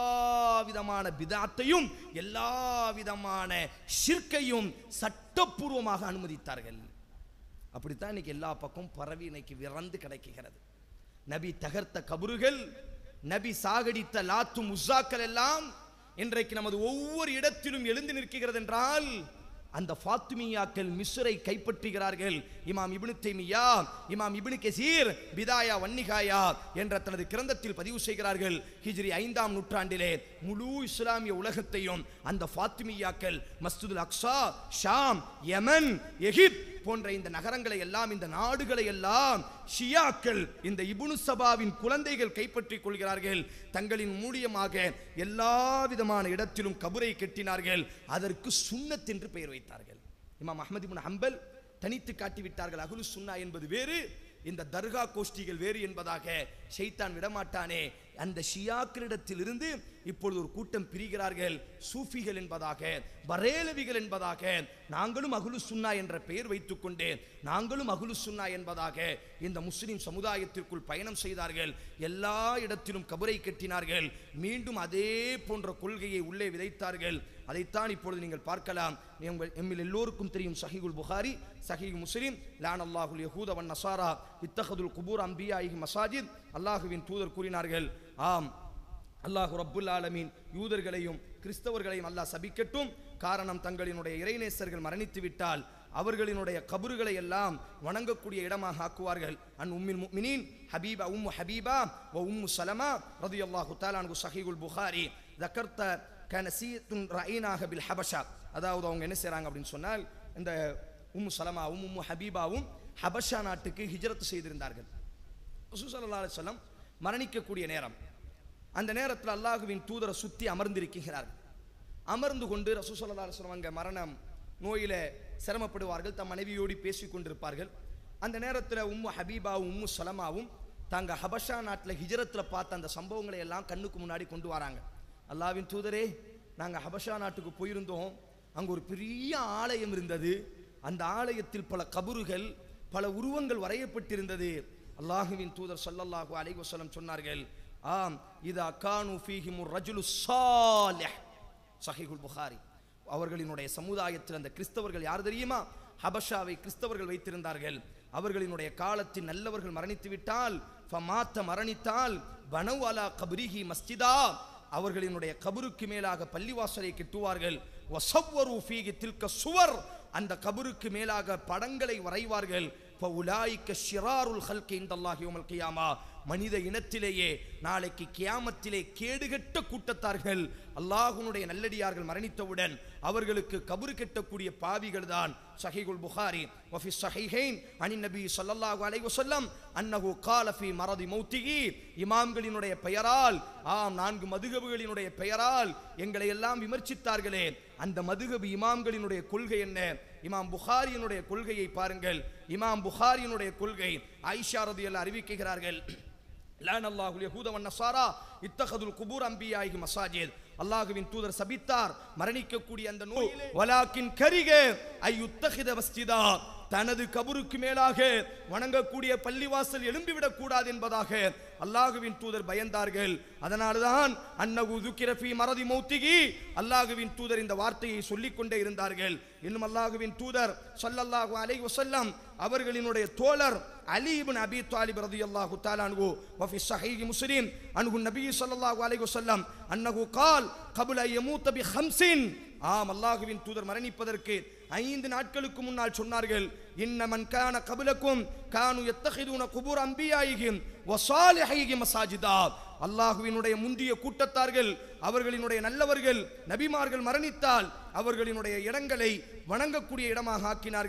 விதமான பிதாத்தையும் எல்லா விதமான ஷிர்க்கையும் சட்டப்பூர்வமாக அனுமதித்தார்கள் அப்படித்தான் இன்னைக்கு எல்லா பக்கம் பரவி இன்னைக்கு விறந்து கிடைக்குகிறது நபி தகர்த்த கபறுகள் நபி சாகடித்த லாத்து முஸ்ஸாக்கள் எல்லாம் இன்றைக்கு நமது ஒவ்வொரு இடத்திலும் எழுந்து நிற்கிறது என்றால் அந்த ஃபாத்திமியாக்கள் மிஸ்ரை கைப்பற்றுகிறார்கள் இமாம் இப்னு தைமியா இமாம் இப்னு கெசீர் பிதாயா வன்னிகாயா என்ற தனது கிரந்தத்தில் பதிவு செய்கிறார்கள் ஹிஜ்ரி ஐந்தாம் நூற்றாண்டிலே முழு இஸ்லாமிய உலகத்தையும் அந்த ஃபாத்திமியாக்கள் மஸ்ஜிதுல் அக்ஸா ஷாம் யமன் எகிப்த் போன்ற இந்த நகரங்களை எல்லாம் இந்த நாடுகளை எல்லாம் ஷியாக்கள் இந்த இபுனு சபாவின் குழந்தைகள் கைப்பற்றிக் கொள்கிறார்கள் தங்களின் மூலியமாக எல்லா விதமான இடத்திலும் கபரை கட்டினார்கள் அதற்கு சுன்னத் என்று பெயர் வைத்தார்கள் இமாம் அஹ்மது இப்னு ஹம்பல் தனித்து காட்டிவிட்டார்கள் அகுலு சுன்னா என்பது வேறு இந்த தர்கா கோஷ்டிகள் வேறு என்பதாக ஷைத்தான் விடமாட்டானே அந்த ஷியாக்களிடத்திலிருந்து இப்பொழுது ஒரு கூட்டம் பிரிகிறார்கள் சூஃபிகள் என்பதாக பரேலவிகள் என்பதாக நாங்களும் அகுலு சுன்னா என்ற பெயர் வைத்துக்கொண்டு நாங்களும் அகுலு சுன்னா என்பதாக இந்த முஸ்லிம் சமுதாயத்திற்குள் பயணம் செய்தார்கள் எல்லா இடத்திலும் கபரை கட்டினார்கள் மீண்டும் அதே போன்ற கொள்கையை உள்ளே விதைத்தார்கள் அதைத்தான் இப்பொழுது நீங்கள் பார்க்கலாம் உங்கள் எம்மில் எல்லோருக்கும் தெரியும் சஹீகுல் புகாரி சஹீஹ் முஸ்லிம் லான் அல்லாஹுல் யஹூத வன் நசாரா இத்தஹதுல் குபூர் அம்பியாஹி மசாஜித் அல்லாஹுவின் தூதர் கூறினார்கள் ஆம் அல்லாஹ் ரப்புல் ஆலமீன் யூதர்களையும் கிறிஸ்தவர்களையும் அல்லாஹ் சபிக்கட்டும் காரணம் தங்களினுடைய இறைநேசர்கள் மரணித்து விட்டால் அவர்களினுடைய கபறுகளை எல்லாம் வணங்கக்கூடிய இடமாக ஆக்குவார்கள் அன் உம்மில் முஃமினீன் ஹபீபா உம்மு ஹபீபா வ உம்மு சலமா ரதியல்லாஹு தஆலா அன்ஹு சஹீஹுல் புகாரி ذكرت கனசீத்துன் ரஈனாக பில் ஹபஷா அதாவது அவங்க என்ன செய்றாங்க அப்படின்னு சொன்னால் இந்த உம்மு சலமாவும் உம்மு ஹபீபாவும் ஹபஷா நாட்டுக்கு ஹிஜ்ரத் செய்திருந்தார்கள் ரசூல் ஸல்லல்லாஹு அலைஹி வஸல்லம் மரணிக்கக்கூடிய நேரம் அந்த நேரத்தில் அல்லாஹுவின் தூதரை சுற்றி அமர்ந்திருக்கிறார்கள் அமர்ந்து கொண்டு ரசூல் ஸல்லல்லாஹு அலைஹி வஸல்லம் அங்கே மரணம் நோயில சிரமப்படுவார்கள் தம் மனைவியோடு பேசிக் கொண்டிருப்பார்கள் அந்த நேரத்தில் உம்மு ஹபீபாவும் உம்மு சலமாவும் தாங்க ஹபஷா நாட்டில் ஹிஜரத்தில் பார்த்த அந்த சம்பவங்களை எல்லாம் கண்ணுக்கு முன்னாடி கொண்டு வராங்க அல்லாவின் தூதரே நாங்கள் ஹபஷா நாட்டுக்கு போயிருந்தோம் அங்கே ஒரு பெரிய ஆலயம் இருந்தது அந்த ஆலயத்தில் பல கபறுகள் பல உருவங்கள் வரையப்பட்டிருந்தது அல்லாஹுவின் தூதர் ஸல்லல்லாஹு அலைஹி வஸல்லம் சொன்னார்கள் ஆம் இது அக்கானு ஃபீஹிமு ரஜுலு சாலிஹ் சஹீஹுல் புகாரி அவர்களினுடைய சமுதாயத்தில் அந்த கிறிஸ்தவர்கள் யார் தெரியுமா ஹபஷாவை கிறிஸ்தவர்கள் வைத்திருந்தார்கள் அவர்களினுடைய காலத்தில் நல்லவர்கள் மரணித்து விட்டால் ஃபமாத்த மரணித்தால் பனவ் அலா கபரிஹி மஸ்ஜிதா அவர்களினுடைய கபருக்கு மேலாக பள்ளிவாசலை கட்டுவார்கள் வசவ்வரு ஃபீஹி தில்க சுவர் அந்த கபருக்கு மேலாக படங்களை வரைவார்கள் ஃபஉலாயிக்க ஷிராருல் ஹல்கி இந்தல்லாஹி யௌமல் கியாமா மனித இனத்திலேயே நாளைக்கு கியாமத்திலே கேடுகெட்ட கூட்டத்தார்கள் அல்லாஹ்வுடைய நல்லடியார்கள் மரணித்தவுடன் அவர்களுக்கு கபரு கெட்டக்கூடிய பாவிகள் தான் சஹீகுல் புகாரி வஃபி ஸஹீஹைன் அனி நபி ஸல்லல்லாஹு அலைஹி வஸல்லம் அன்னஹு கால ஃபீ மரதி மௌத்திஹி இமாம்களினுடைய பெயரால் ஆம் நான்கு மதுகபுகளினுடைய பெயரால் எங்களை எல்லாம் விமர்சித்தார்களே அந்த மதுகபு இமாம்களினுடைய கொள்கை என்ன இமாம் புகாரியினுடைய கொள்கையை பாருங்கள் இமாம் புகாரியினுடைய கொள்கை ஆயிஷா ரதியல்லாஹு அறிவிக்கிறார்கள் லான் அல்லாஹுல் யஹூத வன் நஸாரா இத்தகதுல் குபூர் அம்பியாஹி மசாஜித் அல்லாஹுவின் தூதர் சபித்தார் மரணிக்கக்கூடிய அந்த நோயிலே வலாக்கின் கரிக ஐ உத்தகித மஸ்ஜிதா தனது கபருக்கு மேலாக வணங்கக்கூடிய பள்ளிவாசல் எழும்பிவிடக் கூடாது என்பதாக அல்லாஹுவின் தூதர் பயந்தார்கள் அதனால்தான் அன்னகு துக்கிரஃபி மறதி மௌத்திகி அல்லாஹுவின் தூதர் இந்த வார்த்தையை சொல்லிக் கொண்டே இருந்தார்கள் இன்னும் அல்லாஹுவின் தூதர் ஸல்லல்லாஹு அலைஹி வஸல்லம் அவர்களினுடைய தோழர் அலி இப்னு அபி தாலிப் ரலியல்லாஹு தஆலா அன்ஹு வஃபி ஸஹீஹ் முஸ்லிம் அன்ஹு நபி ஸல்லல்லாஹு அலைஹி வஸல்லம் அன்னஹு கால் قبل أن يموت بخمس ஆம் அல்லாஹுவின் தூதர் மரணிப்பதற்கு ஐந்து நாட்களுக்கு முன்னால் சொன்னார்கள் இன்னமன் கான கபிலக்கும் கானு எத்தகிதுன குபூர் அம்பியாயிகிம் வசாலிஹைகி மசாஜிதா அல்லாஹுவினுடைய முந்திய கூட்டத்தார்கள் அவர்களினுடைய நல்லவர்கள் நபிமார்கள் மரணித்தால் அவர்களினுடைய இடங்களை வணங்கக்கூடிய இடமாக ஆக்கினார்கள்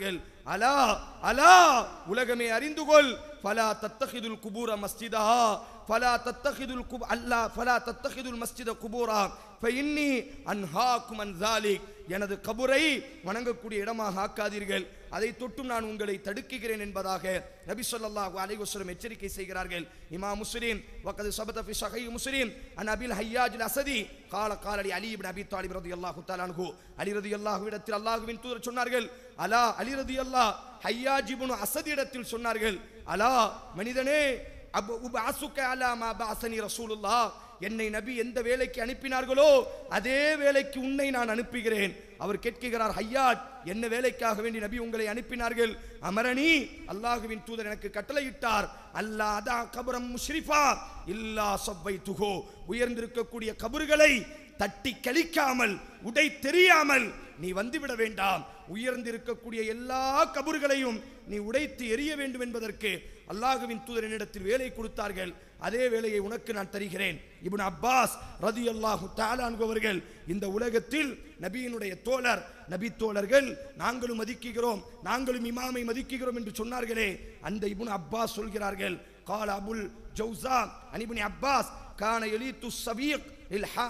அலா அலா உலகமே அறிந்து கொள் ஃபலா தத்தஹிதுல் குபூர மஸ்ஜிதா ஃபலா தத்தஹிதுல் குப் அல்லா ஃபலா தத்தஹிதுல் மஸ்ஜித குபூரா ஃபஇன்னி அன்ஹாக்கும் அன் ذلك எனது கபரை வணங்கக்கூடிய இடமாக ஆக்காதீர்கள் அதை தொட்டும் நான் உங்களை தடுக்குகிறேன் என்பதாக நபி ஸல்லல்லாஹு அலைஹி வஸல்லம் எச்சரிக்கை செய்கிறார்கள் இமாம் முஸ்லிம் வகது சபத ஃபி ஸஹீஹ் முஸ்லிம் அன் அபில் ஹய்யாஜ் அல் அஸதி قال قال لي علي بن ابي طالب رضي الله تعالى عنه அலி ரலியல்லாஹு இடத்தில் அல்லாஹ்வின் தூதர் சொன்னார்கள் அலா அலி ரலியல்லாஹ் ஹய்யாஜ் இப்னு அஸத் இடத்தில் சொன்னார்கள் அலா மனிதனே அபு உபஅசுக அலா மா பஅஸனி ரசூலுல்லாஹ் என்னை நபி எந்த வேலைக்கு அனுப்பினார்களோ அதே வேலைக்கு உன்னை நான் அனுப்புகிறேன் அவர் கேட்கிறார் ஹையாட் என்ன வேலைக்காக வேண்டி நபி உங்களை அனுப்பினார்கள் அமரணி அல்லாஹுவின் தூதர் எனக்கு கட்டளையிட்டார் அல்லா அதா கபரம் முஷ்ரிஃபா இல்லா சவ்வை துகோ உயர்ந்திருக்கக்கூடிய கபறுகளை தட்டி கழிக்காமல் உடை தெரியாமல் நீ வந்துவிட வேண்டாம் உயர்ந்திருக்கக்கூடிய எல்லா கபறுகளையும் நீ உடைத்து எரிய வேண்டும் என்பதற்கு அல்லாஹுவின் தூதரினிடத்தில் வேலை கொடுத்தார்கள் அதே வேலையை உனக்கு நான் தருகிறேன் இப்னு அப்பாஸ் ரதி அல்லாஹு அவர்கள் இந்த உலகத்தில் நபியினுடைய தோழர் நபி தோழர்கள் நாங்களும் மதிக்குகிறோம் நாங்களும் இமாமை மதிக்குகிறோம் என்று சொன்னார்களே அந்த இப்னு அப்பாஸ் சொல்கிறார்கள் கால அபுல் ஜௌசா அனிபுனி அப்பாஸ் கான எலித்து சபீக் இல் ஹா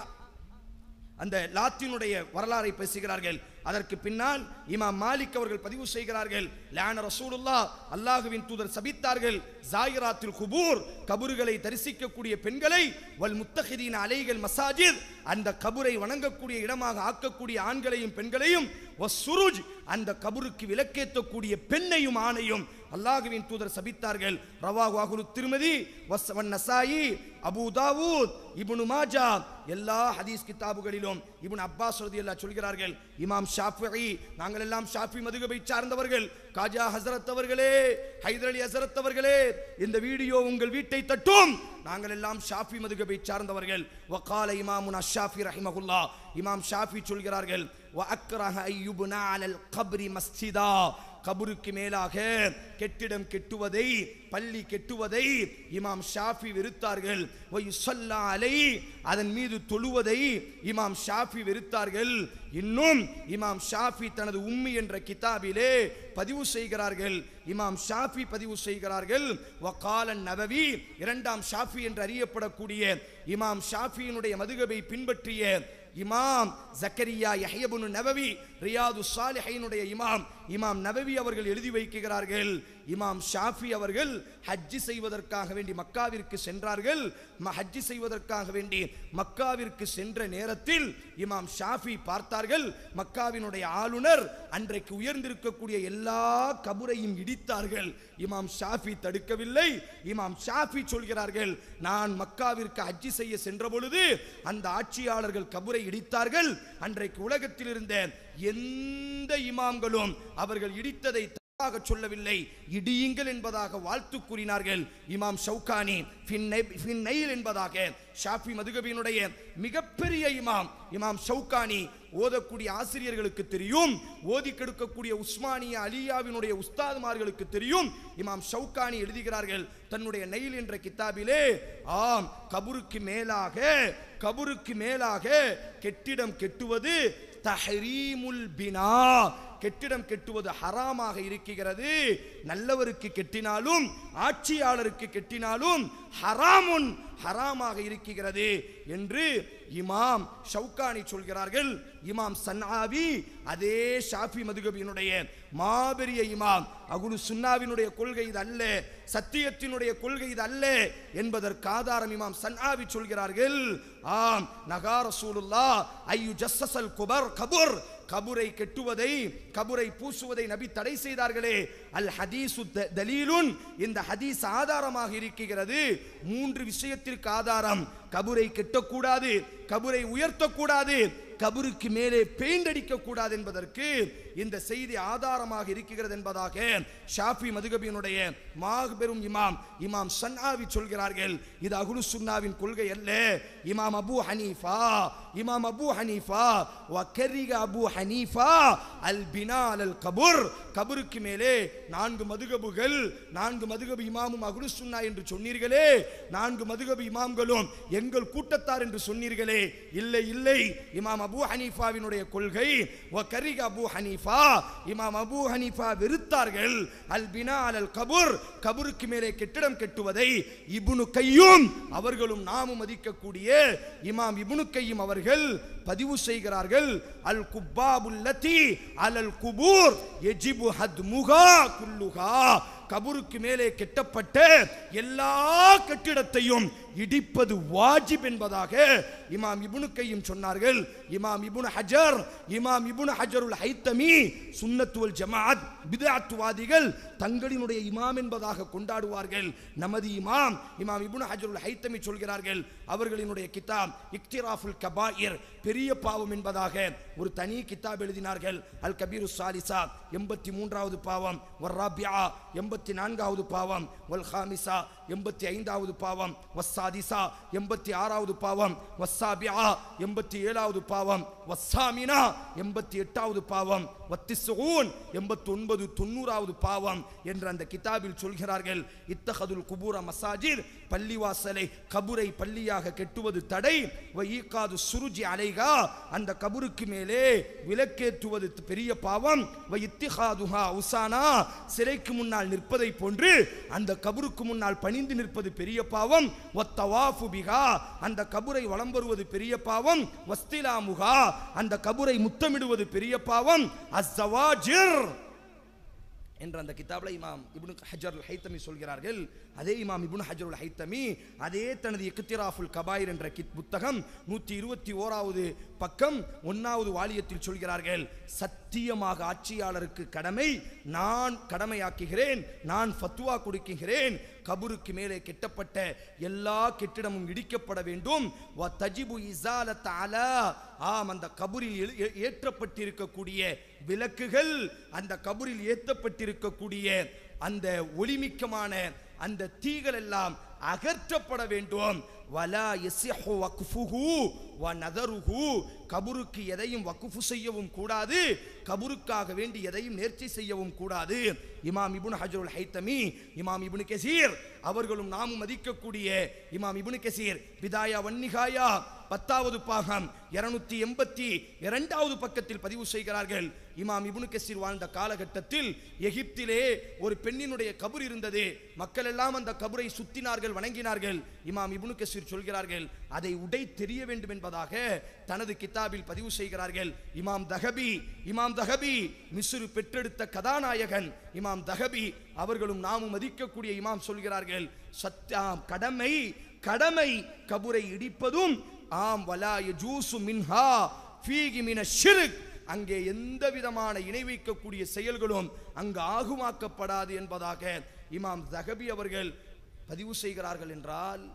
அந்த லாத்தினுடைய வரலாறை பேசுகிறார்கள் அதற்கு பின்னால் இமாம் மாலிக் அவர்கள் பதிவு செய்கிறார்கள் லான ரசூலுல்லா அல்லாஹுவின் தூதர் சபித்தார்கள் ஜாயிராத்தில் குபூர் கபறுகளை தரிசிக்கக்கூடிய பெண்களை வல் முத்தஹிதீன் அலைகள் மசாஜித் அந்த கபரை வணங்கக்கூடிய இடமாக ஆக்கக்கூடிய ஆண்களையும் பெண்களையும் வசுருஜ் அந்த கபருக்கு விலக்கேற்றக்கூடிய பெண்ணையும் ஆணையும் அல்லாஹுவின் தூதர் சபித்தார்கள் ரவா வாகுரு திருமதி வஸ்வன் நசாயி அபு தாவூத் இப்னு மாஜா எல்லா ஹதீஸ் கிதாபுகளிலும் இப்னு அப்பாஸ் ரலியல்லாஹு சொல்கிறார்கள் இமாம் ஷாஃபிஈ நாங்கள் எல்லாம் ஷாஃபி மதுகபை சார்ந்தவர்கள் காஜா ஹசரத் அவர்களே ஹைதர் அலி ஹசரத் அவர்களே இந்த வீடியோ உங்கள் வீட்டை தட்டும் நாங்கள் எல்லாம் ஷாஃபி மதுகபை சார்ந்தவர்கள் வகால இமாமுனா ஷாஃபி ரஹிமஹுல்லா இமாம் ஷாஃபி சொல்கிறார்கள் வ அக்ரஹ ஐயுப்னா அலல் கப்ரி மஸ்ஜிதா கபருக்கு மேலாக கெட்டிடம் கெட்டுவதை பள்ளி கெட்டுவதை இமாம் ஷாஃபி வெறுத்தார்கள் வயுசல்லா அலை அதன் மீது தொழுவதை இமாம் ஷாஃபி வெறுத்தார்கள் இன்னும் இமாம் ஷாஃபி தனது உம்மி என்ற கிதாபிலே பதிவு செய்கிறார்கள் இமாம் ஷாஃபி பதிவு செய்கிறார்கள் வகாலன் நபவி இரண்டாம் ஷாஃபி என்று அறியப்படக்கூடிய இமாம் ஷாஃபியினுடைய மதுகபை பின்பற்றிய இமாம் ஜக்கரியா யஹ்யபுனு நபவி ரியாது சாலிஹைனுடைய இமாம் இமாம் நபவி அவர்கள் எழுதி வைக்கிறார்கள் இமாம் ஷாஃபி அவர்கள் ஹஜ்ஜி செய்வதற்காக வேண்டி மக்காவிற்கு சென்றார்கள் ம- ஹஜ்ஜி செய்வதற்காக வேண்டி மக்காவிற்கு சென்ற நேரத்தில் இமாம் ஷாஃபி பார்த்தார்கள் மக்காவினுடைய ஆளுநர் அன்றைக்கு உயர்ந்திருக்கக்கூடிய எல்லா கபுரையும் இடித்தார்கள் இமாம் ஷாஃபி தடுக்கவில்லை இமாம் ஷாஃபி சொல்கிறார்கள் நான் மக்காவிற்கு ஹஜ்ஜி செய்ய சென்ற பொழுது அந்த ஆட்சியாளர்கள் கபுரை இடித்தார்கள் அன்றைக்கு உலகத்தில் இருந்த எந்த இமாம்களும் அவர்கள் இடித்ததை தப்பாக சொல்லவில்லை இடியுங்கள் என்பதாக வாழ்த்து கூறினார்கள் இமாம் ஷவுகானி ஃபின்னை- ஃபின்னைல் என்பதாக ஷாஃபி மதுகபியினுடைய மிகப்பெரிய இமாம் இமாம் ஷவுகானி ஓதக்கூடிய ஆசிரியர்களுக்கு தெரியும் ஓதி கெடுக்கக்கூடிய உஸ்மானிய அலியாவினுடைய உஸ்தாதுமார்களுக்கு தெரியும் இமாம் ஷவுகானி எழுதுகிறார்கள் தன்னுடைய நெயில் என்ற கித்தாபிலே ஆம் கபருக்கு மேலாக கபருக்கு மேலாக கெட்டிடம் கெட்டுவது தஹரீமுல் பினா கெட்டிடம் கெட்டுவது ஹராமாக இருக்கிறது நல்லவருக்கு கெட்டினாலும் ஆட்சியாளருக்கு கெட்டினாலும் ஹராமுன் ஹராமாக இருக்கிறது என்று இமாம் ஷவுகானி சொல்கிறார்கள் இமாம் சன்னாவி அதே ஷாஃபி மதுகபியினுடைய மாபெரிய இமாம் அகுலு சுன்னாவினுடைய கொள்கை இது அல்ல சத்தியத்தினுடைய கொள்கை இது அல்ல என்பதற்கு ஆதாரம் இமாம் சன்னாவி சொல்கிறார்கள் ஆம் நகா ரசூலுல்லா ஐயு ஜஸ்ஸல் குபர் கபுர் கபுரை கெட்டுவதை கபுரை பூசுவதை நபி தடை செய்தார்களே அல் ஹதீசு த- தலீலுன் இந்த ஹதீஸ் ஆதாரமாக இருக்கிறது மூன்று விஷயத்திற்கு ஆதாரம் கபுரை கெட்டக்கூடாது கபுரை உயர்த்தக்கூடாது கபருக்கு மேலே பெயிண்ட் அடிக்க கூடாது என்பதற்கு இந்த செய்தி ஆதாரமாக இருக்கிறது என்பதாக ஷாஃபி மதுகபியினுடைய மாபெரும் இமாம் இமாம் சன்னாவி சொல்கிறார்கள் இது அகுலு சுன்னாவின் கொள்கை அல்ல இமாம் அபு ஹனீஃபா இமாம் அபு ஹனீஃபா வக்கரிக அபு ஹனீஃபா அல் பினா அல் கபுர் கபருக்கு மேலே நான்கு மதுகபுகள் நான்கு மதுகபு இமாமும் அகுலு சுன்னா என்று சொன்னீர்களே நான்கு மதுகபு இமாம்களும் எங்கள் கூட்டத்தார் என்று சொன்னீர்களே இல்லை இல்லை இமாம் அபு ஹனீஃபாவினுடைய கொள்கை வக்கரிக அபு ஹனீஃபா இமாம் அபு ஹனீஃபா வெறுத்தார்கள் அல் பினா அல் கபுர் கபருக்கு மேலே கெட்டிடம் கட்டுவதை இப்னு கையும் அவர்களும் நாமும் மதிக்கக்கூடிய இமாம் இப்னு கையும் அவர்கள் பதிவு செய்கிறார்கள் அல் குப்பாபுல்லதி அலல் குபூர் எஜிபு ஹத்முகா குல்லுகா கபருக்கு மேலே கெட்டப்பட்ட எல்லா கட்டிடத்தையும் இடிப்பது வாஜிப் என்பதாக இமாம் இப்னு கையும் சொன்னார்கள் இமாம் இப்னு ஹஜர் இமாம் இப்னு ஹஜருல் ஹைத்தமி சுன்னத்துவல் ஜமாத் பிதாத்துவாதிகள் தங்களினுடைய இமாம் என்பதாக கொண்டாடுவார்கள் நமது இமாம் இமாம் இப்னு ஹஜருல் ஹைத்தமி சொல்கிறார்கள் அவர்களினுடைய கிதாப் இக்திராஃபுல் கபாயிர் பெரிய பாவம் என்பதாக ஒரு தனி கிதாப் எழுதினார்கள் அல் கபீரு சாலிசா எண்பத்தி மூன்றாவது பாவம் ஒர் ராபியா எண்பத்தி நான்காவது பாவம் வல் ஹாமிசா எண்பத்தி ஐந்தாவது பாவம் வஸ்ஸாதிசா எண்பத்தி ஆறாவது பாவம் வஸ்ஸாபியா எண்பத்தி ஏழாவது பாவம் வஸ்ஸாமினா எண்பத்தி எட்டாவது பாவம் வத்திசுகூன் எண்பத்தி ஒன்பது தொண்ணூறாவது பாவம் என்று அந்த கிதாபில் சொல்கிறார்கள் இத்தகதுல் குபூர மசாஜிர் பள்ளிவாசலை கபுரை பள்ளியாக கெட்டுவது தடை வஈகாது சுருஜி அலைகா அந்த கபருக்கு மேலே விளக்கேற்றுவது பெரிய பாவம் வைத்திஹாதுஹா உசானா சிலைக்கு முன்னால் நிற்பதை போன்று அந்த கபருக்கு முன்னால் பணிந்து நிற்பது பெரிய பாவம் ஒத்தவாஃபு பிகா அந்த கபுரை வலம் வருவது பெரிய பாவம் வஸ்திலாமுகா அந்த கபுரை முத்தமிடுவது பெரிய பாவம் அஸ்ஸவாஜிர் என்ற அந்த கிதாப்ல இமாம் இப்னு ஹஜர் ஹைத்தமி சொல்கிறார்கள் அதே இமாம் இப்னு ஹஜருல் ஹைத்தமி அதே தனது இக்திராஃபுல் கபாயிர் என்ற கித் புத்தகம் நூற்றி இருபத்தி ஓராவது பக்கம் ஒன்னாவது வாலியத்தில் சொல்கிறார்கள் சத்தியமாக ஆட்சியாளருக்கு கடமை நான் கடமையாக்குகிறேன் நான் ஃபத்வா கொடுக்குகிறேன் கபருக்கு மேலே கெட்டப்பட்ட எல்லா கெட்டிடமும் இடிக்கப்பட வேண்டும் வ தஜிபு இசாலத் அலா ஆம் அந்த கபரில் எழு- ஏ- ஏற்றப்பட்டிருக்கக்கூடிய விளக்குகள் அந்த கபரில் ஏற்றப்பட்டிருக்கக்கூடிய அந்த ஒளிமிக்கமான அந்த தீகள் எல்லாம் அகற்றப்பட வேண்டும் வலா யசிஹு வக்ஃபுஹு வ நதருஹு கபருக்கு எதையும் வக்ஃபு செய்யவும் கூடாது கபருக்காக வேண்டி எதையும் நேர்ச்சி செய்யவும் கூடாது இமாம் இப்னு ஹஜருல் ஹைத்தமி இமாம் இப்னு கசீர் அவர்களும் நாமும் மதிக்கக்கூடிய இமாம் இப்னு கசீர் பிதாயா வன்னிகாயா பத்தாவது பாகம் இருநூத்தி எண்பத்தி இரண்டாவது பக்கத்தில் பதிவு செய்கிறார்கள் இமாம் இப்னு கசீர் வாழ்ந்த காலகட்டத்தில் எகிப்திலே ஒரு பெண்ணினுடைய கபர் இருந்தது மக்கள் எல்லாம் அந்த கபரை சுத்தினார்கள் வணங்கினார்கள் இமாம் இப்னு கசீர் சொல்கிறார்கள் அதை உடை தெரிய வேண்டும் என்பதாக தனது கிதாபில் பதிவு செய்கிறார்கள் இமாம் தஹபி இமாம் தஹபி மிஸ்ரு பெற்றெடுத்த கதாநாயகன் இமாம் தஹபி அவர்களும் நாமும் மதிக்கக்கூடிய இமாம் சொல்கிறார்கள் சத்யாம் கடமை கடமை கபுரை இடிப்பதும் ஆம் வலா யஜூசு மின்ஹா ஃபீகி மின ஷிர்க் அங்கே எந்த விதமான இணை வைக்கக்கூடிய செயல்களும் அங்கு ஆகுமாக்கப்படாது என்பதாக இமாம் தகபி அவர்கள் பதிவு செய்கிறார்கள் என்றால்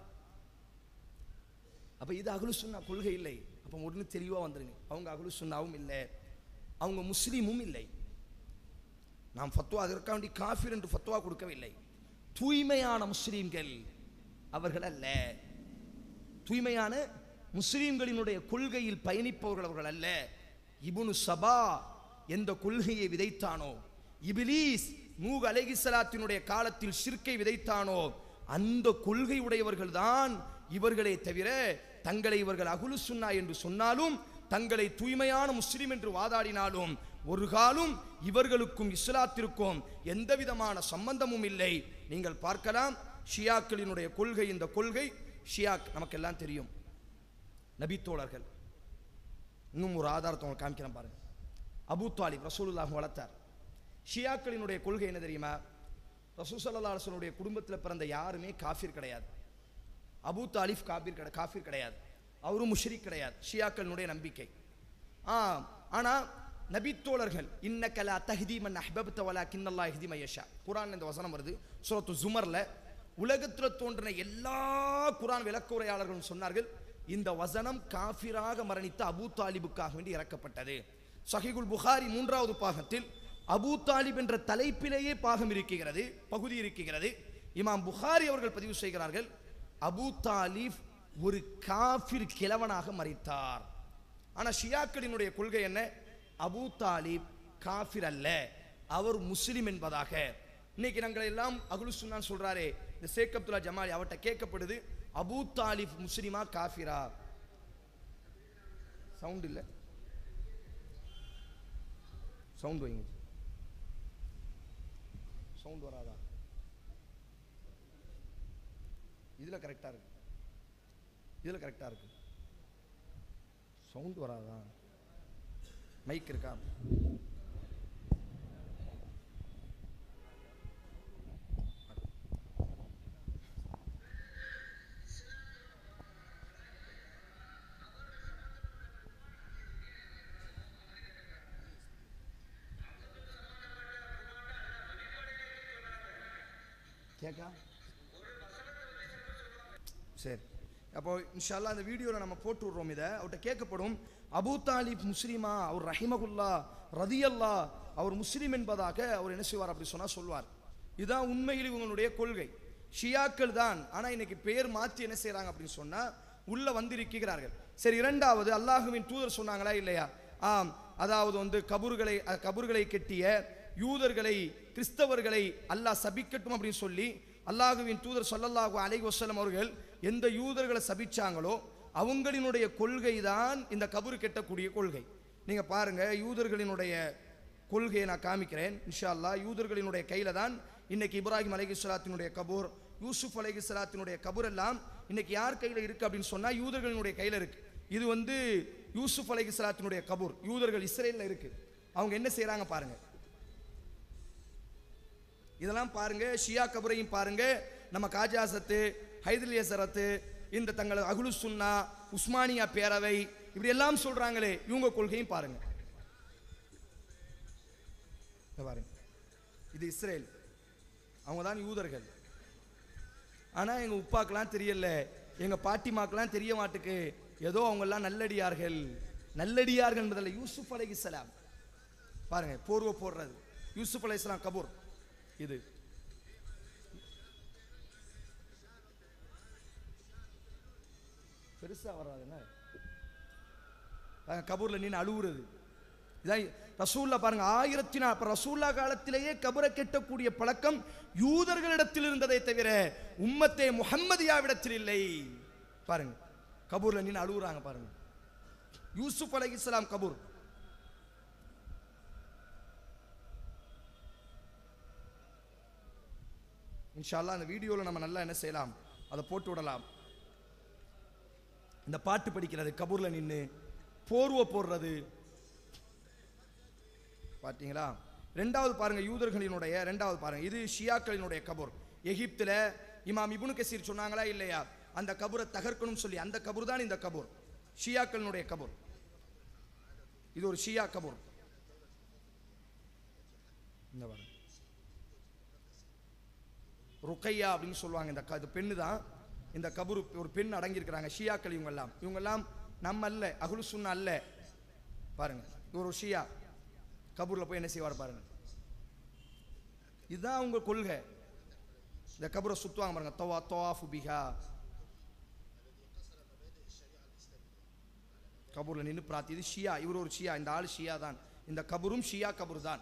அப்ப இது அகுலு சுன்னா கொள்கை இல்லை அப்ப ஒன்று தெளிவா வந்துருங்க அவங்க அகுலு சுன்னாவும் இல்லை அவங்க முஸ்லீமும் இல்லை நாம் ஃபத்வா அதற்காக வேண்டி காஃபிர் என்று ஃபத்வா கொடுக்கவில்லை தூய்மையான முஸ்லீம்கள் அவர்கள் அல்ல தூய்மையான முஸ்லீம்களினுடைய கொள்கையில் பயணிப்பவர்கள் அவர்கள் அல்ல இப்னு சபா எந்த கொள்கையை விதைத்தானோ இபிலீஸ் நூக அலைகிஸ்ஸலாத்தினுடைய காலத்தில் ஷிர்க்கை விதைத்தானோ அந்த கொள்கை உடையவர்கள் தான் இவர்களே தவிர தங்களை இவர்கள் அகுலு சுன்னா என்று சொன்னாலும் தங்களை தூய்மையான முஸ்லிம் என்று வாதாடினாலும் ஒரு காலும் இவர்களுக்கும் இஸ்லாத்திற்கும் எந்த விதமான சம்பந்தமும் இல்லை நீங்கள் பார்க்கலாம் ஷியாக்களினுடைய கொள்கை இந்த கொள்கை ஷியாக் நமக்கெல்லாம் தெரியும் நபித்தோழர்கள் இன்னும் ஒரு ஆதாரத்தை உங்களுக்கு காமிக்கிறேன் பாருங்க அபூ தாலிப் ரசூலுல்லாஹ் வளர்த்தார் ஷியாக்களினுடைய கொள்கை என்ன தெரியுமா ரசூல் ஸல்லல்லாஹு அலைஹி வஸல்லுடைய குடும்பத்தில் பிறந்த யாருமே காஃபிர் கிடையாது அபூ தாலிப் காபிர் கிடையாது காஃபிர் கிடையாது அவரும் முஷ்ரிக் கிடையாது ஷியாக்களினுடைய நம்பிக்கை ஆ ஆனா நபித்தோழர்கள் இன்னக்கலா தஹ்தி மன் அஹ்பப்த வலா கின்னல்லா ஹிதி மையஷா குரான் இந்த வசனம் வருது சூரத்து ஜுமர்ல உலகத்தில் தோன்றின எல்லா குரான் விளக்க உரையாளர்களும் சொன்னார்கள் இந்த வசனம் காஃபிராக மரணித்த அபூ தாலிபுக்காக வேண்டி இறக்கப்பட்டது சஹிகுல் புகாரி மூன்றாவது பாகத்தில் அபூ தாலிப் என்ற தலைப்பிலேயே பாகம் இருக்கிறது பகுதி இருக்கிறது இமாம் புகாரி அவர்கள் பதிவு செய்கிறார்கள் அபூ தாலிப் ஒரு காஃபிர் கிழவனாக மறித்தார் ஆனா ஷியாக்களினுடைய கொள்கை என்ன அபூ தாலிப் காஃபிர் அல்ல அவர் முஸ்லிம் என்பதாக இன்னைக்கு நாங்கள் எல்லாம் அகுலு சுன்னான் சொல்றாரே இந்த ஷேக் அப்துல்லா ஜமாலி அவர்கிட்ட கேட்கப்படுது அபூ தாலிப் முஸ்லிமா காஃபிரா சவுண்ட் இல்ல சவுண்ட் வைங்க சவுண்ட் வராதா இதுல கரெக்டா இருக்கு இதுல கரெக்டா இருக்கு சவுண்ட் வராதா மைக் இருக்கா கேக்கா சரி அப்போ இன்ஷால்லா அந்த வீடியோவில் நம்ம போட்டு விடுறோம் இதை அவர்கிட்ட கேட்கப்படும் அபூ தாலிப் முஸ்லிமா அவர் ரஹிமகுல்லா ரதியல்லா அவர் முஸ்லீம் என்பதாக அவர் என்ன செய்வார் அப்படி சொன்னா சொல்வார் இதுதான் உண்மையில் இவங்களுடைய கொள்கை ஷியாக்கள் தான் ஆனால் இன்னைக்கு பெயர் மாற்றி என்ன செய்றாங்க அப்படின்னு சொன்னா உள்ள வந்திருக்கிறார்கள் சரி இரண்டாவது அல்லாஹுவின் தூதர் சொன்னாங்களா இல்லையா ஆம் அதாவது வந்து கபூர்களை அஹ், கபூர்களை கெட்டிய யூதர்களை கிறிஸ்தவர்களை அல்லாஹ் சபிக்கட்டும் அப்படின்னு சொல்லி அல்லாஹுவின் தூதர் ஸல்லல்லாஹு அலைஹி வஸல்லம் அவர்கள் எந்த யூதர்களை சபிச்சாங்களோ அவங்களினுடைய கொள்கை தான் இந்த கபரு கெட்டக்கூடிய கொள்கை நீங்க பாருங்க யூதர்களினுடைய கொள்கையை நான் காமிக்கிறேன் இன்ஷா அல்லாஹ் யூதர்களினுடைய கையில தான் இன்னைக்கு இப்ராஹிம் அலைஹிஸ்ஸலாத்தினுடைய கபூர் யூசுப் அலைஹிஸ்ஸலாத்தினுடைய கபூர் எல்லாம் இன்னைக்கு யார் கையில இருக்கு அப்படின்னு சொன்னா யூதர்களினுடைய கையில இருக்கு இது வந்து யூசுப் அலைஹிஸ்ஸலாத்தினுடைய கபூர் யூதர்கள் இஸ்ரேல்ல இருக்கு அவங்க என்ன செய்றாங்க பாருங்க இதெல்லாம் பாருங்க ஷியா கபரையும் பாருங்க நம்ம காஜாசத்து ஹைதலியசரத்து இந்த தங்கள் அகுலு சுன்னா உஸ்மானியா பேரவை இப்படி எல்லாம் சொல்றாங்களே இவங்க கொள்கையும் பாருங்க இத பாருங்க இது இஸ்ரேல் அவங்க தான் யூதர்கள் ஆனா எங்க உப்பாக்கெல்லாம் தெரியல எங்க பாட்டிமாக்கெல்லாம் தெரிய மாட்டுக்கு ஏதோ அவங்க எல்லாம் நல்லடியார்கள் நல்லடியார்கள் என்பதில் யூசுப் அலைஹிஸ்ஸலாம் பாருங்க போர்வை போடுறது யூசுப் அலைஹிஸ்ஸலாம் கபூர் இது பெருசா வராது என்ன பாருங்க, கபூர்ல நின்று அழுவுறது இதான் ரசூல்லா பாருங்க ஆயிரத்தி நா அப்ப ரசூல்லா காலத்திலேயே கபரை கெட்டக்கூடிய பழக்கம் யூதர்களிடத்தில் இருந்ததை தவிர உம்மத்தே முஹம்மதியாவிடத்தில் இல்லை பாருங்க கபூர்ல நின்று அழுவுறாங்க பாருங்க யூசுப் அலைஹிஸ்ஸலாம் கபூர் இன்ஷால்லா அந்த வீடியோவில் நம்ம நல்லா என்ன செய்யலாம் அதை போட்டு விடலாம் இந்த பாட்டு படிக்கிறது கபூர்ல நின்று போர்வை போடுறது பார்த்தீங்களா ரெண்டாவது பாருங்க யூதர்களினுடைய ரெண்டாவது பாருங்க இது ஷியாக்களினுடைய கபூர் எகிப்துல இமாம் இப்னு கசீர் சொன்னாங்களா இல்லையா அந்த கபூரை தகர்க்கணும்னு சொல்லி அந்த கபூர் தான் இந்த கபூர் ஷியாக்களினுடைய கபூர் இது ஒரு ஷியா கபூர் இந்த பாருங்க ருக்கையா அப்படின்னு சொல்லுவாங்க இந்த க- இது பெண்ணு தான் இந்த கபரு ஒரு பெண் அடங்கியிருக்கிறாங்க ஷியாக்கள் இவங்க எல்லாம் இவங்க எல்லாம் நம்ம அல்ல அகுலு சுன்னா அல்ல பாருங்க இவர் ஒரு ஷியா கபூர்ல போய் என்ன செய்வார் பாருங்க இதுதான் அவங்க கொள்கை இந்த கபரை சுத்துவாங்க பாருங்க தவா தவாஃபு பிஹா கபூர்ல நின்று பிரார்த்தி இது ஷியா இவர் ஒரு ஷியா இந்த ஆள் ஷியா தான் இந்த கபரும் ஷியா கபூர் தான்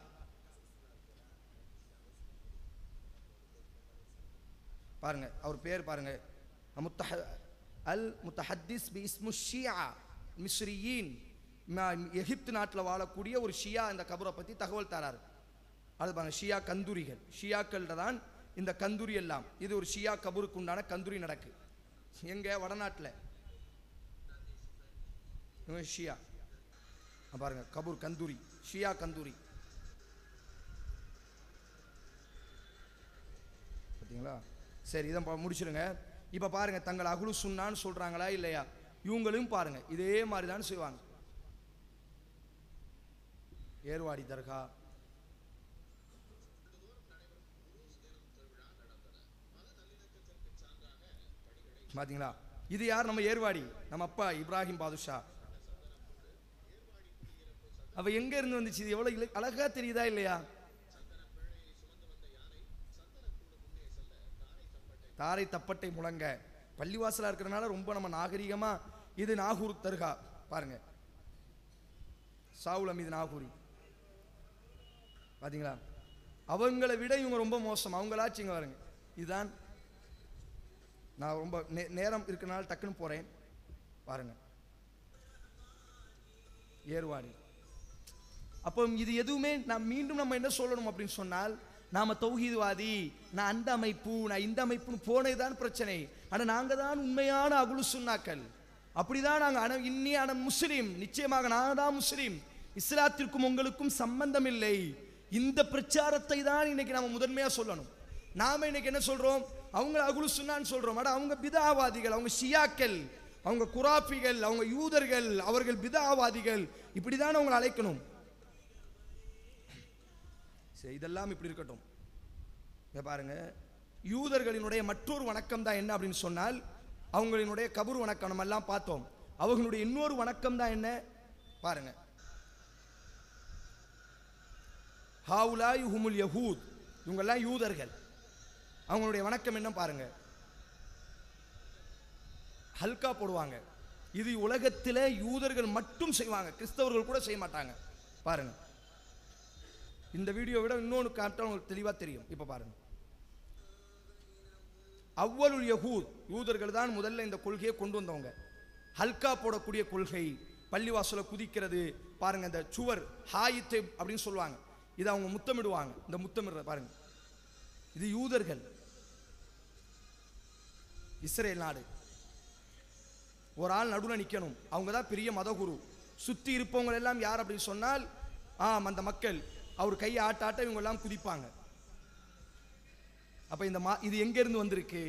பாருங்க அவர் பேர் பாருங்க முத்தஹ அல் முத்தஹத்திஸ் பி இஸ்மு ஷியா மிஸ்ரியின் ம- எகிப்து நாட்டில் வாழக்கூடிய ஒரு ஷியா இந்த கபரை பற்றி தகவல் தராரு அது பாருங்க ஷியா கந்தூரிகள் ஷியாக்கள்ட தான் இந்த கந்தூரி எல்லாம் இது ஒரு ஷியா கபருக்கு உண்டான கந்தூரி நடக்கு எங்க வடநாட்டில் இவங்க ஷியா அங்க பாருங்க கபூர் கந்தூரி ஷியா கந்தூரி பார்த்தீங்களா சரி இதை பா- முடிச்சிருங்க இப்போ பாருங்க தங்கள் அகுலு சுன்னான்னு சொல்றாங்களா இல்லையா இவங்களும் பாருங்க இதே மாதிரி தான் செய்வாங்க ஏர்வாடி தர்கா பாத்தீங்களா இது யார் நம்ம ஏர்வாடி நம்ம அப்பா இப்ராஹிம் பாதுஷா அவ எங்க இருந்து வந்துச்சு இது எவ்வளவு இல- அழகா தெரியுதா இல்லையா தாரை தப்பட்டை முழங்க பள்ளிவாசலா இருக்கிறனால ரொம்ப நம்ம நாகரிகமா இது நாகூர் தர்கா பாருங்க சாவுல் அமீது நாகூரி பாத்தீங்களா அவங்கள விட இவங்க ரொம்ப மோசம் அவங்களாச்சும் இங்க பாருங்க இதுதான் நான் ரொம்ப நே- நேரம் இருக்கனால டக்குன்னு போறேன் பாருங்க ஏர்வாடி அப்போ இது எதுவுமே நான் மீண்டும் நம்ம என்ன சொல்லணும் அப்படின்னு சொன்னால் நாம தௌஹீத்வாதி நான் அந்த அமைப்பு நான் இந்த அமைப்புன்னு போனதுதான் பிரச்சனை ஆனா நாங்க தான் உண்மையான அகுலு சுன்னாக்கள் அப்படிதான் நாங்க ஆனா இன்னி ஆன முஸ்லீம் நிச்சயமாக நான் தான் முஸ்லீம் இஸ்லாத்திற்கும் உங்களுக்கும் சம்பந்தம் இல்லை இந்த பிரச்சாரத்தை தான் இன்னைக்கு நாம முதன்மையா சொல்லணும் நாம இன்னைக்கு என்ன சொல்றோம் அவங்க அகுலு சுன்னான்னு சொல்றோம் ஆனா அவங்க பிதாவாதிகள் அவங்க ஷியாக்கள் அவங்க குராஃபிகள் அவங்க யூதர்கள் அவர்கள் பிதாவாதிகள் இப்படிதான் அவங்களை அழைக்கணும் சரி இதெல்லாம் இப்படி இருக்கட்டும் இங்க பாருங்க யூதர்களினுடைய மற்றொரு வணக்கம் தான் என்ன அப்படின்னு சொன்னால் அவங்களினுடைய கபூர் வணக்கம் நம்ம எல்லாம் பார்த்தோம் அவர்களுடைய இன்னொரு வணக்கம் தான் என்ன பாருங்க ஹாவுலாய் ஹுமுல் யஹூத் இவங்கெல்லாம் யூதர்கள் அவங்களுடைய வணக்கம் என்ன பாருங்க ஹல்கா போடுவாங்க இது உலகத்தில் யூதர்கள் மட்டும் செய்வாங்க கிறிஸ்தவர்கள் கூட செய்ய மாட்டாங்க பாருங்க இந்த வீடியோ விட இன்னொன்று காட்ட உங்களுக்கு தெளிவாக தெரியும் இப்போ பாருங்க அவ்வளுல் யஹூத் யூதர்கள் தான் முதல்ல இந்த கொள்கையை கொண்டு வந்தவங்க ஹல்கா போடக்கூடிய கொள்கை பள்ளிவாசல குதிக்கிறது பாருங்க இந்த சுவர் ஹாயித்தை அப்படின்னு சொல்லுவாங்க இதை அவங்க முத்தமிடுவாங்க இந்த முத்தமிடுற பாருங்க இது யூதர்கள் இஸ்ரேல் நாடு ஒரு ஆள் நடுவில் நிற்கணும் அவங்க தான் பெரிய மதகுரு சுற்றி இருப்பவங்க எல்லாம் யார் அப்படின்னு சொன்னால் ஆம் அந்த மக்கள் அவர் கையை ஆட்ட ஆட்ட இவங்க எல்லாம் குதிப்பாங்க அப்ப இந்த மா இது எங்க இருந்து வந்திருக்கு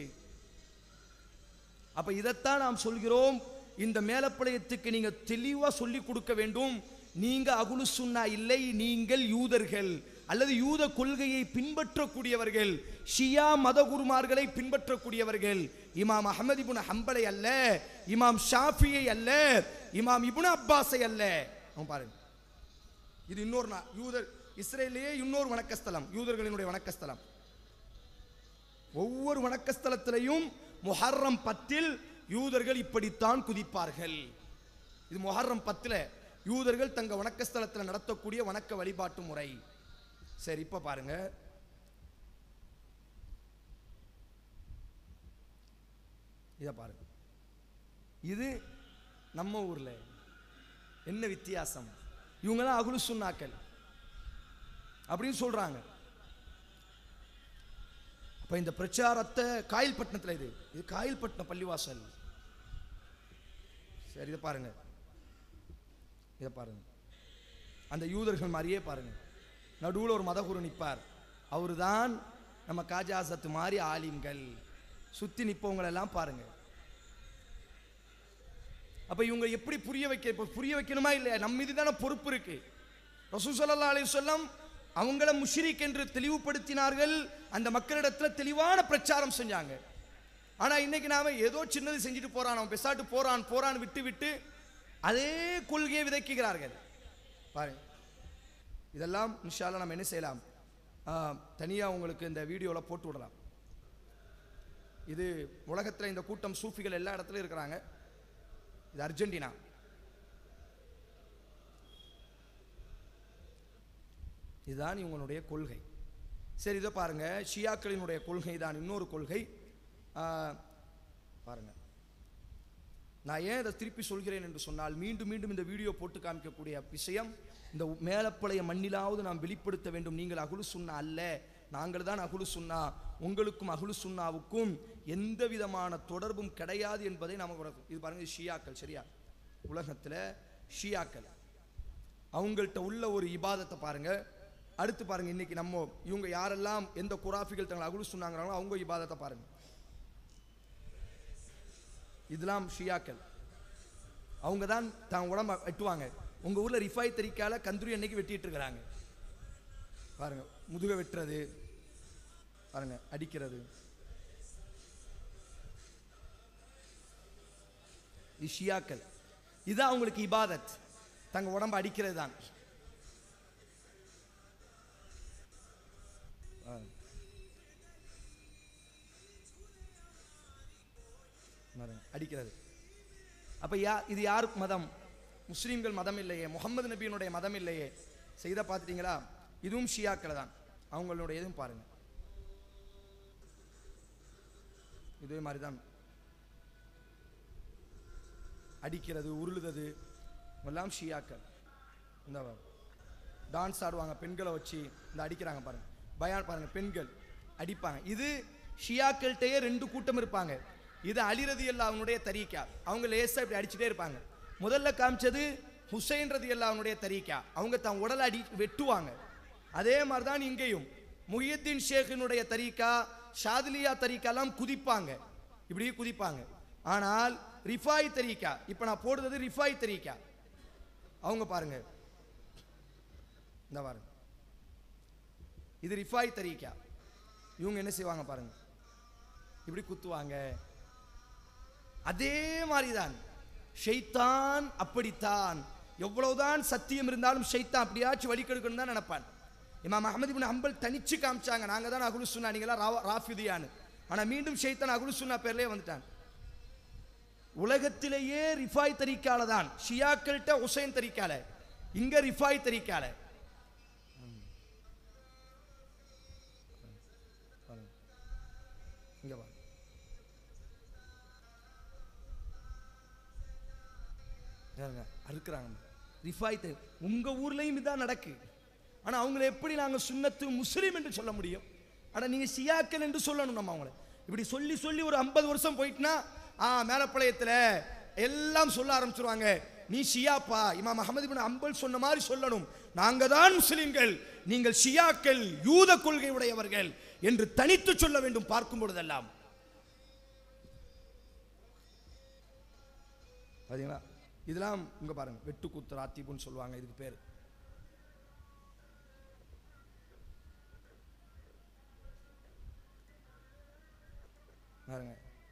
அப்ப இதைத்தான் நாம் சொல்கிறோம் இந்த மேலப்பழையத்துக்கு நீங்க தெளிவா சொல்லி கொடுக்க வேண்டும் நீங்க அகுலு சுன்னா இல்லை நீங்கள் யூதர்கள் அல்லது யூத கொள்கையை பின்பற்றக்கூடியவர்கள் ஷியா மதகுருமார்களை பின்பற்றக்கூடியவர்கள் இமாம் அஹமது இப்னு ஹம்பலை அல்ல இமாம் ஷாஃபியை அல்ல இமாம் இப்னு அப்பாஸை அல்ல அவன் பாருங்க இது இன்னொரு நா- யூதர் இஸ்ரேலிலேயே இன்னொரு வணக்கஸ்தலம் யூதர்களினுடைய வணக்கஸ்தலம் ஒவ்வொரு வணக்கஸ்தலத்திலையும் முஹர்ரம் பத்தில் யூதர்கள் இப்படித்தான் குதிப்பார்கள் இது முஹர்ரம் பத்துல யூதர்கள் தங்க வணக்கஸ்தலத்தில் நடத்தக்கூடிய வணக்க வழிபாட்டு முறை சரி இப்ப பாருங்க இத பாருங்க இது நம்ம ஊர்ல என்ன வித்தியாசம் இவங்க தான் அகுலு சுன்னாக்கள் அப்படின்னு சொல்றாங்க அப்ப இந்த பிரச்சாரத்தை காயல்பட்டினத்துல இது இது காயல்பட்டினம் பள்ளிவாசல் சரி இதை பாருங்க இதை பாருங்க அந்த யூதர்கள் மாதிரியே பாருங்க நடுவுல ஒரு மதகுரு நிற்பார் அவர்தான் நம்ம காஜாசத்து மாதிரி ஆலிம்கள் சுத்தி நிற்பவங்களெல்லாம் பாருங்க அப்ப இவங்க எப்படி புரிய வைக்க இப்ப புரிய வைக்கணுமா இல்லையா நம்ம மீது தானே பொறுப்பு இருக்கு ரசூல் ஸல்லல்லாஹு அலைஹி வஸல்லம் அவங்கள முஷ்ரிக் என்று தெளிவுபடுத்தினார்கள் அந்த மக்களிடத்துல தெளிவான பிரச்சாரம் செஞ்சாங்க ஆனா இன்னைக்கு நாம ஏதோ சின்னது செஞ்சுட்டு போறான் அவன் பெசாட்டு போறான் போறான் விட்டு விட்டு அதே கொள்கையை விதைக்குகிறார்கள் பாருங்க இதெல்லாம் இன்ஷால்லா நம்ம என்ன செய்யலாம் ஆ, தனியா உங்களுக்கு இந்த வீடியோல போட்டு விடலாம் இது உலகத்துல இந்த கூட்டம் சூஃபிகள் எல்லா இடத்துலயும் இருக்கிறாங்க இது அர்ஜென்டினா இதுதான் இவங்களுடைய கொள்கை சரி இதை பாருங்க ஷியாக்களினுடைய கொள்கை தான் இன்னொரு கொள்கை ஆ, பாருங்க நான் ஏன் இதை திருப்பி சொல்கிறேன் என்று சொன்னால் மீண்டும் மீண்டும் இந்த வீடியோ போட்டு காமிக்கக்கூடிய விஷயம் இந்த மேலப்பழைய மண்ணிலாவது நாம் வெளிப்படுத்த வேண்டும் நீங்கள் அகுலு சுன்னா அல்ல நாங்கள் தான் அகுலு சுன்னா உங்களுக்கும் அகுலு சுன்னாவுக்கும் எந்த விதமான தொடர்பும் கிடையாது என்பதை நாம் உணர்த்தோம் இது பாருங்க இது ஷியாக்கள் சரியா உலகத்தில் ஷியாக்கள் அவங்கள்ட்ட உள்ள ஒரு இபாதத்தை பாருங்க அடுத்து பாருங்க இன்னைக்கு நம்ம இவங்க யாரெல்லாம் எந்த குராஃபிகள் தங்களை அகுலு சொன்னாங்களோ அவங்க இபாதத்தை பாருங்க இதெல்லாம் ஷியாக்கள் அவங்க தான் தான் உடம்ப வெட்டுவாங்க உங்க ஊர்ல ரிஃபாய் தரிக்கால கந்துரி அன்னைக்கு வெட்டிட்டு இருக்கிறாங்க பாருங்க முதுக வெட்டுறது பாருங்க அடிக்கிறது இது ஷியாக்கள் இதுதான் அவங்களுக்கு இபாதத் தங்க உடம்ப அடிக்கிறது தான் பாருங்க. பாருங்க, அடிக்கிறது அப்ப யா இது யாருக்கு மதம் முஸ்லீம்கள் மதம் இல்லையே முகமது நபியினுடைய மதம் இல்லையே செய்த பார்த்துட்டீங்களா இதுவும் ஷியாக்கள் தான் அவங்களுடைய இதுவும் பாருங்க இதே மாதிரி தான் அடிக்கிறது உருளுறது எல்லாம் ஷியாக்கள் இந்த டான்ஸ் ஆடுவாங்க பெண்களை வச்சு இந்த அடிக்கிறாங்க பாருங்க பயான் பாருங்க பெண்கள் அடிப்பாங்க இது ஷியாக்கள்கிட்டயே ரெண்டு கூட்டம் இருப்பாங்க இது அலிரதி அல்லா அவனுடைய தரீக்கா அவங்க லேசா இப்படி அடிச்சுட்டே இருப்பாங்க முதல்ல காமிச்சது ஹுசைன் ரதி அல்லா அவனுடைய தரீக்கா அவங்க தன் உடலை அடி வெட்டுவாங்க அதே மாதிரி தான் இங்கேயும் முஹியத்தீன் ஷேഖിனுடைய தரீக்கா ஷாதிலியா தரீக்காலாம் குதிப்பாங்க இப்படி குதிப்பாங்க ஆனால் ரிஃபாய் தரீக்கா இப்போ நான் போடுறது ரிஃபாய் தரீக்கா அவங்க பாருங்க இந்த பாருங்க இது ரிஃபாய் தரீக்கா இவங்க என்ன செய்வாங்க பாருங்க இப்படி குத்துவாங்க அதே மாதிரிதான் ஷைத்தான் அப்படித்தான் எவ்வளவுதான் சத்தியம் இருந்தாலும் ஷைத்தான் அப்படியாச்சும் வழிகெடுக்கணும் தான் நினைப்பான் இமாம் அஹமது பின் ஹம்பல் தனிச்சு காமிச்சாங்க நாங்க தான் அகுலு சுன்னா நீங்களா ராஃபிதியான்னு ஆனா மீண்டும் ஷைத்தான் அகுலு சுன்னா பேர்லயே வந்துட்டான் உலகத்திலேயே ரிஃபாய் தரிக்கால தான் ஷியாக்கள்கிட்ட ஹுசைன் தரிக்கால இங்க ரிஃபாய் தரிக்கால இங்க வா பாருங்க, அறுக்குறாங்க ரிஃபாய் தெரி- உங்க ஊர்லயும் இதான் நடக்கு ஆனா அவங்கள எப்படி நாங்க சுன்னத்து முஸ்லீம் என்று சொல்ல முடியும் ஆனா நீங்க சியாக்கள் என்று சொல்லணும் நம்ம அவங்கள இப்படி சொல்லி சொல்லி ஒரு ஐம்பது வருஷம் போயிட்டுனா ஆ மேலப்பாளையத்துல எல்லாம் சொல்ல ஆரம்பிச்சிருவாங்க நீ ஷியாப்பா இமாம் அஹமது பின் அம்பல் சொன்ன மாதிரி சொல்லணும் நாங்க தான் முஸ்லிம்கள் நீங்கள் ஷியாக்கள் யூத கொள்கை உடையவர்கள் என்று தனித்து சொல்ல வேண்டும் பார்க்கும் பொழுதெல்லாம் பாத்தீங்களா இதெல்லாம் இங்க பாருங்க வெட்டுக்கூத்து ராத்திபுன்னு சொல்லுவாங்க இதுக்கு பேர் பாருங்க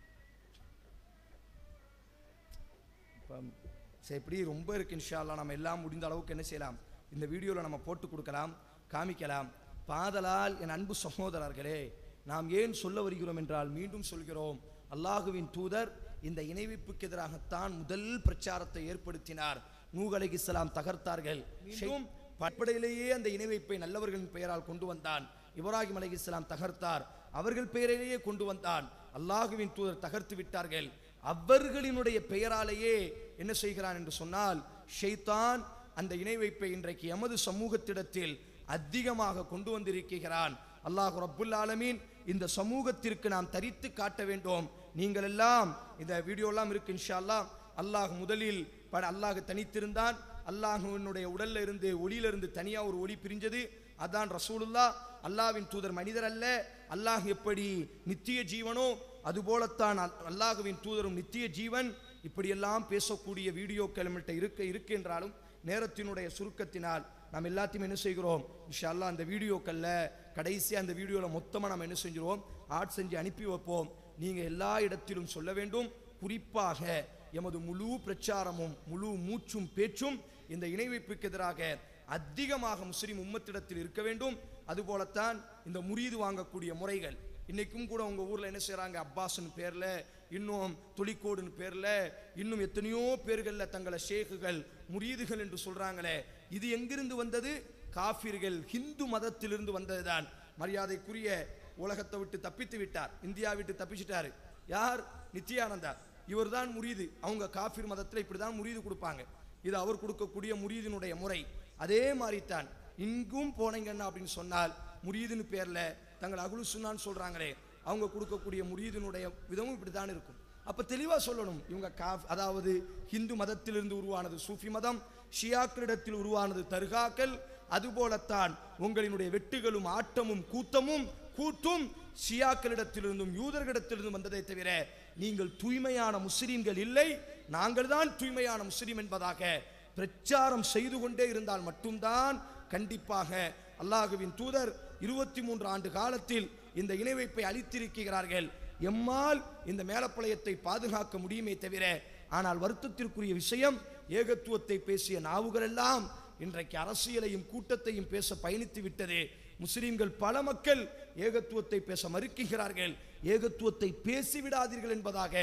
இப்போ சரி எப்படி ரொம்ப இருக்கு இன்ஷா அல்லாஹ் நம்ம எல்லாம் முடிந்த அளவுக்கு என்ன செய்யலாம் இந்த வீடியோவில் நம்ம போட்டு கொடுக்கலாம் காமிக்கலாம் பாதலால் என் அன்பு சகோதரர்களே நாம் ஏன் சொல்ல வருகிறோம் என்றால் மீண்டும் சொல்கிறோம் அல்லாஹுவின் தூதர் இந்த இணைவிப்புக்கு எதிராகத்தான் முதல் பிரச்சாரத்தை ஏற்படுத்தினார் நூஹ் அலைஹிஸ்ஸலாம் தகர்த்தார்கள் மீண்டும் பற்படையிலேயே அந்த இணைவைப்பை நல்லவர்களின் பெயரால் கொண்டு வந்தான் இப்ராஹிம் அலைஹிஸ்ஸலாம் தகர்த்தார் அவர்கள் பெயரிலேயே கொண்டு வந்தான் அல்லாஹுவின் தூதர் தகர்த்து விட்டார்கள் அவர்களினுடைய பெயராலேயே என்ன செய்கிறான் என்று சொன்னால் ஷைத்தான் அந்த இணை வைப்பை இன்றைக்கு எமது சமூகத்திடத்தில் அதிகமாக கொண்டு வந்திருக்கிறான் அல்லாஹ் ரப்புல் ஆலமீன் இந்த சமூகத்திற்கு நாம் தரித்து காட்ட வேண்டும் நீங்கள் எல்லாம் இந்த வீடியோ எல்லாம் இருக்கு இன்ஷா அல்லாஹ் அல்லாஹ் முதலில் பட அல்லாஹ் தனித்திருந்தான் அல்லாஹுவினுடைய உடல்ல இருந்து ஒளியில இருந்து தனியா ஒரு ஒளி பிரிஞ்சது அதான் ரசூலுல்லா அல்லாஹ்வின் தூதர் மனிதர் அல்ல அல்லாஹ் எப்படி நித்திய ஜீவனோ அதுபோலத்தான் அல்- அல்லாஹ்வின் தூதரும் நித்திய ஜீவன் இப்படியெல்லாம் பேசக்கூடிய வீடியோக்கள் நம்மள்ட்ட இருக்க இருக்கு என்றாலும் நேரத்தினுடைய சுருக்கத்தினால் நாம் எல்லாத்தையும் என்ன செய்கிறோம் இன்ஷா அல்லாஹ் அந்த வீடியோக்கள்ல கடைசியா அந்த வீடியோல மொத்தமா நம்ம என்ன செஞ்சிருவோம் ஆட் செஞ்சு அனுப்பி வைப்போம் நீங்க எல்லா இடத்திலும் சொல்ல வேண்டும் குறிப்பாக எமது முழு பிரச்சாரமும் முழு மூச்சும் பேச்சும் இந்த இணை வைப்புக்கு எதிராக அதிகமாக முஸ்லிம் உம்மத்திடத்தில் இருக்க வேண்டும் அதுபோலத்தான் இந்த முறீது வாங்கக்கூடிய முறைகள் இன்னைக்கும் கூட உங்க ஊர்ல என்ன செய்றாங்க அப்பாஸ்னு பேர்ல இன்னும் தொழிக்கோடுன்னு பேர்ல இன்னும் எத்தனையோ பேர்கள்ல தங்களை ஷேக்குகள் முரீதுகள் என்று சொல்றாங்களே இது எங்கிருந்து வந்தது காஃபிர்கள் ஹிந்து மதத்திலிருந்து வந்ததுதான் மரியாதைக்குரிய உலகத்தை விட்டு தப்பித்து விட்டார் இந்தியா விட்டு தப்பிச்சிட்டாரு யார் நித்யானந்தா இவர்தான் முரீது அவங்க காஃபிர் மதத்தில் இப்படிதான் முரீது கொடுப்பாங்க இது அவர் கொடுக்கக்கூடிய முரீதினுடைய முறை அதே மாதிரி தான் இங்கும் போனீங்கன்னா அப்படின்னு சொன்னால் முரீதுன்னு பேர்ல தங்கள் அகுலு சுன்னான்னு சொல்றாங்களே அவங்க கொடுக்கக்கூடிய முரீதினுடைய விதமும் இப்படித்தான் இருக்கும் அப்ப தெளிவா சொல்லணும் இவங்க காஃப் அதாவது ஹிந்து மதத்திலிருந்து உருவானது சூஃபி மதம் ஷியாக்களிடத்தில் உருவானது தர்காக்கள் அதுபோலத்தான் உங்களினுடைய வெட்டுகளும் ஆட்டமும் கூத்தமும் கூத்தும் ஷியாக்களிடத்திலிருந்தும் யூதர்களிடத்திலிருந்தும் வந்ததை தவிர நீங்கள் தூய்மையான முஸ்லிம்கள் இல்லை நாங்கள் தான் தூய்மையான முஸ்லிம் என்பதாக பிரச்சாரம் செய்து கொண்டே இருந்தால் மட்டும்தான் கண்டிப்பாக அல்லாஹுவின் தூதர் இருபத்தி மூன்று ஆண்டு காலத்தில் இந்த இணை வைப்பை அளித்திருக்கிறார்கள் எம்மால் இந்த மேலப்பளையத்தை பாதுகாக்க முடியுமே தவிர ஆனால் வருத்தத்திற்குரிய விஷயம் ஏகத்துவத்தை பேசிய நாவுகள் எல்லாம் இன்றைக்கு அரசியலையும் கூட்டத்தையும் பேச பயணித்து விட்டது முஸ்லிம்கள் பல மக்கள் ஏகத்துவத்தை பேச மறுக்கிறார்கள் ஏகத்துவத்தை பேசிவிடாதீர்கள் என்பதாக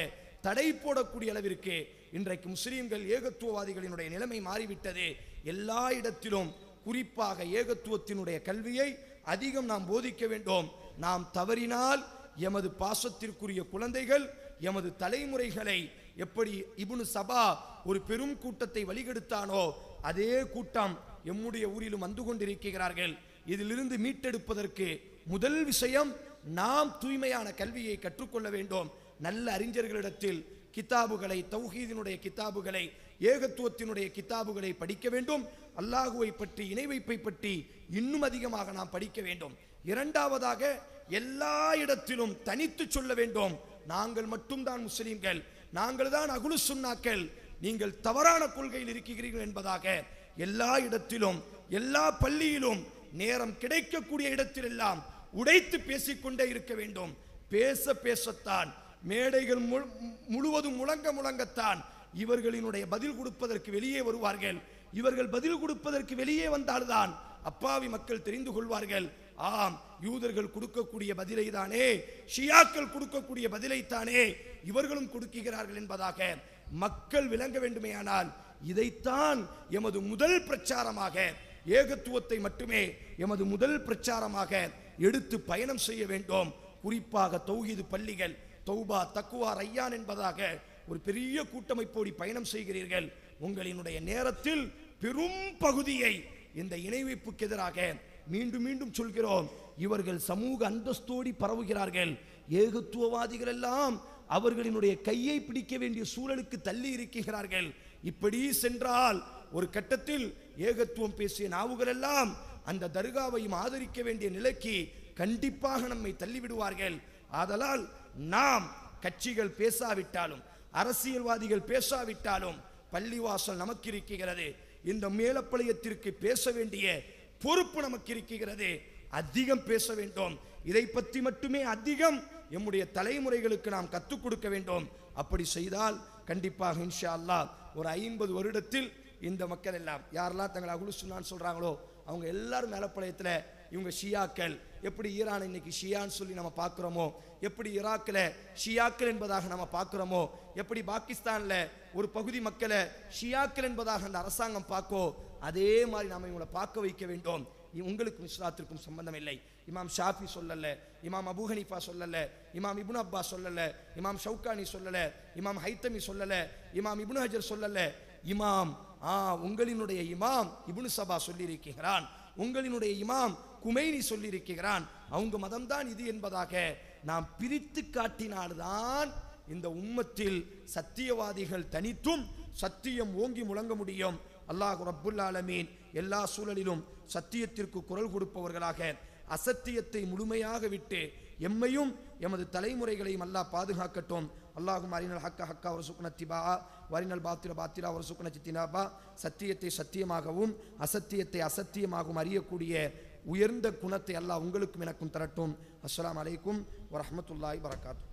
தடை போடக்கூடிய அளவிற்கு இன்றைக்கு முஸ்லிம்கள் ஏகத்துவவாதிகளினுடைய நிலைமை மாறிவிட்டது எல்லா இடத்திலும் குறிப்பாக ஏகத்துவத்தினுடைய கல்வியை அதிகம் நாம் போதிக்க வேண்டும் நாம் தவறினால் எமது பாசத்திற்குரிய குழந்தைகள் எமது தலைமுறைகளை எப்படி இப்னு சபா ஒரு பெரும் கூட்டத்தை வழிகெடுத்தானோ அதே கூட்டம் எம்முடைய ஊரிலும் வந்து கொண்டிருக்கிறார்கள் இதிலிருந்து மீட்டெடுப்பதற்கு முதல் விஷயம் நாம் தூய்மையான கல்வியை கற்றுக்கொள்ள வேண்டும் நல்ல அறிஞர்களிடத்தில் கிதாபுகளை தௌஹீதினுடைய கிதாபுகளை ஏகத்துவத்தினுடைய கிதாபுகளை படிக்க வேண்டும் அல்லாஹுவை பற்றி இணை வைப்பை பற்றி இன்னும் அதிகமாக நாம் படிக்க வேண்டும் இரண்டாவதாக எல்லா இடத்திலும் தனித்து சொல்ல வேண்டும் நாங்கள் மட்டும்தான் முஸ்லிம்கள் நாங்கள் தான் அகுலு சுன்னாக்கள் நீங்கள் தவறான கொள்கையில் இருக்கிறீர்கள் என்பதாக எல்லா இடத்திலும் எல்லா பள்ளியிலும் நேரம் கிடைக்கக்கூடிய இடத்திலெல்லாம் உடைத்து பேசிக்கொண்டே இருக்க வேண்டும் பேச பேசத்தான் மேடைகள் முழு- முழுவதும் முழங்க முழங்கத்தான் இவர்களினுடைய பதில் கொடுப்பதற்கு வெளியே வருவார்கள் இவர்கள் பதில் கொடுப்பதற்கு வெளியே வந்தால்தான் அப்பாவி மக்கள் தெரிந்து கொள்வார்கள் ஆம் யூதர்கள் கொடுக்கக்கூடிய பதிலை தானே ஷியாக்கள் கொடுக்கக்கூடிய பதிலை தானே இவர்களும் கொடுக்கிறார்கள் என்பதாக மக்கள் விளங்க வேண்டுமேயானால் இதைத்தான் எமது முதல் பிரச்சாரமாக ஏகத்துவத்தை மட்டுமே எமது முதல் பிரச்சாரமாக எடுத்து பயணம் செய்ய வேண்டும் குறிப்பாக தௌஹீது பள்ளிகள் தௌபா தக்குவா ரையான் என்பதாக ஒரு பெரிய கூட்டமைப்போடி பயணம் செய்கிறீர்கள் உங்களினுடைய நேரத்தில் பெரும் பகுதியை இந்த இணைவைப்புக்கு எதிராக மீண்டும் மீண்டும் சொல்கிறோம் இவர்கள் சமூக அந்தஸ்தோடி பரவுகிறார்கள் ஏகத்துவவாதிகள் எல்லாம் அவர்களினுடைய கையை பிடிக்க வேண்டிய சூழலுக்கு தள்ளி இருக்கிறார்கள் இப்படி சென்றால் ஒரு கட்டத்தில் ஏகத்துவம் பேசிய நாவுகள் எல்லாம் அந்த தர்காவையும் ஆதரிக்க வேண்டிய நிலைக்கு கண்டிப்பாக நம்மை தள்ளிவிடுவார்கள் ஆதலால் நாம் கட்சிகள் பேசாவிட்டாலும் அரசியல்வாதிகள் பேசாவிட்டாலும் பள்ளிவாசல் நமக்கு இருக்கிறது இந்த மேலப்பாளையத்திற்கு பேச வேண்டிய பொறுப்பு நமக்கு இருக்கிறது அதிகம் பேச வேண்டும் இதை பற்றி மட்டுமே அதிகம் எம்முடைய தலைமுறைகளுக்கு நாம் கற்றுக் கொடுக்க வேண்டும் அப்படி செய்தால் கண்டிப்பாக இன்ஷா அல்லாஹ் ஒரு ஐம்பது வருடத்தில் இந்த மக்கள் எல்லாம் யாரெல்லாம் தங்களை அகுலுசுன்னான்னு சொல்றாங்களோ அவங்க எல்லாரும் மேலப்பாளையத்தில் இவங்க ஷியாக்கள் எப்படி ஈரான் இன்னைக்கு ஷியான்னு சொல்லி நம்ம பார்க்குறோமோ எப்படி ஈராக்கில் ஷியாக்கள் என்பதாக நம்ம பார்க்குறோமோ எப்படி பாகிஸ்தானில் ஒரு பகுதி மக்களை ஷியாக்கள் என்பதாக அந்த அரசாங்கம் பார்க்கோ அதே மாதிரி நாம் இவங்களை பார்க்க வைக்க வேண்டும் இ- உங்களுக்கும் இஸ்லாத்திற்கும் சம்பந்தம் இல்லை இமாம் ஷாஃபி சொல்லல இமாம் அபூ ஹனீஃபா சொல்லல இமாம் இப்னு அப்பாஸ் சொல்லல இமாம் ஷவுகானி சொல்லல இமாம் ஹைத்தமி சொல்லல இமாம் இப்னு ஹஜர் சொல்லல இமாம் ஆ உங்களினுடைய இமாம் இப்னு சபா சொல்லியிருக்கிறான் உங்களினுடைய இமாம் குமைனி சொல்லியிருக்கிறான் அவங்க மதம்தான் இது என்பதாக நாம் பிரித்து காட்டினால்தான் இந்த உம்மத்தில் சத்தியவாதிகள் தனித்தும் சத்தியம் ஓங்கி முழங்க முடியும் அல்லாஹ் ரப்புல் ஆலமீன் எல்லா சூழலிலும் சத்தியத்திற்கு குரல் கொடுப்பவர்களாக அசத்தியத்தை முழுமையாக விட்டு எம்மையும் எமது தலைமுறைகளையும் அல்லாஹ் பாதுகாக்கட்டும் அல்லாஹும் அரினல் ஹக்க ஹக்கா ஒரு சுக்குன திபா வரினல் பாத்திர பாத்திரா ஒரு சுக்குன சித்தினாபா சத்தியத்தை சத்தியமாகவும் அசத்தியத்தை அசத்தியமாகவும் அறியக்கூடிய உயர்ந்த குணத்தை அல்லாஹ் உங்களுக்கும் எனக்கும் தரட்டும் அஸ்ஸலாமு அலைக்கும் வரஹ்மத்துல்லாஹி வரகாத்து